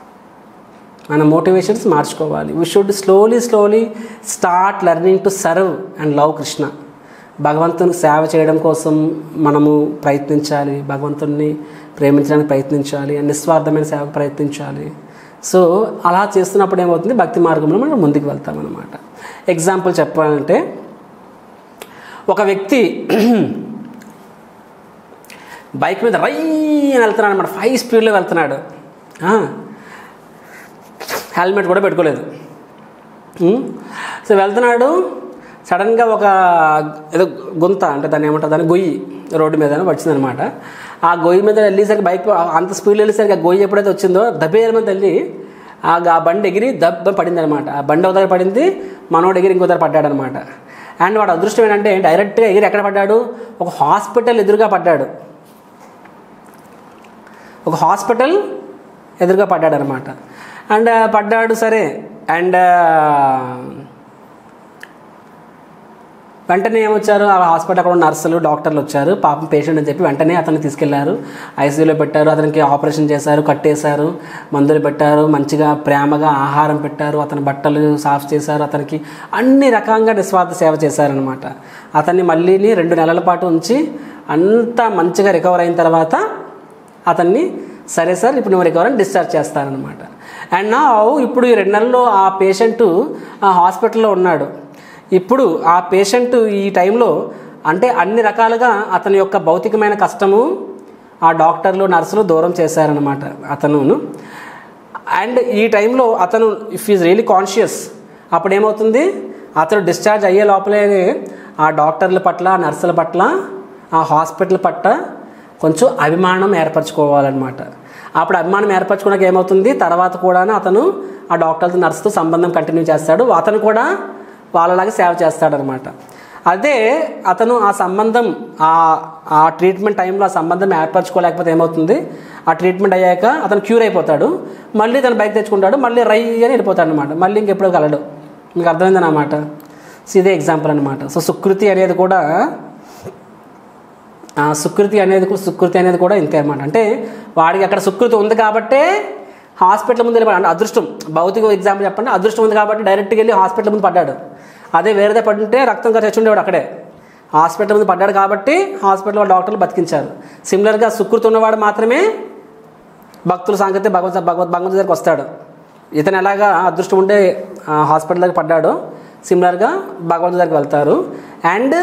మన మోటివేషన్స్ మార్చుకోవాలి we should slowly slowly start learning to serve and love Krishna భగవంతునికి సేవ చేయడం కోసం మనము ప్రయత్నించాలి భగవంతుడిని ప్రేమించడానికి ప్రయత్నించాలి నిస్వార్థమైన సేవకు ప్రయత్నించాలి సో అలా చేస్తున్నప్పుడు ఏమవుతుంది భక్తి మార్గంలో మనం ముందుకు వెళ్తాం అన్నమాట ఎగ్జాంపుల్ చెప్పాలంటే ఒక వ్యక్తి బైక్ మీద రై అని వెళ్తున్నాడు అనమాట ఫైవ్ స్పీడ్లో వెళ్తున్నాడు ఆ, హెల్మెట్ కూడా పెట్టుకోలేదు ఉమ్, సో వెళ్తున్నాడు సడన్గా ఒక ఏదో గుంత అంటే దాన్ని ఏమంటారు దాన్ని గొయ్యి రోడ్డు మీద వచ్చిందనమాట ఆ గొయ్యి మీద వెళ్ళేసరికి బైక్ అంత స్పీడ్లో వెళ్ళేసరికి ఆ గొయ్యి ఎప్పుడైతే వచ్చిందో దబ్బేల మీద వెళ్ళి ఆ ఆ బండి ఎగిరి దబ్బ పడింది అనమాట ఆ బండి ఒక దగ్గర పడింది మనోడు ఎగిరి ఇంకో దగ్గర పడ్డాడు అనమాట అండ్ వాడు అదృష్టం ఏంటంటే డైరెక్ట్గా ఎగిరి ఎక్కడ పడ్డాడు ఒక హాస్పిటల్ ఎదురుగా పడ్డాడు ఒక హాస్పిటల్ ఎదురుగా పడ్డాడు అనమాట అండ్ పడ్డాడు సరే అండ్ వెంటనే ఏమొచ్చారు ఆ హాస్పిటల్ అక్కడ ఉన్న నర్సులు డాక్టర్లు వచ్చారు పాపం పేషెంట్ అని చెప్పి వెంటనే అతన్ని తీసుకెళ్లారు ఐసీయూలో పెట్టారు అతనికి ఆపరేషన్ చేశారు కట్టేశారు మందులు పెట్టారు మంచిగా ప్రేమగా ఆహారం పెట్టారు అతని బట్టలు సాఫ్ చేశారు అతనికి అన్ని రకంగా నిస్వార్థ సేవ చేశారనమాట అతన్ని మళ్ళీని రెండు నెలల పాటు ఉంచి అంతా మంచిగా రికవర్ అయిన తర్వాత అతన్ని సరే సార్ ఇప్పుడు నువ్వు రికవర్ అని డిశ్చార్జ్ చేస్తారనమాట అండ్ నా ఇప్పుడు ఈ రెండు నెలల్లో ఆ పేషెంట్ ఆ హాస్పిటల్లో ఉన్నాడు ఇప్పుడు ఆ పేషెంట్ ఈ టైంలో అంటే అన్ని రకాలుగా అతని యొక్క భౌతికమైన కష్టము ఆ డాక్టర్లు నర్సులు దూరం చేశారనమాట అతను అండ్ ఈ టైంలో అతను ఇఫ్ ఈజ్ రియలీ కాన్షియస్ అప్పుడు ఏమవుతుంది అతను డిశ్చార్జ్ అయ్యే లోపలే ఆ డాక్టర్ల పట్ల నర్సుల పట్ల ఆ హాస్పిటల్ పట్ల కొంచెం అభిమానం ఏర్పరచుకోవాలన్నమాట అప్పుడు అభిమానం ఏర్పరచుకున్నాక ఏమవుతుంది తర్వాత కూడా అతను ఆ డాక్టర్తో నర్సుతో సంబంధం కంటిన్యూ చేస్తాడు అతను కూడా వాళ్ళలాగా సేవ చేస్తాడనమాట అదే అతను ఆ సంబంధం ఆ ఆ ట్రీట్మెంట్ టైంలో ఆ సంబంధం ఏర్పరచుకోలేకపోతే ఏమవుతుంది ఆ ట్రీట్మెంట్ అయ్యాక అతను క్యూర్ అయిపోతాడు మళ్ళీ తను బైక్ తెచ్చుకుంటాడు మళ్ళీ రై అని వెళ్ళిపోతాడు అనమాట మళ్ళీ ఇంకెప్పుడు కలడు మీకు అర్థమైందన్నమాట సో ఇదే ఎగ్జాంపుల్ అనమాట సో సుకృతి అనేది కూడా ఆ సుకృతి అనేది కూడా సుకృతి అనేది కూడా ఇంతే అనమాట అంటే వాడికి అక్కడ సుకృతి ఉంది కాబట్టే హాస్పిటల్ ముందు వెళ్ళి అంటే అదృష్టం భౌతిక ఎగ్జాంపుల్ చెప్పండి అదృష్టం ఉంది కాబట్టి డైరెక్ట్గా వెళ్ళి హాస్పిటల్ ముందు పడ్డాడు అదే వేరేదే పడుంటే రక్తం ఖర్చు ఉండేవాడు అక్కడే హాస్పిటల్ ముందు పడ్డాడు కాబట్టి హాస్పిటల్ డాక్టర్లు బతికించారు సిమిలర్గా సుకృతి ఉన్నవాడు మాత్రమే భక్తుల సంగతి భగవంతు భగవద్ భగవంతు దగ్గరికి వస్తాడు ఇతను ఎలాగా అదృష్టం ఉంటే ఆ, హాస్పిటల్ దగ్గర పడ్డాడో సిమిలర్గా భగవంతు దగ్గరికి వెళ్తారు అండ్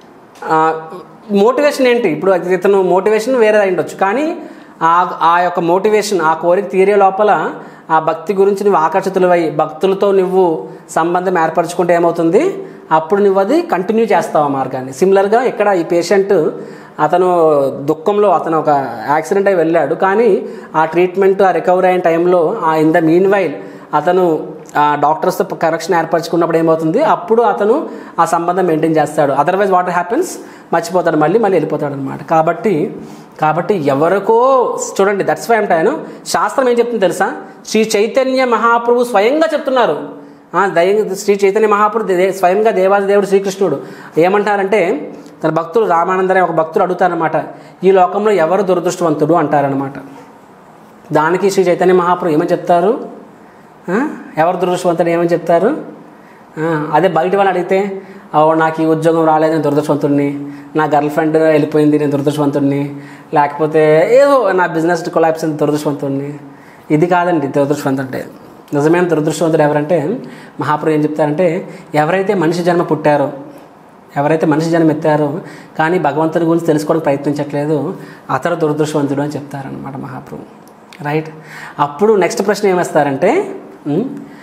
మోటివేషన్ ఏంటి ఇప్పుడు ఇతను మోటివేషన్ వేరే అయి ఉండొచ్చు కానీ ఆ ఆ యొక్క మోటివేషన్ ఆ కోరిక తీరే లోపల ఆ భక్తి గురించి నువ్వు ఆకర్షితులవై భక్తులతో నువ్వు సంబంధం ఏర్పరచుకుంటే ఏమవుతుంది అప్పుడు నువ్వు అది కంటిన్యూ చేస్తావు ఆ మార్గాన్ని సిమిలర్గా ఇక్కడ ఈ పేషెంట్ అతను దుఃఖంలో అతను ఒక యాక్సిడెంట్ అయి వెళ్ళాడు కానీ ఆ ట్రీట్మెంట్ ఆ రికవరీ అయిన టైంలో ఆ ఇన్ ద మీన్ వైల్ అతను ఆ డాక్టర్స్తో కరెక్షన్ ఏర్పరచుకున్నప్పుడు ఏమవుతుంది అప్పుడు అతను ఆ సంబంధం మెయింటైన్ చేస్తాడు అదర్వైజ్ వాట్ హ్యాపెన్స్ మర్చిపోతాడు మళ్ళీ మళ్ళీ వెళ్ళిపోతాడు అనమాట కాబట్టి కాబట్టి ఎవరికో చూడండి దట్స్ వై అంటాను శాస్త్రం ఏం చెప్తుంది తెలుసా శ్రీ చైతన్య మహాప్రభు స్వయంగా చెప్తున్నారు ఆ, దయ శ్రీ చైతన్య మహాప్రభు దే- స్వయంగా దేవాది దేవుడు శ్రీకృష్ణుడు ఏమంటారంటే తన భక్తులు రామానందనే ఒక భక్తుడు అడుగుతారనమాట ఈ లోకంలో ఎవరు దురదృష్టవంతుడు అంటారనమాట దానికి శ్రీ చైతన్య మహాప్రభు ఏమని చెప్తారు ఆ? ఎవరు దురదృష్టవంతుడు ఏమని చెప్తారు ఆ, అదే బయట వాళ్ళు అడిగితే ఓ నాకు ఈ ఉద్యోగం రాలేదు నేను దురదృష్టవంతుడిని నా గర్ల్ ఫ్రెండ్ వెళ్ళిపోయింది నేను దురదృష్టవంతుడిని లేకపోతే ఏదో నా బిజినెస్ కొలాప్స్ అయింది దురదృష్టవంతుడిని ఇది కాదండి దురదృష్టవంతుడు అంటే నిజమైన దురదృష్టవంతుడు ఎవరంటే మహాప్రభు ఏం చెప్తారంటే ఎవరైతే మనిషి జన్మ పుట్టారో ఎవరైతే మనిషి జన్మ ఎత్తారో కానీ భగవంతుని గురించి తెలుసుకోవడానికి ప్రయత్నించట్లేదు అతడు దురదృష్టవంతుడు అని చెప్తారనమాట మహాప్రభు రైట్ అప్పుడు నెక్స్ట్ ప్రశ్న ఏమేస్తారంటే ఉమ్,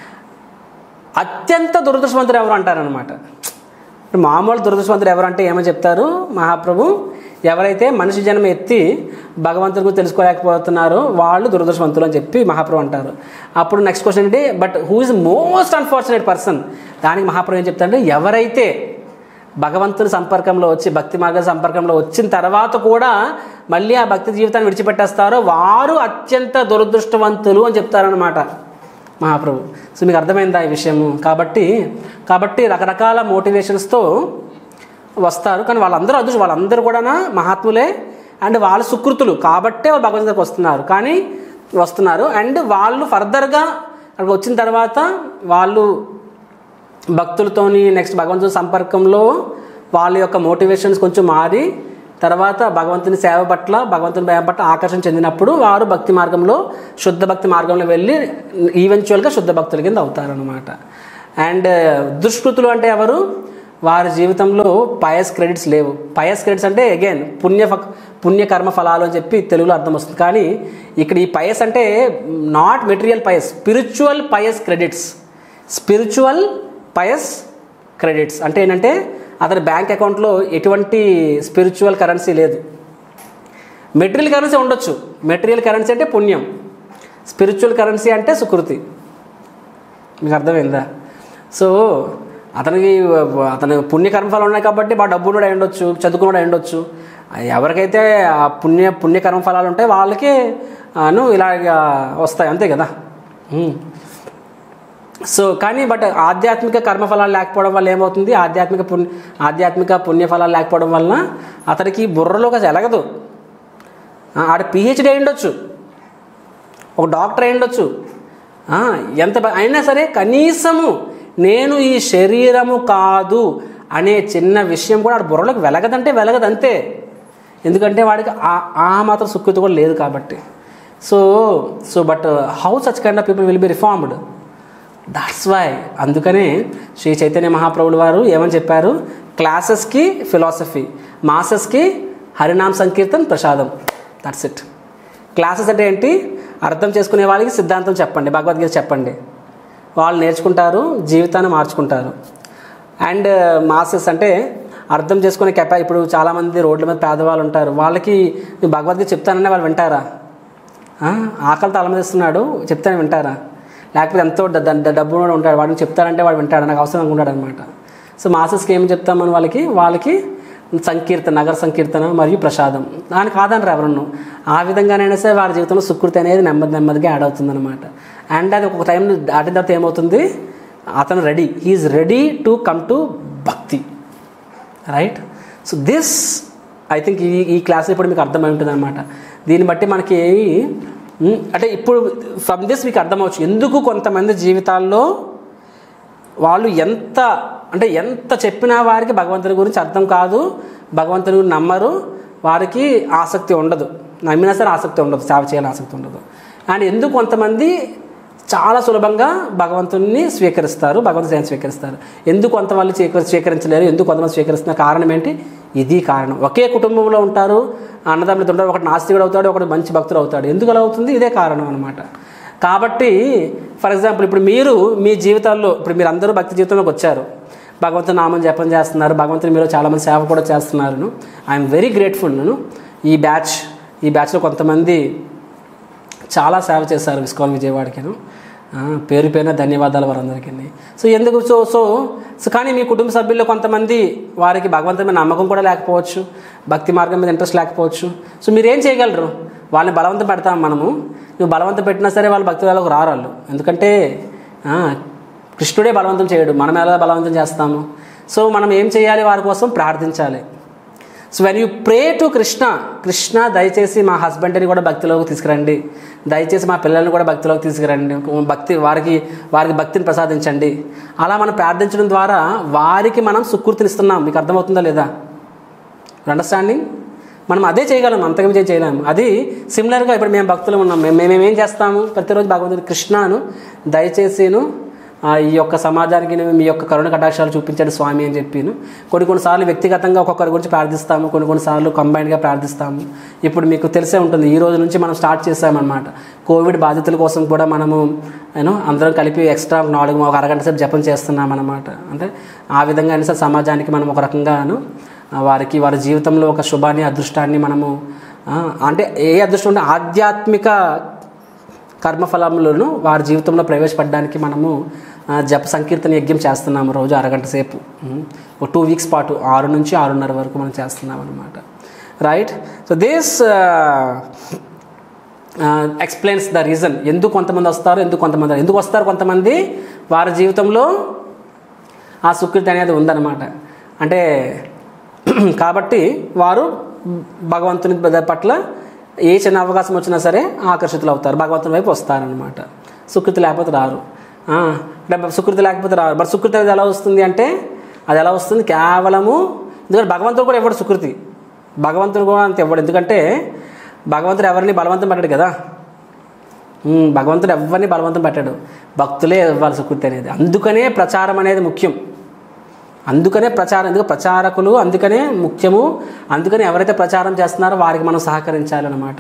అత్యంత దురదృష్టవంతుడు ఎవరు అంటారనమాట ఇప్పుడు మామూలు దురదృష్టవంతుడు ఎవరంటే ఏమని చెప్తారు మహాప్రభు ఎవరైతే మనిషి జన్మ ఎత్తి భగవంతుడి గురించి తెలుసుకోలేకపోతున్నారో వాళ్ళు దురదృష్టవంతులు అని చెప్పి మహాప్రభు అంటారు అప్పుడు నెక్స్ట్ క్వశ్చన్ ఏంటి but who is most unfortunate person దానికి మహాప్రభు ఏం చెప్తారంటే ఎవరైతే భగవంతుని సంపర్కంలో వచ్చి భక్తి మార్గ సంపర్కంలో వచ్చిన తర్వాత కూడా మళ్ళీ ఆ భక్తి జీవితాన్ని విడిచిపెట్టేస్తారో వారు అత్యంత దురదృష్టవంతులు అని చెప్తారనమాట మహాప్రభు సో మీకు అర్థమైందా ఈ విషయము కాబట్టి కాబట్టి రకరకాల మోటివేషన్స్తో వస్తారు కానీ వాళ్ళందరూ అదృష్టం వాళ్ళందరూ కూడా మహాత్ములే అండ్ వాళ్ళ సుకృతులు కాబట్టే వాళ్ళు భగవంతుడి దగ్గరికి వస్తున్నారు కానీ వస్తున్నారు అండ్ వాళ్ళు ఫర్దర్గా అక్కడికి వచ్చిన తర్వాత వాళ్ళు భక్తులతోని నెక్స్ట్ భగవంతుని సంపర్కంలో వాళ్ళ యొక్క మోటివేషన్స్ కొంచెం మారి తర్వాత భగవంతుని సేవ పట్ల భగవంతుని భయం పట్ల ఆకర్షణ చెందినప్పుడు వారు భక్తి మార్గంలో శుద్ధ భక్తి మార్గంలో వెళ్ళి ఈవెన్చువల్గా శుద్ధ భక్తుల కింద అవుతారనమాట అండ్ దుష్కృతులు అంటే ఎవరు వారి జీవితంలో పయస్ క్రెడిట్స్ లేవు పయస్ క్రెడిట్స్ అంటే అగైన్ పుణ్య ఫ- పుణ్య కర్మ ఫలాలు అని చెప్పి తెలుగులో అర్థం వస్తుంది కానీ ఇక్కడ ఈ పయస్ అంటే not material pious spiritual pious credits spiritual pious credits అంటే ఏంటంటే అతని బ్యాంక్ అకౌంట్లో ఎటువంటి స్పిరిచువల్ కరెన్సీ లేదు మెటీరియల్ కరెన్సీ ఉండొచ్చు మెటీరియల్ కరెన్సీ అంటే పుణ్యం స్పిరిచువల్ కరెన్సీ అంటే సుకృతి మీకు అర్థమైందా సో అతనికి అతని పుణ్యకర్మఫలాలు ఉన్నాయి కాబట్టి బాగా డబ్బు కూడా ఉండొచ్చు చదువుకున్నాడు అయి ఉండొచ్చు ఎవరికైతే ఆ పుణ్య పుణ్యకర్మ ఫలాలు ఉంటాయి వాళ్ళకి అను ఇలాగ వస్తాయి అంతే కదా ఉమ్. సో కానీ బట్ ఆధ్యాత్మిక కర్మఫలాలు లేకపోవడం వల్ల ఏమవుతుంది ఆధ్యాత్మిక పుణ్య ఆధ్యాత్మిక పుణ్యఫలాలు లేకపోవడం వలన అతనికి బుర్రలోకి అసలు ఎలగదు ఆ, ఆడ పిహెచ్డి అయి ఉండొచ్చు ఒక డాక్టర్ అయి ఉండొచ్చు ఆ, ఎంత బ- అయినా సరే కనీసము నేను ఈ శరీరము కాదు అనే చిన్న విషయం కూడా ఆడ బుర్రలోకి వెలగదంటే వెలగదు అంతే ఎందుకంటే వాడికి ఆ- ఆ మాత్రం సుకృతి కూడా లేదు కాబట్టి so so but how such kind of people will be reformed that's why అందుకనే శ్రీ చైతన్య మహాప్రభులు వారు ఏమని చెప్పారు క్లాసెస్కి ఫిలాసఫీ మాసెస్కి హరినామ్ సంకీర్తన్ ప్రసాదం దట్స్ ఇట్ క్లాసెస్ అంటే ఏంటి అర్థం చేసుకునే వాళ్ళకి సిద్ధాంతం చెప్పండి భగవద్గీత చెప్పండి వాళ్ళు నేర్చుకుంటారు జీవితాన్ని మార్చుకుంటారు అండ్ మాసెస్ అంటే అర్థం చేసుకునే కెపా ఇప్పుడు చాలామంది రోడ్ల మీద పేదవాళ్ళు ఉంటారు వాళ్ళకి నేను భగవద్గీత చెప్తాననే వాళ్ళు వింటారా ఆ, ఆకలితో అలమదిస్తున్నాడు చెప్తాను వింటారా లేకపోతే ఎంతో డ- డ- డబ్బు ఉన్నవాడు ఉంటాడు వాడిని చెప్తారంటే వాడు వింటాడు నాకు అవసరం అనుకుంటాడు అనమాట సో మాసెస్కి ఏం చెప్తాం మనం వాళ్ళకి వాళ్ళకి సంకీర్తన నగర సంకీర్తన మరియు ప్రసాదం దాని కాదనరు ఎవరನ್ನು ఆ విధంగానైనా సరే వారి జీవితంలో సుకృతి అనేది నెమ్మది నెమ్మదిగా యాడ్ అవుతుందన్నమాట అండ్ అది ఒక టైం దాటిన తర్వాత ఏమవుతుంది అతను ready he's ready to come to భక్తి right so this I think ఈ ఈ క్లాస్ ఇప్పుడు మీకు అర్థమై ఉంటుంది అనమాట దీన్ని బట్టి మనకి ఉమ్, అంటే ఇప్పుడు ఫ్రమ్ దిస్ మీకు అర్థమవచ్చు ఎందుకు కొంతమంది జీవితాల్లో వాళ్ళు ఎంత అంటే ఎంత చెప్పినా వారికి భగవంతుని గురించి అర్థం కాదు భగవంతుని గురించి నమ్మరు వారికి ఆసక్తి ఉండదు నమ్మినా సరే ఆసక్తి ఉండదు సేవ చేయాలని ఆసక్తి ఉండదు అండ్ ఎందుకు కొంతమంది చాలా సులభంగా భగవంతుని స్వీకరిస్తారు భగవంతు సేవను స్వీకరిస్తారు ఎందుకు కొంతమంది స్వీకరి స్వీకరించలేరు ఎందుకు కొంతమంది స్వీకరిస్తున్న కారణం ఏంటి ఇది కారణం ఒకే కుటుంబంలో ఉంటారు అన్నదమ్ములతో ఉంటారు ఒకటి నాస్తికుడు అవుతాడు ఒకటి మంచి భక్తుడు అవుతాడు ఎందుకు అలా అవుతుంది ఇదే కారణం అనమాట కాబట్టి ఫర్ ఎగ్జాంపుల్ ఇప్పుడు మీరు మీ జీవితాల్లో ఇప్పుడు మీరు అందరూ భక్తి జీవితంలోకి వచ్చారు భగవంతుని నామం జపం చేస్తున్నారు భగవంతుని మీరు చాలామంది సేవ కూడా చేస్తున్నారు ఐఎమ్ వెరీ గ్రేట్ఫుల్ నేను ఈ బ్యాచ్ ఈ బ్యాచ్లో కొంతమంది చాలా సేవ చేశారు విస్కాన్ విజయవాడకిను ఆ, పేరు పేరున ధన్యవాదాలు వారందరికీ సో ఎందుకు సో సో సో కానీ మీ కుటుంబ సభ్యుల్లో కొంతమంది వారికి భగవంతుని మీద నమ్మకం కూడా లేకపోవచ్చు భక్తి మార్గం మీద ఇంట్రెస్ట్ లేకపోవచ్చు సో మీరు ఏం చేయగలరు వాళ్ళని బలవంతం పెడతాం మనము నువ్వు బలవంతం పెట్టినా సరే వాళ్ళు భక్తి వాళ్ళకు రారు వాళ్ళు ఎందుకంటే ఆ, కృష్ణుడే బలవంతం చేయడు మనం ఎలా బలవంతం చేస్తాము సో మనం ఏం చేయాలి వారి కోసం ప్రార్థించాలి so when you pray to Krishna Krishna దయచేసి మా హస్బెండ్ని కూడా భక్తిలోకి తీసుకురండి దయచేసి మా పిల్లల్ని కూడా భక్తిలోకి తీసుకురండి భక్తి వారికి వారికి భక్తిని ప్రసాదించండి అలా మనం ప్రార్థించడం ద్వారా వారికి మనం సుకృతినిస్తున్నాం మీకు అర్థమవుతుందా లేదా అండర్స్టాండింగ్ మనం అదే చేయగలం అంతగా విజయం చేయలేము అది సిమిలర్గా ఇప్పుడు మేము భక్తులు ఉన్నాం మేము మేము ఏం చేస్తాము ప్రతిరోజు భగవంతుడి కృష్ణను దయచేసిను ఆ, ఈ యొక్క సమాజానికి నేను మీ యొక్క కరుణ కటాక్షాలు చూపించండి స్వామి అని చెప్పిను కొన్ని కొన్నిసార్లు వ్యక్తిగతంగా ఒక్కొక్కరి గురించి ప్రార్థిస్తాము కొన్ని కొన్నిసార్లు కంబైన్డ్గా ప్రార్థిస్తాము ఇప్పుడు మీకు తెలిసే ఉంటుంది ఈ రోజు నుంచి మనం స్టార్ట్ చేసామన్నమాట కోవిడ్ బాధితుల కోసం కూడా మనము నేను అందరం కలిపి ఎక్స్ట్రా నాలుగు ఒక అరగంట సేపు జపం చేస్తున్నాం అన్నమాట అంటే ఆ విధంగా అయినా సరే సమాజానికి మనం ఒక రకంగాను ఆ, వారికి వారి జీవితంలో ఒక శుభాన్ని అదృష్టాన్ని మనము ఆ, అంటే ఏ అదృష్టం అంటే ఆధ్యాత్మిక కర్మఫలములను వారి జీవితంలో ప్రవేశపెట్టడానికి మనము ఆ, జప సంకీర్తన యజ్ఞం చేస్తున్నాము రోజు అరగంట సేపు ఉమ్. ఒక టూ వీక్స్ పాటు ఆరు నుంచి ఆరున్నర వరకు మనం చేస్తున్నాం అనమాట right so this explains the reason ఎందుకు కొంతమంది వస్తారు ఎందుకు కొంతమంది రారు. ఎందుకు వస్తారు కొంతమంది వారి జీవితంలో ఆ సుకృతి అనేది ఉందన్నమాట అంటే కాబట్టి వారు భగవంతుని పట్ల ఏ చిన్న అవకాశం వచ్చినా సరే ఆకర్షితులు అవుతారు భగవంతుని వైపు వస్తారనమాట సుకృతి లేకపోతే రారు ఆ, అంటే సుకృతి లేకపోతే రారు మరి సుకృతి అనేది ఎలా వస్తుంది అంటే అది ఎలా వస్తుంది కేవలము ఎందుకంటే భగవంతుడు కూడా ఇవ్వడు సుకృతి భగవంతుడు కూడా అంత ఇవ్వడు ఎందుకంటే భగవంతుడు ఎవరిని బలవంతం పెట్టడు కదా ఉమ్, భగవంతుడు ఎవరిని బలవంతం పెట్టాడు భక్తులే ఇవ్వాలి సుకృతి అనేది అందుకనే ప్రచారం అనేది ముఖ్యం అందుకనే ప్రచారం ఎందుకు ప్రచారకులు అందుకనే ముఖ్యము అందుకనే ఎవరైతే ప్రచారం చేస్తున్నారో వారికి మనం సహకరించాలన్నమాట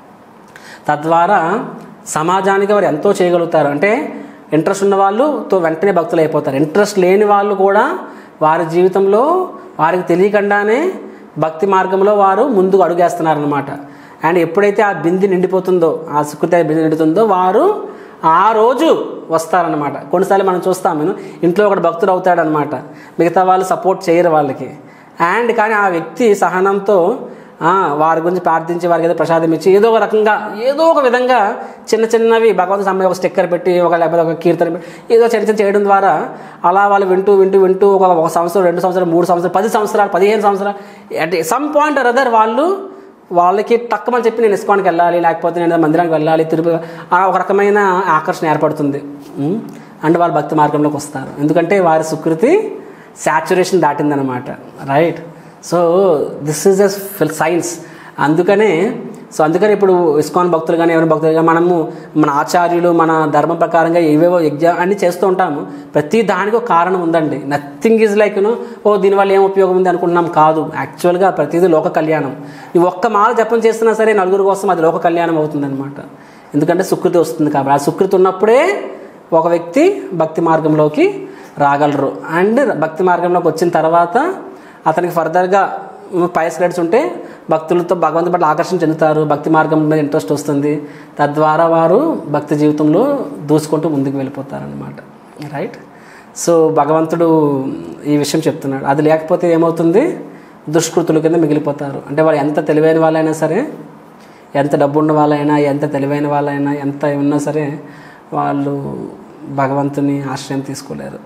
తద్వారా సమాజానికి వారు ఎంతో చేయగలుగుతారు అంటే ఇంట్రెస్ట్ ఉన్న వాళ్ళు తో వెంటనే భక్తులు అయిపోతారు ఇంట్రెస్ట్ లేని వాళ్ళు కూడా వారి జీవితంలో వారికి తెలియకుండానే భక్తి మార్గంలో వారు ముందుకు అడుగేస్తున్నారనమాట అండ్ ఎప్పుడైతే ఆ బింది నిండిపోతుందో ఆ సుకృతి బింది నిండుతుందో వారు ఆ రోజు వస్తారనమాట కొన్నిసార్లు మనం చూస్తాము ఇంట్లో ఒకటి భక్తుడు అవుతాడనమాట మిగతా వాళ్ళు సపోర్ట్ చేయరు వాళ్ళకి అండ్ కానీ ఆ వ్యక్తి సహనంతో ఆ, వారి గురించి ప్రార్థించి వారికి ఏదో ప్రసాదం ఇచ్చి ఏదో ఒక రకంగా ఏదో ఒక విధంగా చిన్న చిన్నవి భగవంతు సమయం ఒక స్టిక్కర్ పెట్టి ఒక లేకపోతే ఒక కీర్తన పెట్టి ఏదో చిన్న చిన్న చేయడం ద్వారా అలా వాళ్ళు వింటూ వింటూ వింటూ ఒక ఒక సంవత్సరం రెండు సంవత్సరాలు మూడు సంవత్సరాలు పది సంవత్సరాలు పదిహేను సంవత్సరాలు అంటే సమ్ పాయింట్ ఆర్ అదర్ వాళ్ళు వాళ్ళకి తక్కువని చెప్పి నేను ఇస్కాన్కి వెళ్ళాలి లేకపోతే నేను మందిరానికి వెళ్ళాలి తిరుపతి ఆ ఒక రకమైన ఆకర్షణ ఏర్పడుతుంది ఉమ్. అండ్ వాళ్ళు భక్తి మార్గంలోకి వస్తారు ఎందుకంటే వారి సుకృతి శాచురేషన్ దాటిందనమాట right so this is a science అందుకనే సో అందుకని ఇప్పుడు ఇస్కాన్ భక్తులు కానీ ఎవరి భక్తులు కానీ మనము మన ఆచార్యులు మన ధర్మం ప్రకారంగా ఏవేవో యజ్ఞ అన్ని చేస్తూ ఉంటాము ప్రతి దానికి ఒక కారణం ఉందండి నథింగ్ ఈజ్ లైక్ యూనో ఓ దీనివల్ల ఏం ఉపయోగం ఉంది అనుకుంటున్నాం కాదు యాక్చువల్గా ప్రతిదీ లోక కళ్యాణం నువ్వు ఒక్క మాల జపం చేస్తున్నా సరే నలుగురు కోసం అది లోక కళ్యాణం అవుతుందన్నమాట ఎందుకంటే సుకృతి వస్తుంది కాబట్టి ఆ సుకృతి ఉన్నప్పుడే ఒక వ్యక్తి భక్తి మార్గంలోకి రాగలరు అండ్ భక్తి మార్గంలోకి వచ్చిన తర్వాత అతనికి ఫర్దర్గా పైస్ గ్రేడ్స్ ఉంటే భక్తులతో భగవంతు పట్ల ఆకర్షణ చెందుతారు భక్తి మార్గం మీద ఇంట్రెస్ట్ వస్తుంది తద్వారా వారు భక్తి జీవితంలో దూసుకుంటూ ముందుకు వెళ్ళిపోతారనమాట రైట్ సో భగవంతుడు ఈ విషయం చెప్తున్నాడు అది లేకపోతే ఏమవుతుంది దుష్కృతుల కింద మిగిలిపోతారు అంటే వాళ్ళు ఎంత తెలివైన వాళ్ళైనా సరే ఎంత డబ్బు ఉన్న వాళ్ళైనా ఎంత తెలివైన వాళ్ళైనా ఎంత ఉన్నా సరే వాళ్ళు భగవంతుని ఆశ్రయం తీసుకోలేరు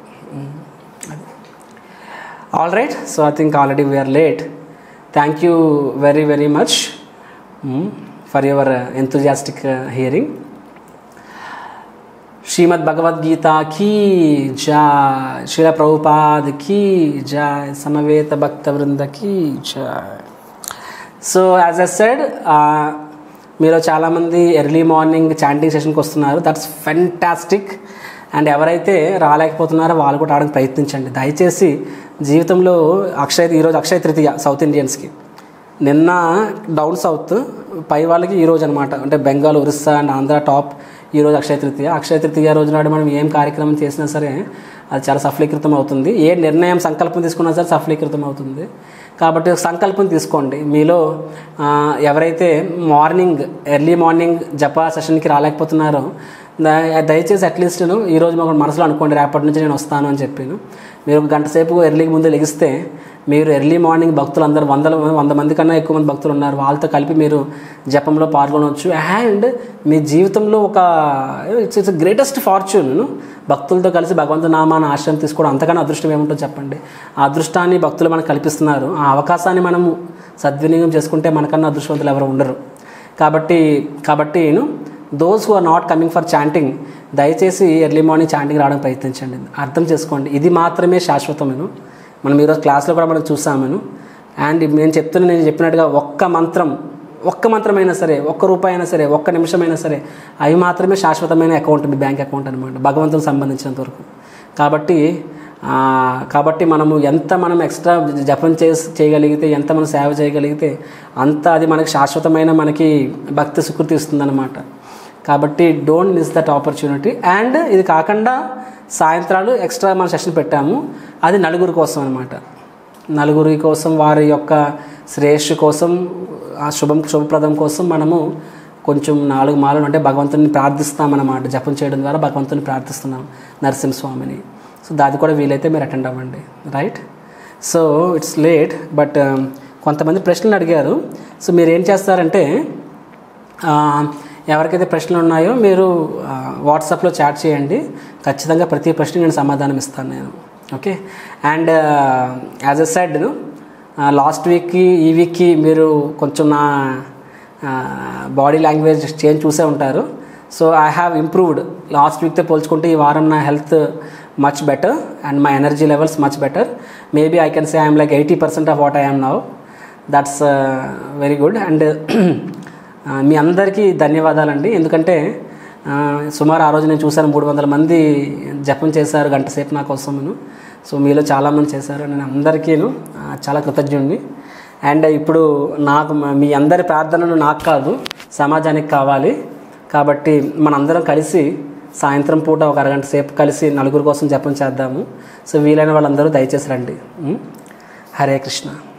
all right so I think already we're late thank you very very much for your enthusiastic hearing Shrimad Bhagavad Gita కీ జాయ్ శిల ప్రభుపాద్ కీ జాయ్ సమవేత భక్త వృంద కీ జాయ్ సో యాజ్ ఎ సెడ్ మీరు చాలామంది ఎర్లీ మార్నింగ్ చాంటింగ్ సెషన్కి వస్తున్నారు దట్స్ ఫెంటాస్టిక్ అండ్ ఎవరైతే రాలేకపోతున్నారో వాళ్ళు కూడా రావడానికి ప్రయత్నించండి దయచేసి జీవితంలో అక్షయ ఈరోజు అక్షయ తృతీయ సౌత్ ఇండియన్స్కి నిన్న డౌన్ సౌత్ పై వాళ్ళకి ఈరోజు అనమాట అంటే బెంగాల్ ఒరిస్సా అండ్ ఆంధ్ర టాప్ ఈరోజు అక్షయ తృతీయ అక్షయ తృతీయ రోజు నాడు మనం ఏం కార్యక్రమం చేసినా సరే అది చాలా సఫలీకృతం అవుతుంది ఏ నిర్ణయం సంకల్పం తీసుకున్నా సరే సఫలీకృతం అవుతుంది కాబట్టి ఒక సంకల్పం తీసుకోండి మీలో ఆ, ఎవరైతే మార్నింగ్ ఎర్లీ మార్నింగ్ జపా సెషన్కి రాలేకపోతున్నారో ద- దయచేసి అట్లీస్ట్ ఈరోజు మాకు మనసులో అనుకోండి రేపటి నుంచి నేను వస్తాను అని చెప్పాను మీరు ఒక గంట సేపు ఎర్లీకి ముందు లెగిస్తే మీరు ఎర్లీ మార్నింగ్ భక్తులు అందరూ వందల వంద మంది కన్నా ఎక్కువ మంది భక్తులు ఉన్నారు వాళ్ళతో కలిపి మీరు జపంలో పాల్గొనవచ్చు అండ్ మీ జీవితంలో ఒక ఇట్స్ ఇట్స్ గ్రేటెస్ట్ ఫార్చ్యూన్ భక్తులతో కలిసి భగవంతు నామాన్ని ఆశ్రయం తీసుకోవడం అంతకన్నా అదృష్టం ఏముంటుందో చెప్పండి ఆ అదృష్టాన్ని భక్తులు మనకు కల్పిస్తున్నారు ఆ అవకాశాన్ని మనం సద్వినియోగం చేసుకుంటే మనకన్నా అదృష్టవంతులు ఎవరు ఉండరు కాబట్టి కాబట్టి those who are not coming for chanting దయచేసి ఎర్లీ మార్నింగ్ చాంటింగ్ రావడానికి ప్రయత్నించండి అర్థం చేసుకోండి ఇది మాత్రమే శాశ్వతమేను మనం ఈరోజు క్లాస్లో కూడా మనం చూసామను అండ్ నేను చెప్తున్న నేను చెప్పినట్టుగా ఒక్క మంత్రం ఒక్క మంత్రమైనా సరే ఒక్క రూపాయి అయినా సరే ఒక్క నిమిషమైనా సరే అవి మాత్రమే శాశ్వతమైన అకౌంట్ మీ బ్యాంక్ అకౌంట్ అనమాట భగవంతునికి సంబంధించినంత వరకు కాబట్టి ఆ, కాబట్టి మనము ఎంత మనం ఎక్స్ట్రా జపం చేసి చేయగలిగితే ఎంత మనం సేవ చేయగలిగితే అంత అది మనకి శాశ్వతమైన మనకి భక్తి సుకృతి ఇస్తుందన్నమాట కాబట్టి don't miss that opportunity and ఇది కాకుండా సాయంత్రాలు ఎక్స్ట్రా మన సెషన్ పెట్టాము అది నలుగురు కోసం అనమాట నలుగురి కోసం వారి యొక్క శ్రేయస్సు కోసం ఆ శుభం శుభప్రదం కోసం మనము కొంచెం నాలుగు మాలలు అంటే భగవంతుని ప్రార్థిస్తామన్నమాట జపం చేయడం ద్వారా భగవంతుని ప్రార్థిస్తున్నాం నరసింహస్వామిని సో దాది కూడా వీలైతే మీరు అటెండ్ అవ్వండి right so it's late but కొంతమంది ప్రశ్నలు అడిగారు సో మీరు ఏం చేస్తారంటే ఆ, ఎవరికైతే ప్రశ్నలు ఉన్నాయో మీరు ఆ, వాట్సాప్లో చాట్ చేయండి ఖచ్చితంగా ప్రతి ప్రశ్న నేను సమాధానం ఇస్తాను నేను okay and as I said last వీక్కి ఈ వీక్కి మీరు కొంచెం నా బాడీ లాంగ్వేజ్ చేంజ్ చూసే ఉంటారు so I have improved last వీక్తో పోల్చుకుంటే ఈ వారం నా health much better and my energy levels much better maybe I can say I'm like eighty percent of what I'm now that's very good and మీ అందరికీ ధన్యవాదాలండి ఎందుకంటే ఆ, సుమారు ఆ రోజు నేను చూశాను మూడు వందల మంది జపం చేశారు గంట సేపు నా కోసమును సో మీలో చాలామంది చేశారు నేను అందరికీను ఆ, చాలా కృతజ్ఞుడిని అండ్ ఇప్పుడు నాకు మ- మీ అందరి ప్రార్థనలు నాకు కాదు సమాజానికి కావాలి కాబట్టి మనందరం కలిసి సాయంత్రం పూట ఒక అరగంట సేపు కలిసి నలుగురు కోసం జపం చేద్దాము సో వీలైన వాళ్ళందరూ దయచేసి రండి ఉం? హరే కృష్ణ